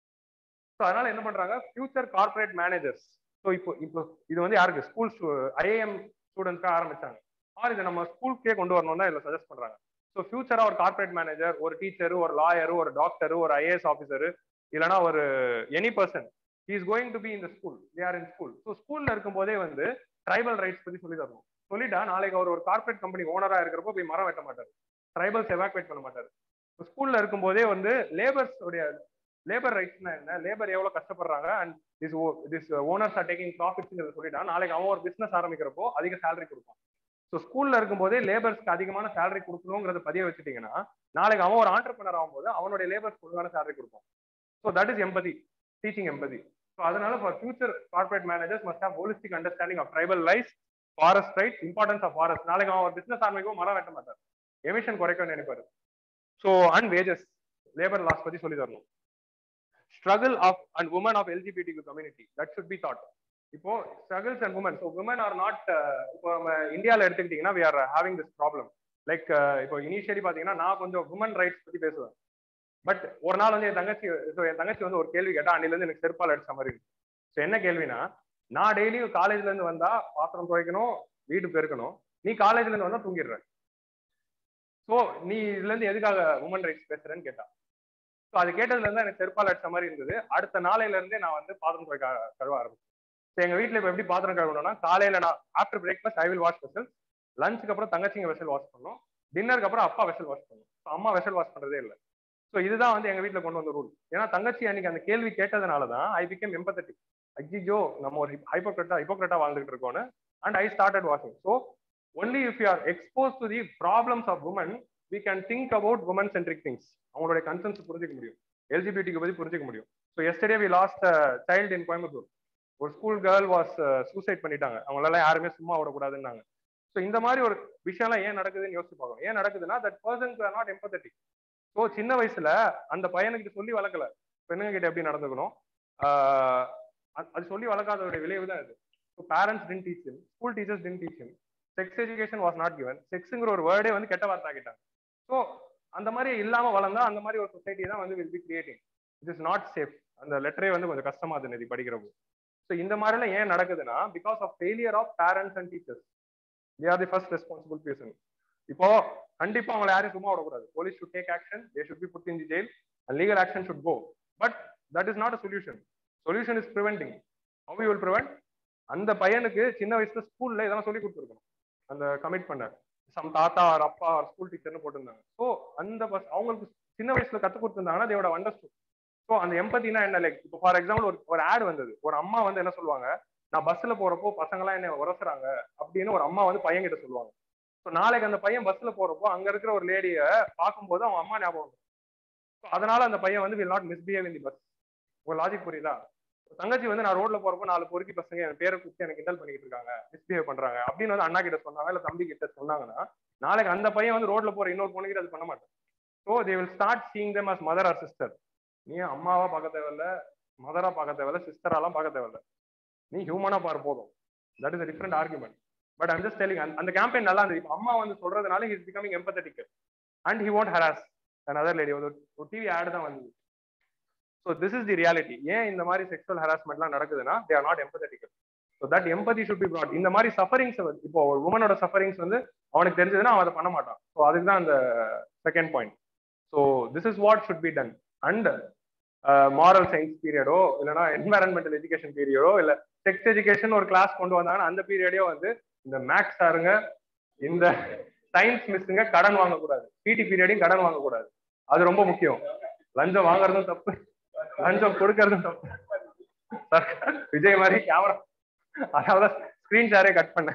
so அதனால என்ன பண்றாங்க future corporate managers so இப்போ இப்போ இது வந்து யாருக்கு school IIM ஸ்டூடெண்ட்ஸ்க்காக ஆரம்பிச்சாங்க ஆர் இதை நம்ம ஸ்கூலுக்கே கொண்டு வரணும் தான் இதில் சஜஸ்ட் பண்றாங்க ஸோ ஃபியூச்சரா ஒரு கார்பரேட் மேனேஜர் ஒரு டீச்சர் ஒரு லாயர் ஒரு டாக்டர் ஒரு ஐஏஎஸ் ஆஃபீஸர் இல்லைனா ஒரு any person is going to be இந்த school they are in school so ஸ்கூல்ல இருக்கும் போதே வந்து ட்ரைபல் ரைட்ஸ் பத்தி சொல்லி தரணும் சொல்லிட்டா நாளைக்கு அவர் ஒரு கார்பரேட் கம்பெனி ஓனரா இருக்கிறப்போ போய் மரம் வெட்ட மாட்டாரு ட்ரைபல்ஸ் எவாக்குவேட் பண்ண மாட்டாரு ஸ்கூல்ல இருக்கும்போதே வந்து லேபர்ஸ் உடைய லேபர் ரைட்ஸ்னா என்ன லேபர் எவ்வளவு கஷ்டப்படுறாங்க and this this owners are taking profits சொல்லிட்டா நாளைக்கு அவன் ஒரு பிசினஸ் ஆரம்பிக்கிறப்போ அதிக சேலரி கொடுப்பான் ஸோ ஸ்கூல்ல இருக்கும்போதே லேபர்ஸ்க்கு அதிகமான சேலரி கொடுக்கணுங்கிறத பதிய வச்சுட்டீங்கன்னா நாளைக்கு அவன் ஒரு ஆண்டர்பனர் ஆகும்போது அவனுடைய லேபர்ஸ் ஒழுங்கான சேலரி கொடுப்பான் so that is empathy teaching empathy so அதனால for future corporate managers must have holistic understanding of tribal rights forest rights importance of forest நாளைக்கு அவன் ஒரு பிசினஸ் ஆரம்பிக்கும் மரம் வெட்ட மாட்டார் எமிஷன் குறைக்கணும்னு நினைப்பாரு so and wages labour laws பத்தி சொல்லி தரணும் struggle of and women of LGBT community that should be taught இப்போ struggles and women so women are not இப்போ நம்ம இந்தியாவில் எடுத்துக்கிட்டீங்கன்னா we are having this problem like இப்போ இனிஷியலி பார்த்தீங்கன்னா நான் கொஞ்சம் உமன் ரைட்ஸ் பத்தி பேசுவேன் பட் ஒரு நாள் வந்து என் தங்கச்சி ஸோ என் தங்கச்சி வந்து ஒரு கேள்வி கேட்டா அன்னிலேருந்து எனக்கு செருப்பால் அடிச்ச மாதிரி இருக்கு ஸோ என்ன கேள்வினா நான் டெய்லியும் காலேஜ்ல இருந்து வந்தா பாத்திரம் துவைக்கணும் வீடு பெருக்கணும் நீ காலேஜ்ல இருந்து வந்தா தூங்கிடுற ஸோ நீ இதுல இருந்து எதுக்காக உமன் ரைட்ஸ் பேசுறேன்னு கேட்டா ஸோ அது கேட்டதுல இருந்து எனக்கு செருப்பால் அடிச்ச மாதிரி இருந்தது அடுத்த நாளையில இருந்தே நான் வந்து பாத்திரம் துவைக்க கழுவ ஆரம்பிச்சேன் ஸோ எங்க வீட்டுல இப்போ எப்படி பாத்திரம் கழுவணும்னா காலையில நான் after breakfast I will wash vessel லஞ்சுக்கு அப்புறம் தங்கச்சிங்க வெசல் வாஷ் பண்ணணும் டின்னருக்கு அப்புறம் அப்பா வெசல் வாஷ் பண்ணணும் ஸோ அம்மா வெசல் வாஷ் பண்றதே இல்லை ஸோ இதுதான் வந்து எங்க வீட்டுல கொண்டு வந்த ரூல் ஏன்னா தங்கச்சி அன்னைக்கு அந்த கேள்வி கேட்டதுனால தான் ஐ பிகேம் எம்பத்தட்டிக் அஜிஜோ நம்ம ஒரு ஹைப்போக்ரட்டா ஹைப்போக்ரட்டா வாழ்ந்துட்டு இருக்கோன்னு and I started washing so only if you are expose to the problems of woman we can think about woman centric things அவங்களுடைய கன்சர்ன்ஸ் புரிஞ்சிக்க முடியும் எல்ஜிபிடிக்கு பத்தி புரிஞ்சிக்க முடியும் so yesterday we lost child in Coimbatore ஒரு ஸ்கூல் கேர்ள் வாஸ் சூசைட் பண்ணிட்டாங்க அவங்களால யாருமே சும்மா விடக்கூடாதுன்னாங்க ஸோ இந்த மாதிரி ஒரு விஷயம்லாம் ஏன் நடக்குதுன்னு யோசிச்சு பார்க்கணும் ஏன் நடக்குதுன்னா that person are not empathetic so சின்ன வயசுல அந்த பையனுக்கு சொல்லி வளர்க்கல பெண்ணுங்க கிட்ட எப்படி நடந்துக்கணும் அது சொல்லி வளர்க்காதோடைய விளைவு தான் இது so parents didn't teach school teachers didn't teach sex education was not given செக்ஸுங்கிற ஒரு வேர்டே வந்து கெட்ட வார்த்தை ஆகிட்டாங்க ஸோ அந்த மாதிரி இல்லாம வளர்ந்தா அந்த மாதிரி ஒரு சொசைட்டி தான் வந்து will be creating it is not safe அந்த லெட்டரே வந்து கொஞ்சம் கஷ்டமா அது நிதி படிக்கிறப்போ ஸோ இந்த மாதிரிலாம் ஏன் நடக்குதுன்னா because of failure of parents and teachers they are the first responsible person இப்போ கண்டிப்பா அவங்களை யாரும் சும்மா விடக்கூடாது police should take action they should be put in the jail and legal action should go but that is not a solution solution is preventing how you will prevent அந்த பையனுக்கு சின்ன வயசுல ஸ்கூல்ல இதெல்லாம் சொல்லி கொடுத்துருக்கணும் அந்த கமிட் பண்ண சம் தாத்தா ஆர் அப்பா ஆர் ஸ்கூல் டீச்சர்னு போட்டிருந்தாங்க ஸோ அந்த அவங்களுக்கு சின்ன வயசுல கத்து கொடுத்துருந்தாங்கன்னா தேவோட அண்டர்ஸ்டுட் ஸோ அந்த எம்பத்தினா என்ன லைக் இப்போ ஃபார் எக்ஸாம்பிள் ஒரு ஒரு ஆட் வந்தது ஒரு அம்மா வந்து என்ன சொல்லுவாங்க நான் பஸ்ல போறப்போ பசங்களாம் என்ன உரசுறாங்க அப்படின்னு ஒரு அம்மா வந்து பையன் கிட்ட சொல்லுவாங்க ஸோ நாளைக்கு அந்த பையன் பஸ்ல போறப்போ அங்க இருக்கிற ஒரு லேடிய பார்க்கும்போது அவன் அம்மா ஞாபகம் ஸோ அதனால அந்த பையன் வந்து will not misbehave in the bus உங்க லாஜிக் புரியுதா தங்கச்சி வந்து நான் ரோட்ல போறப்போ நாலு பொறுக்கி பசங்க என் பேரை குத்தி எனக்கு கிண்டல் பண்ணிட்டு இருக்காங்க மிஸ்பிஹேவ் பண்றாங்க அப்படின்னு வந்து அண்ணா கிட்ட சொன்னாங்க இல்ல தம்பி கிட்ட சொன்னாங்கன்னா நாளைக்கு அந்த பையன் வந்து ரோட்ல போற இன்னொரு பொண்ணு கிட்ட அது பண்ண மாட்டேன் so they will start seeing them as mother or sister நீ அம்மாவா பார்க்க தேவையில்ல மதரா பார்க்க தேவையில்ல சிஸ்டராலாம் பார்க்க தேவையில்ல நீ ஹியூமனா பாரு போதும் that is different argument but I'm just telling அந்த கேம்பெயின் நல்லா இருந்தது இப்போ அம்மா வந்து சொல்றதுனால his becoming empathetic and he want harass other lady ஒரு டிவி ஆடு தான் வந்தது so this is the reality ஏன் இந்த மாதிரி செக்ஷுவல் ஹராஸ்மெண்ட்லாம் நடக்குதுன்னா they are not empathetical so that empathy should be brought இந்த மாதிரி சஃபரிங்ஸ் இப்போ ஒரு உமனோட சஃபரிங்ஸ் வந்து அவனுக்கு தெரிஞ்சதுன்னா அவன் அதை பண்ண மாட்டான் ஸோ அதுக்கு தான் அந்த second point so this is what should be done and moral science பீரியடோ இல்லைன்னா என்வாரன்மெண்டல் எஜுகேஷன் பீரியடோ இல்லை செக்ஸ் எஜுகேஷன் ஒரு கிளாஸ் கொண்டு வந்தாங்கன்னா அந்த பீரியடோ வந்து இந்த மேக்ஸ் சாருங்க இந்த சயின்ஸ் மிஸ்ஸுங்க கடன் வாங்கக்கூடாது பிடி பீரியடையும் கடன் வாங்கக்கூடாது அது ரொம்ப முக்கியம் லஞ்சம் வாங்குறதும் தப்பு லஞ்சம் கொடுக்கறதும் தப்பு விஜய் மாதிரி கேமரா அதாவது ஸ்கிரீன் ஷேரே கட் பண்ணேன்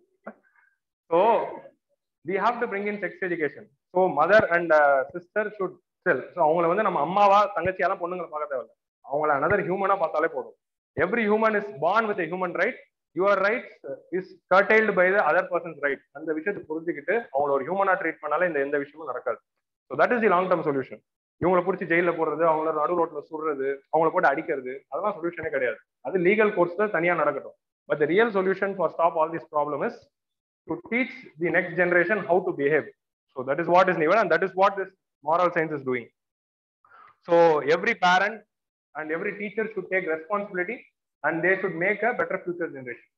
so we have to bring in sex education so mother and sister should tell so அவங்கள வந்து நம்ம அம்மாவா தங்கச்சியாலாம் பொண்ணுங்களை பார்க்க தேவையில்ல அவங்கள அனதர் ஹியூமனா பார்த்தாலே போதும் every human is born with human right your rights is curtailed by the other person's right அந்த விஷயத்தை புரிஞ்சுக்கிட்டு அவங்கள ஒரு ஹியூமனா ட்ரீட் பண்ணாலே இந்த எந்த விஷயமும் நடக்காது so that is the long term solution இவங்களை பிடிச்சி ஜெயிலில் போடுறது அவங்கள நடு ரோட்ல சுடுறது அவங்கள போட்டு அடிக்கிறது அதெல்லாம் சொல்யூஷனே கிடையாது அது லீகல் கோர்ஸ்ல தனியா நடக்கட்டும் but the real solution for stop all this problem is to teach the next generation how to behave so that is what is given and that is what this moral science is doing. So every parent and every teacher should take responsibility and they should make a better future generation.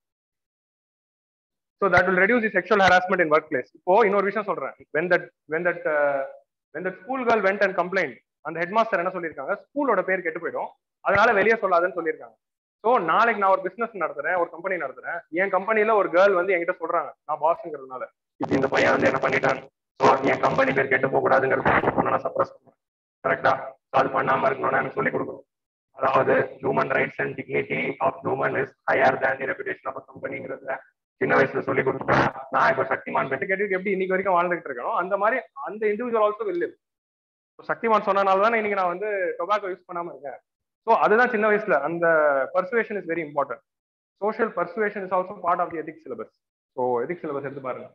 So that will reduce the sexual harassment in workplace. இப்போ இன்னொரு விஷயம் சொல்றேன் when that when that uh, when that school girl went and complained அந்த head master என்ன சொல்லியிருக்காங்க ஸ்கூலோட பேர் கெட்டு போயிடும் அதனால வெளியே சொல்லாதுன்னு சொல்லியிருக்காங்க ஸோ நாளைக்கு நான் ஒரு பிசினஸ் நடத்துறேன் ஒரு கம்பெனி நடத்துறேன் என் கம்பெனில ஒரு கேர்ள் வந்து என்கிட்ட சொல்றாங்க நான் பாஸ்ங்கிறதுனால இப்போ இந்த பையன் வந்து என்ன பண்ணிட்டான் ஸோ என் கம்பெனி பேர் கெட்டு போக கூடாதுங்கிறது நான் சப்ரஸ் பண்ணுவேன் கரெக்டா அது பண்ணாம இருக்கணும்னு எனக்கு சொல்லி கொடுக்கணும் அதாவது human rights and dignity of human is higher than the reputation of கம்பெனிங்கிறத சின்ன வயசுல சொல்லி கொடுத்தேன் நான் இப்போ சக்திமான் பெட்டு கேட்டு எப்படி இன்னைக்கு வரைக்கும் வாழ்ந்துகிட்டு இருக்கணும் அந்த மாதிரி அந்த இண்டிவிஜுவல் ஆல்சோ வெளில சக்திமான் சொன்னனால தான் இன்னைக்கு நான் வந்து டொபாக்கோ யூஸ் பண்ணாம இருக்கேன் ஸோ அதுதான் சின்ன வயசுல அந்த persuasion is very important social persuasion is also part of the ethic syllabus so ethic syllabus எடுத்து பாருங்க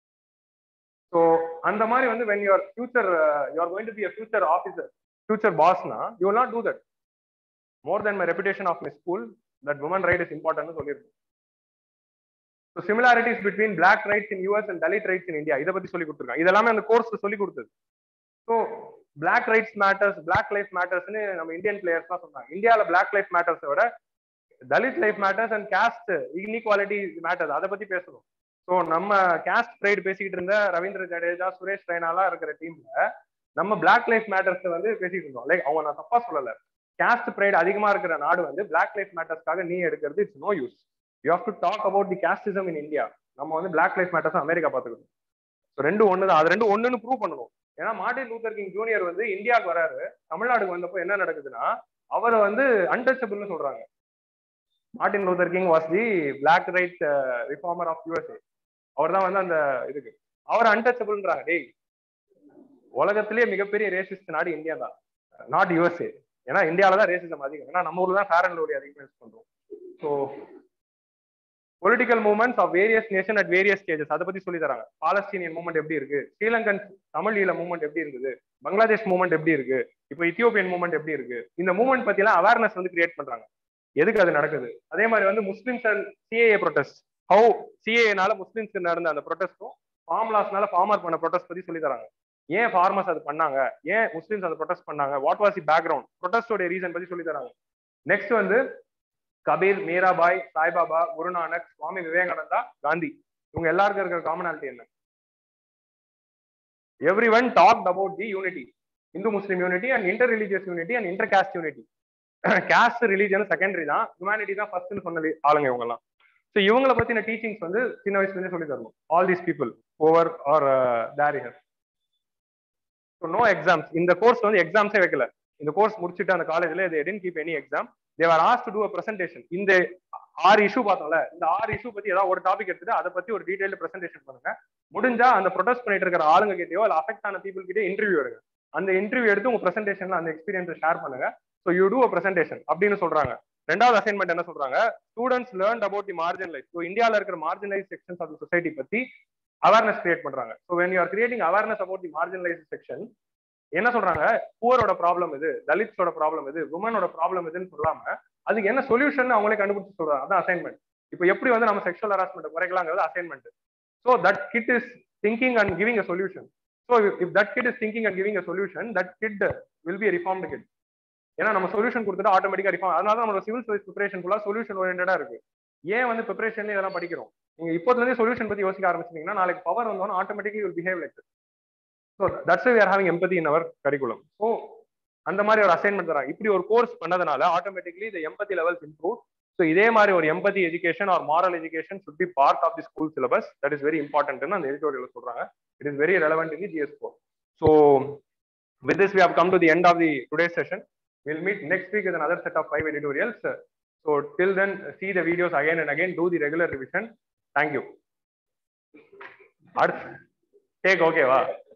ஸோ அந்த மாதிரி வந்து when your future you are going to be a future officer future பாஸ்னா you will not do that more than my reputation of my school that woman right is important சொல்லியிருக்கோம் so similarities between black rights in US and Dalit rights in India இதை பத்தி சொல்லி கொடுத்துருக்காங்க இதெல்லாமே அந்த course சொல்லி கொடுத்தது so black rights matters black life மேட்டர்ஸ்னு நம்ம இந்தியன் பிளேயர்ஸ் தான் சொன்னாங்க இந்தியாவில் பிளாக் லைஃப் மேட்டர்ஸை விட Dalit life matters and caste inequality matters அதை பத்தி பேசணும் ஸோ நம்ம கேஸ்ட் ப்ரைடு பேசிக்கிட்டு இருந்த ரவீந்திர ஜடேஜா சுரேஷ் ரெய்னாலா இருக்கிற டீம்ல நம்ம பிளாக் லைஃப் மேட்டர்ஸ் வந்து பேசிட்டு இருந்தோம் லைக் அவங்க நான் தப்பா சொல்லல கேஸ்ட் ப்ரைடு அதிகமா இருக்கிற நாடு வந்து பிளாக் லைஃப் மேட்டர்ஸ்க்காக நீ எடுக்கிறது it's no use you have to talk about the casteism in India நம்ம வந்து பிளாக் லைஃப் மேட்டர்ஸ் அமெரிக்கா பார்த்துக்கணும் ஸோ ரெண்டு ஒன்று தான் அது ரெண்டு ஒன்றுன்னு ப்ரூவ் பண்ணணும் ஏன்னா மார்டின் லூத்தர் கிங் ஜூனியர் வந்து இந்தியாவுக்கு வராரு தமிழ்நாடுக்கு வந்தப்போ என்ன நடக்குதுன்னா அவரை வந்து அன்டச்சபிள்னு சொல்றாங்க Martin Luther King was the black right reformer of USA அவர் தான் வந்து அந்த இதுக்கு அவர் அன்டச்சபிள்ன்றாங்க டேய் உலகத்திலேயே மிகப்பெரிய ரேசிஸ்ட் நாடு இந்தியா தான் நாட் யூஎஸ்ஏ ஏன்னா இந்தியாவில தான் ரேசிசம் அதிகம் ஏன்னா நம்ம ஊர்ல தான் ஃபேர் அண்ட் லோடி அதிகமாக யூஸ் பண்றோம் so political movements of various nation at various stages அதை பத்தி சொல்லி தராங்க பாலஸ்தீனியன் மூவ்மெண்ட் எப்படி இருக்கு ஸ்ரீலங்கன் தமிழ் ஈழ மூவ்மெண்ட் எப்படி இருக்குது பங்களாதேஷ் மூவ்மெண்ட் எப்படி இருக்கு இப்போ இத்தியோப்பியன் மூவ்மெண்ட் எப்படி இருக்கு இந்த மூவ்மெண்ட் பத்தி எல்லாம் அவேர்னஸ் வந்து கிரியேட் பண்றாங்க எதுக்கு அது நடக்குது அதே மாதிரி வந்து Muslims and CAA protest how சிஏனால முஸ்லிம்ஸ்க்கு நடந்த அந்த ப்ரொடெஸ்ட்டும் ஃபார்ம்லாஸ்னால ஃபார்மர் பண்ண ப்ரொடெஸ்ட் பத்தி சொல்லி தராங்க ஏன் ஃபார்மர்ஸ் அது பண்ணாங்க ஏன் முஸ்லிம்ஸ் அதை ப்ரொடெஸ்ட் பண்ணாங்க வாட் வாஸ் தி பேக்ரவுண்ட் ப்ரொடெஸ்டோட ரீசன் பத்தி சொல்லி தராங்க நெக்ஸ்ட் வந்து கபீர் மீராபாய் சாய்பாபா குருநானக் சுவாமி விவேகானந்தா காந்தி இவங்க எல்லாருக்கும் இருக்கிற காமனாலிட்டி என்ன everyone talk about the unity Hindu Muslim unity and inter religious unity and inter caste unity caste religion secondary தான் ஹியூமனிட்டி தான் ஃபர்ஸ்ட்னு சொன்ன ஆளுங்க இவங்க எல்லாம் ஸோ இவங்களை பத்தின டீச்சிங்ஸ் வந்து சின்ன வயசுல இருந்தே சொல்லி தரணும் all these people over are டேரிஹர் ஸோ நோ எக்ஸாம்ஸ் இந்த கோர்ஸ் வந்து எக்ஸாம்ஸே வைக்கல இந்த கோர்ஸ் முடிச்சுட்டு அந்த காலேஜ்ல இது didn't keep any exam they were ask to do a presentation இந்த ஆறு இஷ்யூ பார்த்தோம்ல இந்த ஆறு இஷ்யூ பத்தி ஏதாவது ஒரு டாபிக் எடுத்துட்டு அதை பத்தி ஒரு டீடைல்டு பிரசன்டேஷன் பண்ணுங்க முடிஞ்சா அந்த ப்ரொடெஸ்ட் பண்ணிட்டு இருக்கிற ஆளுங்க கிட்டயோ இல்ல அஃபெக்ட் ஆன பீப்புள் கிட்டே இன்டர்வியூ எடுங்க அந்த இன்டர்வியூ எடுத்து உங்க பிரசன்டேஷன்ல அந்த எக்ஸ்பீரியன்ஸை ஷேர் பண்ணுங்க so you do a presentation அப்படின்னு சொல்றாங்க ரெண்டாவது அசைன்மெண்ட் என்ன சொல்றாங்க students learn about the marginalise so இந்தியாவில் இருக்கிற மார்ஜினலைஸ் செக்ஷன்ஸ் ஆஃப் சொசைட்டி பத்தி அவேர்னஸ் கிரியேட் பண்றாங்க so when you are creating awareness about the marginalise section என்ன சொல்றாங்க புவரோட ப்ராப்ளம் இது தலித்ஸோட ப்ராப்ளம் இது உமனோட ப்ராப்ளம் இதுன்னு சொல்லாம அதுக்கு என்ன சொல்யூஷன் அவங்களே கண்டுபிடிச்சு சொல்றாங்க அதான் அசைன்மெண்ட் இப்போ எப்படி வந்து நம்ம செக்ஷுவல் ஹராஸ்மெண்ட் குறைக்கலாங்கிறது assignment so that kid is thinking and giving a solution so if that kid is thinking and giving a solution that kid will be reformed kid ஏன்னா நம்ம சொல்யூஷன் கொடுத்துட்டு ஆட்டோமேட்டிக்கா ரிஃபார்ம் அதனால நம்மளோட சிவில் சர்வீஸ் ப்ரிப்பரேஷன் ஃபுல்லாக solution ஓரியன்டா இருக்கு ஏன் வந்து ப்ரிப்பரேஷன்ல இதெல்லாம் படிக்கிறோம் நீங்க இப்போதுல இருந்தே சொல்யூஷன் பத்தி யோசிக்க ஆரம்பிச்சிட்டீங்கன்னா நாளைக்கு பவர் வந்தோன்னா automatically will behave like so that's we are having empathy in our curriculum so அந்த மாதிரி ஒரு அசைன்மெண்ட் தராங்க இப்படி ஒரு கோர்ஸ் பண்ணதுனால ஆட்டோமேட்டிக்லி இந்த எம்பதி லெவல்ஸ் இம்ப்ரூவ் ஸோ இதே மாதிரி ஒரு empathy education or moral education should be part of the school syllabus that is very இம்பார்ட்டன்ட்னு அந்த எடிட்டோரியல் சொல்றாங்க it is very relevant in the GS four so with this we have come to the end of the today session will meet next week with another set of five editorials so till then see the videos again and again do the regular revision thank you அடுத்து take ஓகேவா